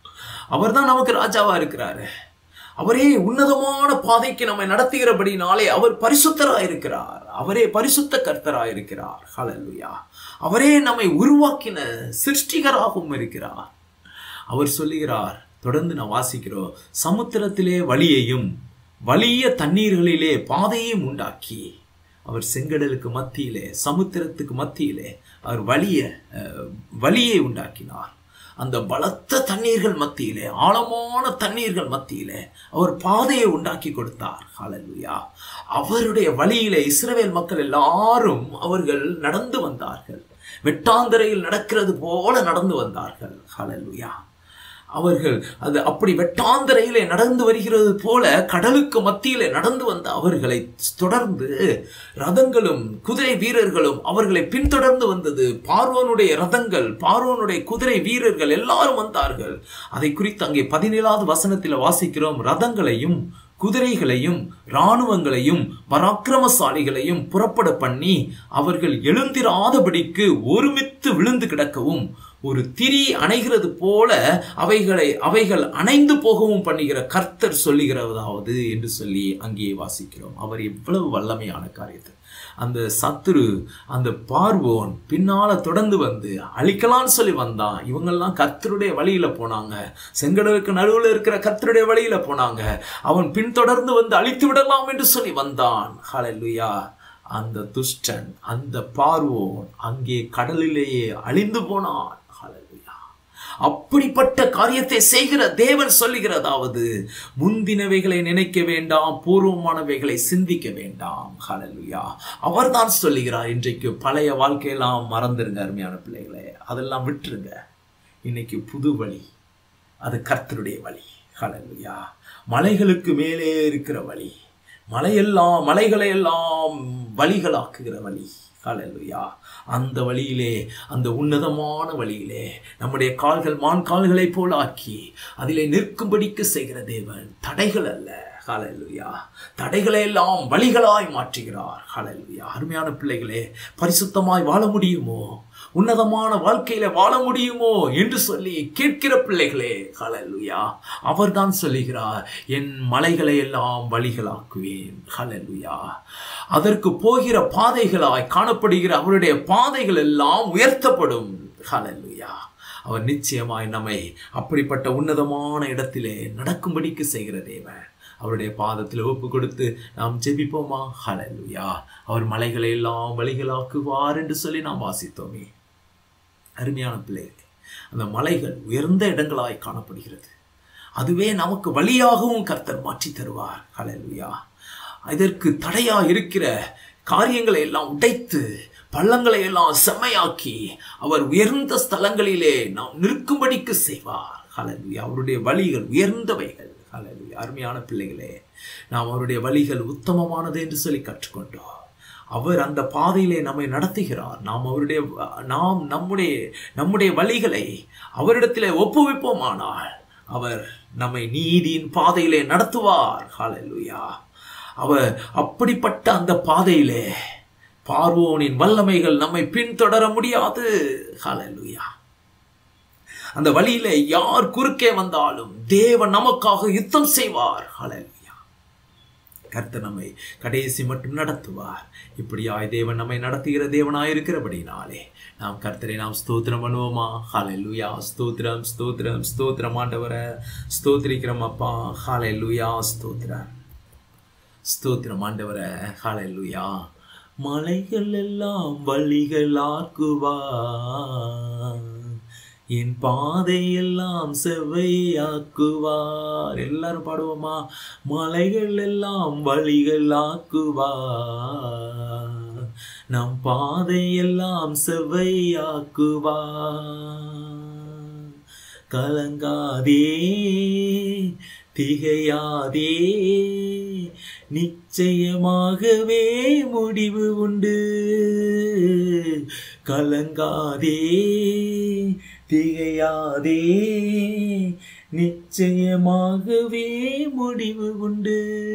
அவர் தான் நமக்கு ராஜாவா இருக்கிறாரு அவரே உன்னதமான பாதைக்கு நம்மை நடத்துகிறபடினாலே அவர் பரிசுத்தராய் இருக்கிறார் அவரே பரிசுத்த கர்த்தராய் இருக்கிறார் ஹalleluya அவரே நம்மை உருவாக்கின சிருஷ்டிகராகவும் இருக்கிறார் அவர் சொல்லுகிறார் தொடர்ந்து நான் வாசிக்கிறோம் சமுத்திரத்திலே வழியையும் வலிய தண்ணீர்களிலே பாதையையும் உண்டாக்கி அவர் செங்கடலுக்கு மத்தியிலே சமுத்திரத்துக்கு மத்தியிலே அவர் வலிய அஹ், வழியை உண்டாக்கினார் அந்த பலத்த தண்ணீர்கள் மத்தியிலே ஆழமான தண்ணீர்கள் மத்தியிலே அவர் பாதையை உண்டாக்கி கொடுத்தார் ஹalleluya அவருடைய வழியிலே இஸ்ரவேல் மக்கள் எல்லாரும் அவர்கள் நடந்து வந்தார்கள் வெட்டாந்தரையில் நடக்கிறது போல நடந்து வந்தார்கள் ஹalleluya அவர்கள் அது அப்படி வெட்டாந்தரையிலே நடந்து வருகிறது போல கடலுக்கு மத்தியிலே நடந்து வந்த அவர்களை தொடர்ந்து ரதங்களும் குதிரை வீரர்களும் அவர்களை பின்தொடர்ந்து வந்தது பார்வோனுடைய ரதங்கள் பார்வோனுடைய குதிரை வீரர்கள் எல்லாரும் வந்தார்கள் அதை குறித்து அங்கே பதினேழாவது வசனத்தில் வாசிக்கிறோம் ரதங்களையும் குதிரைகளையும் இராணுவங்களையும் பராக்கிரமசாலிகளையும் புறப்பட பண்ணி அவர்கள் எழுந்திராதபடிக்கு ஒருமித்து விழுந்து கிடக்கவும் ஒரு திரி அணைகிறது போல அவைகளை அவைகள் அணைந்து போகவும் பண்ணுகிற கர்த்தர் சொல்லுகிறதாவது என்று சொல்லி அங்கே வாசிக்கிறோம் அவர் எவ்வளவு வல்லமையான காரியத்தை அந்த சத்துரு அந்த பார்வோன் பின்னால தொடர்ந்து வந்து அழிக்கலாம்னு சொல்லி வந்தான் இவங்கெல்லாம் கர்த்தருடைய வழியில போனாங்க செங்கடலுக்கு நடுவில் இருக்கிற கர்த்தருடைய வழியில போனாங்க அவன் பின்தொடர்ந்து வந்து அழித்து விடலாம் என்று சொல்லி வந்தான் ஹalleluya அந்த துஷ்டன் அந்த பார்வோன் அங்கே கடலிலேயே அழிந்து போனான் ஹalleluya அப்படிப்பட்ட காரியத்தை செய்கிற தேவன் சொல்லுகிறதாவது முந்தினவைகளை நினைக்க வேண்டாம் பூர்வமானவைகளை சிந்திக்க வேண்டாம் ஹalleluya அவர்தான் சொல்லுகிறார் இன்றைக்கு பழைய வாழ்க்கையெல்லாம் மறந்துருங்க அருமையான பிள்ளைகளே அதெல்லாம் விட்டுருங்க இன்னைக்கு புது வழி அது கர்த்தருடைய வழி ஹalleluya மலைகளுக்கு மேலே இருக்கிற வழி மலையெல்லாம் மலைகளை எல்லாம் வழிகளாக்குகிற வழி ஹalleluya அந்த வழியிலே அந்த உன்னதமான வழியிலே நம்முடைய கால்கள் மான் கால்களைப் போல ஆக்கி அதிலே நிற்கும்படிக்கு செய்கிற தேவன் தடைகள் அல்ல ஹalleluya தடைகளை எல்லாம் வழிகளாய் மாற்றுகிறார் ஹalleluya அருமையான பிள்ளைகளே பரிசுத்தமாய் வாழ முடியுமோ உன்னதமான வாழ்க்கையில வாழ முடியுமோ என்று சொல்லி கேட்கிற பிள்ளைகளே ஹalleluya அவர்தான் சொல்லுகிறார் என் மலைகளை எல்லாம் வழிகளாக்குவேன் ஹalleluya அதற்கு போகிற பாதைகளாய் காணப்படுகிற அவருடைய பாதைகள் எல்லாம் உயர்த்தப்படும் ஹalleluya அவர் நிச்சயமாய் நம்மை அப்படிப்பட்ட உன்னதமான இடத்திலே நடக்கும்படிக்கு செய்கிற தேவன் அவருடைய பாதத்தில் ஒப்பு கொடுத்து நாம் ஜெபிப்போமா ஹalleluya அவர் மலைகளை எல்லாம் வழிகளாக்குவார் என்று சொல்லி நாம் வாசித்தோமே அருமையான பிள்ளைகளே அந்த மலைகள் உயர்ந்த இடங்களாய் காணப்படுகிறது அதுவே நமக்கு வழியாகவும் கர்த்தர் மாற்றி தருவார் ஹalleluya இதற்கு தடையா இருக்கிற காரியங்களை எல்லாம் உடைத்து பள்ளங்களை எல்லாம் செம்மையாக்கி அவர் உயர்ந்த ஸ்தலங்களிலே நாம் நிற்கும்படிக்கு செய்வார் ஹalleluya அவருடைய வழிகள் உயர்ந்தவைகள் ஹalleluya அருமையான பிள்ளைகளே நாம் அவருடைய வழிகள் உத்தமமானது என்று சொல்லி கற்றுக்கொண்டோம் அவர் அந்த பாதையிலே நம்மை நடத்துகிறார் நாம் அவருடைய நாம் நம்முடைய நம்முடைய வழிகளை அவரிடத்திலே ஒப்புவிப்போமானால் அவர் நம்மை நீதியின் பாதையிலே நடத்துவார் ஹalleluya அவர் அப்படிப்பட்ட அந்த பாதையிலே பார்வோனின் வல்லமைகள் நம்மை பின்தொடர முடியாது ஹalleluya அந்த வழியிலே யார் குறுக்கே வந்தாலும் தேவன் நமக்காக யுத்தம் செய்வார் ஹalleluya கர்த்தர் நம்மை கடைசி மட்டும் நடத்துவார் இப்படியாய் தேவன் நம்மை நடத்துகிற தேவனாய் இருக்கிறபடினாலே நாம் கர்த்தரை நாம் ஸ்தோத்திரம் பண்ணுவோமா ஹalleluya ஸ்தோத்திரம் ஸ்தோத்திரம் ஸ்தோத்திரம் ஆண்டவரை ஸ்தோத்திரிக்கிறோம் அப்பா ஹalleluya ஸ்தோத்திரம் ஸ்தோத்திரம் ஆண்டவரை ஹalleluya மலைகள் எல்லாம் வழிகளாக்குவார் என் பாதையெல்லாம் செவ்வையாக்குவார் எல்லாரும் பாடுவோமா மலைகள் எல்லாம் வழிகளாக்குவார் நம் பாதையெல்லாம் செவ்வையாக்குவார் கலங்காதே திகையாதே நிச்சயமாகவே முடிவு உண்டு கலங்காதே திகையாதே நிச்சயமாகவே முடிவு உண்டு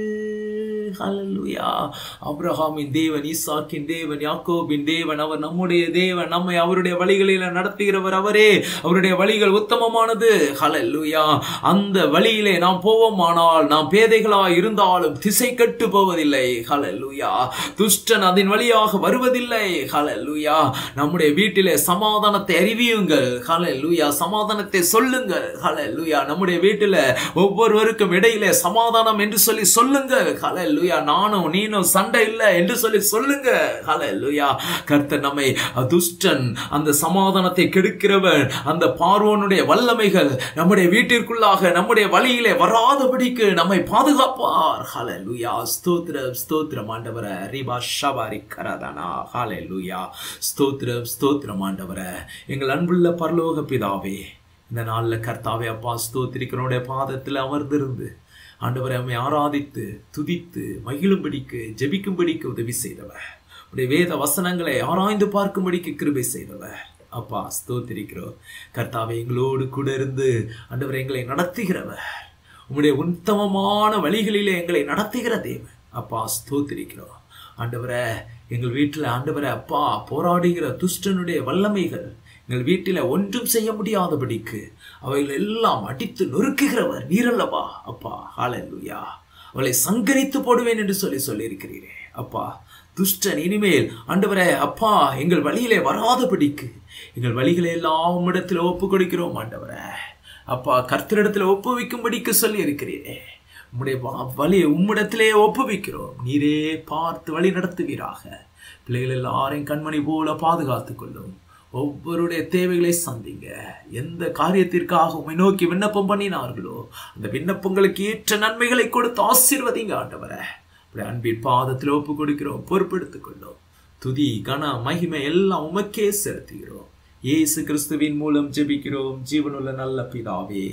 ஹalleluya ஆபிரகாமின் தேவன் ஈசாக்கின் தேவன் யாக்கோபின் தேவன் அவர் நம்முடைய தேவன் நம்மை அவருடைய வழிகளில் நடத்துகிறவர் அவரே அவருடைய வழிகள் உத்தமமானது ஹalleluya அந்த வழியிலே நாம் போவோமானால் நாம் பேதைகளாய் இருந்தாலும் திசை கெட்டு போவதில்லை ஹalleluya துஷ்டன் அதன் வழியாக வருவதில்லை ஹalleluya நம்முடைய வீட்டிலே சமாதானத்தை அறிவியுங்கள் ஹalleluya சமாதானத்தை சொல்லுங்கள் ஹalleluya நம்முடைய வீட்டில் ஒவ்வொருவருக்கும் இடையிலே சமாதானம் என்று சொல்லி சொல்லுங்கள் ஹalleluya நானும் நீனும் சண்டை இல்லை என்று சொல்லி சொல்லுங்க ஹalleluya கர்த்தர் நம்மை துஷ்டன் அந்த சமாதானத்தை கெடுக்கிறவன் அந்த பார்வோனுடைய வல்லமைகள் நம்முடைய வீட்டிற்குள்ளாக நம்முடைய வழியிலே வராதபடிக்கு நம்மை பாதுகாப்பார் ஹalleluya ஸ்தோத்திரம் ஸ்தோத்திரம் ஆண்டவரே ரிபா ஷபாரி கரதனா ஹalleluya ஸ்தோத்திரம் ஸ்தோத்திரம் ஆண்டவரே எங்கள் அன்புள்ள பரலோக பிதாவே இந்த நாளில் கர்த்தாவே அப்பா ஸ்தோத்திரிக்கிறனுடைய பாதத்தில் அமர்ந்திருந்து ஆண்டவரை அம்மை ஆராதித்து துதித்து மகிழும்படிக்கு ஜெபிக்கும்படிக்கு உதவி செய்தவர் உடைய வேத வசனங்களை ஆராய்ந்து பார்க்கும்படிக்கு கிருபை செய்தவர் அப்பா ஸ்தோத்திரிக்கிறோம் கர்த்தாவை எங்களோடு கூட இருந்து ஆண்டவரை எங்களை நடத்துகிறவர் உம்முடைய உத்தமமான வழிகளிலே எங்களை நடத்துகிற தேவன் அப்பா ஸ்தோத்திரிக்கிறோம் ஆண்டவரை எங்கள் வீட்டில் ஆண்டவரை அப்பா போராடுகிற துஷ்டனுடைய வல்லமைகள் எங்கள் வீட்டில் ஒன்றும் செய்ய முடியாதபடிக்கு அவைகள் எல்லாம் அடித்து நொறுக்குகிறவர் நீரல்லவா அப்பா ஹalleluya அவளை சங்கரித்து போடுவேன் என்று சொல்லி சொல்லியிருக்கிறீரே அப்பா துஷ்டன் இனிமேல் ஆண்டவரே அப்பா எங்கள் வழியிலே வராதபடிக்கு எங்கள் வழிகளை எல்லாம் உம்மிடத்தில் ஒப்பு கொடுக்கிறோம் ஆண்டவரே அப்பா கர்த்தரிடத்தில் ஒப்புவிக்கும்படிக்கு சொல்லி இருக்கிறீரே உம்முடைய வ- வழி உம்மிடத்திலே ஒப்புவிக்கிறோம் நீரே பார்த்து வழி நடத்துவீராக பிள்ளைகள் எல்லாரையும் கண்மணி போல பாதுகாத்துக் கொள்ளும் ஒவ்வொருடைய தேவைகளை சந்திங்க எந்த காரியத்திற்காக உம்மை நோக்கி விண்ணப்பம் பண்ணினார்களோ அந்த விண்ணப்பங்களுக்கு ஏற்ற நன்மைகளை கொடுத்து ஆசீர்வதிங்க ஆண்டவரே உடைய அன்பின் பாதத்தில் ஒப்பு கொடுக்கிறோம் பொறுப்பெடுத்துக் கொள்ளும் துதி கன மகிமை எல்லாம் உமக்கே செலுத்துகிறோம் இயேசு கிறிஸ்துவின் மூலம் ஜெபிக்கிறோம் ஜீவனுள்ள நல்ல பிதாவே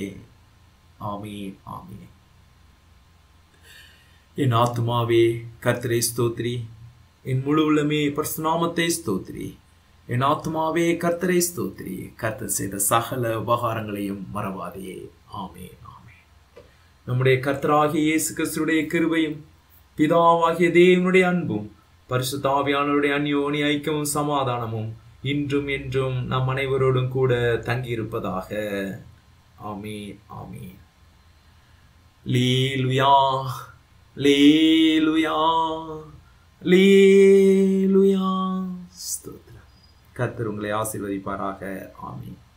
ஆமீன் ஆமீன் என் ஆத்துமாவே கர்த்தரை ஸ்தோத்ரி என் முழு உள்ளமே பரசுநாமத்தை ஸ்தோத்ரி என் ஆத்துமாவே கர்த்தரை ஸ்தோத்ரி கர்த்தர் செய்த சகல உபகாரங்களையும் மறவாதே ஆமேன் ஆமேன் நம்முடைய கர்த்தராகிய இயேசு கிறிஸ்துடைய கிருபையும் பிதாவாகிய தேவனுடைய அன்பும் பரிசுத்தாவியானவருடைய அந்யோனி ஐக்கியமும் சமாதானமும் இன்றும் என்றும் நம் அனைவரோடும் கூட தங்கியிருப்பதாக ஆமீன் ஆமீன் லீலுயா லீலுயா லீலுயா ஸ்தோத்திரம் கர்த்தர் உங்களை ஆசீர்வதிப்பாராக ஆமீன்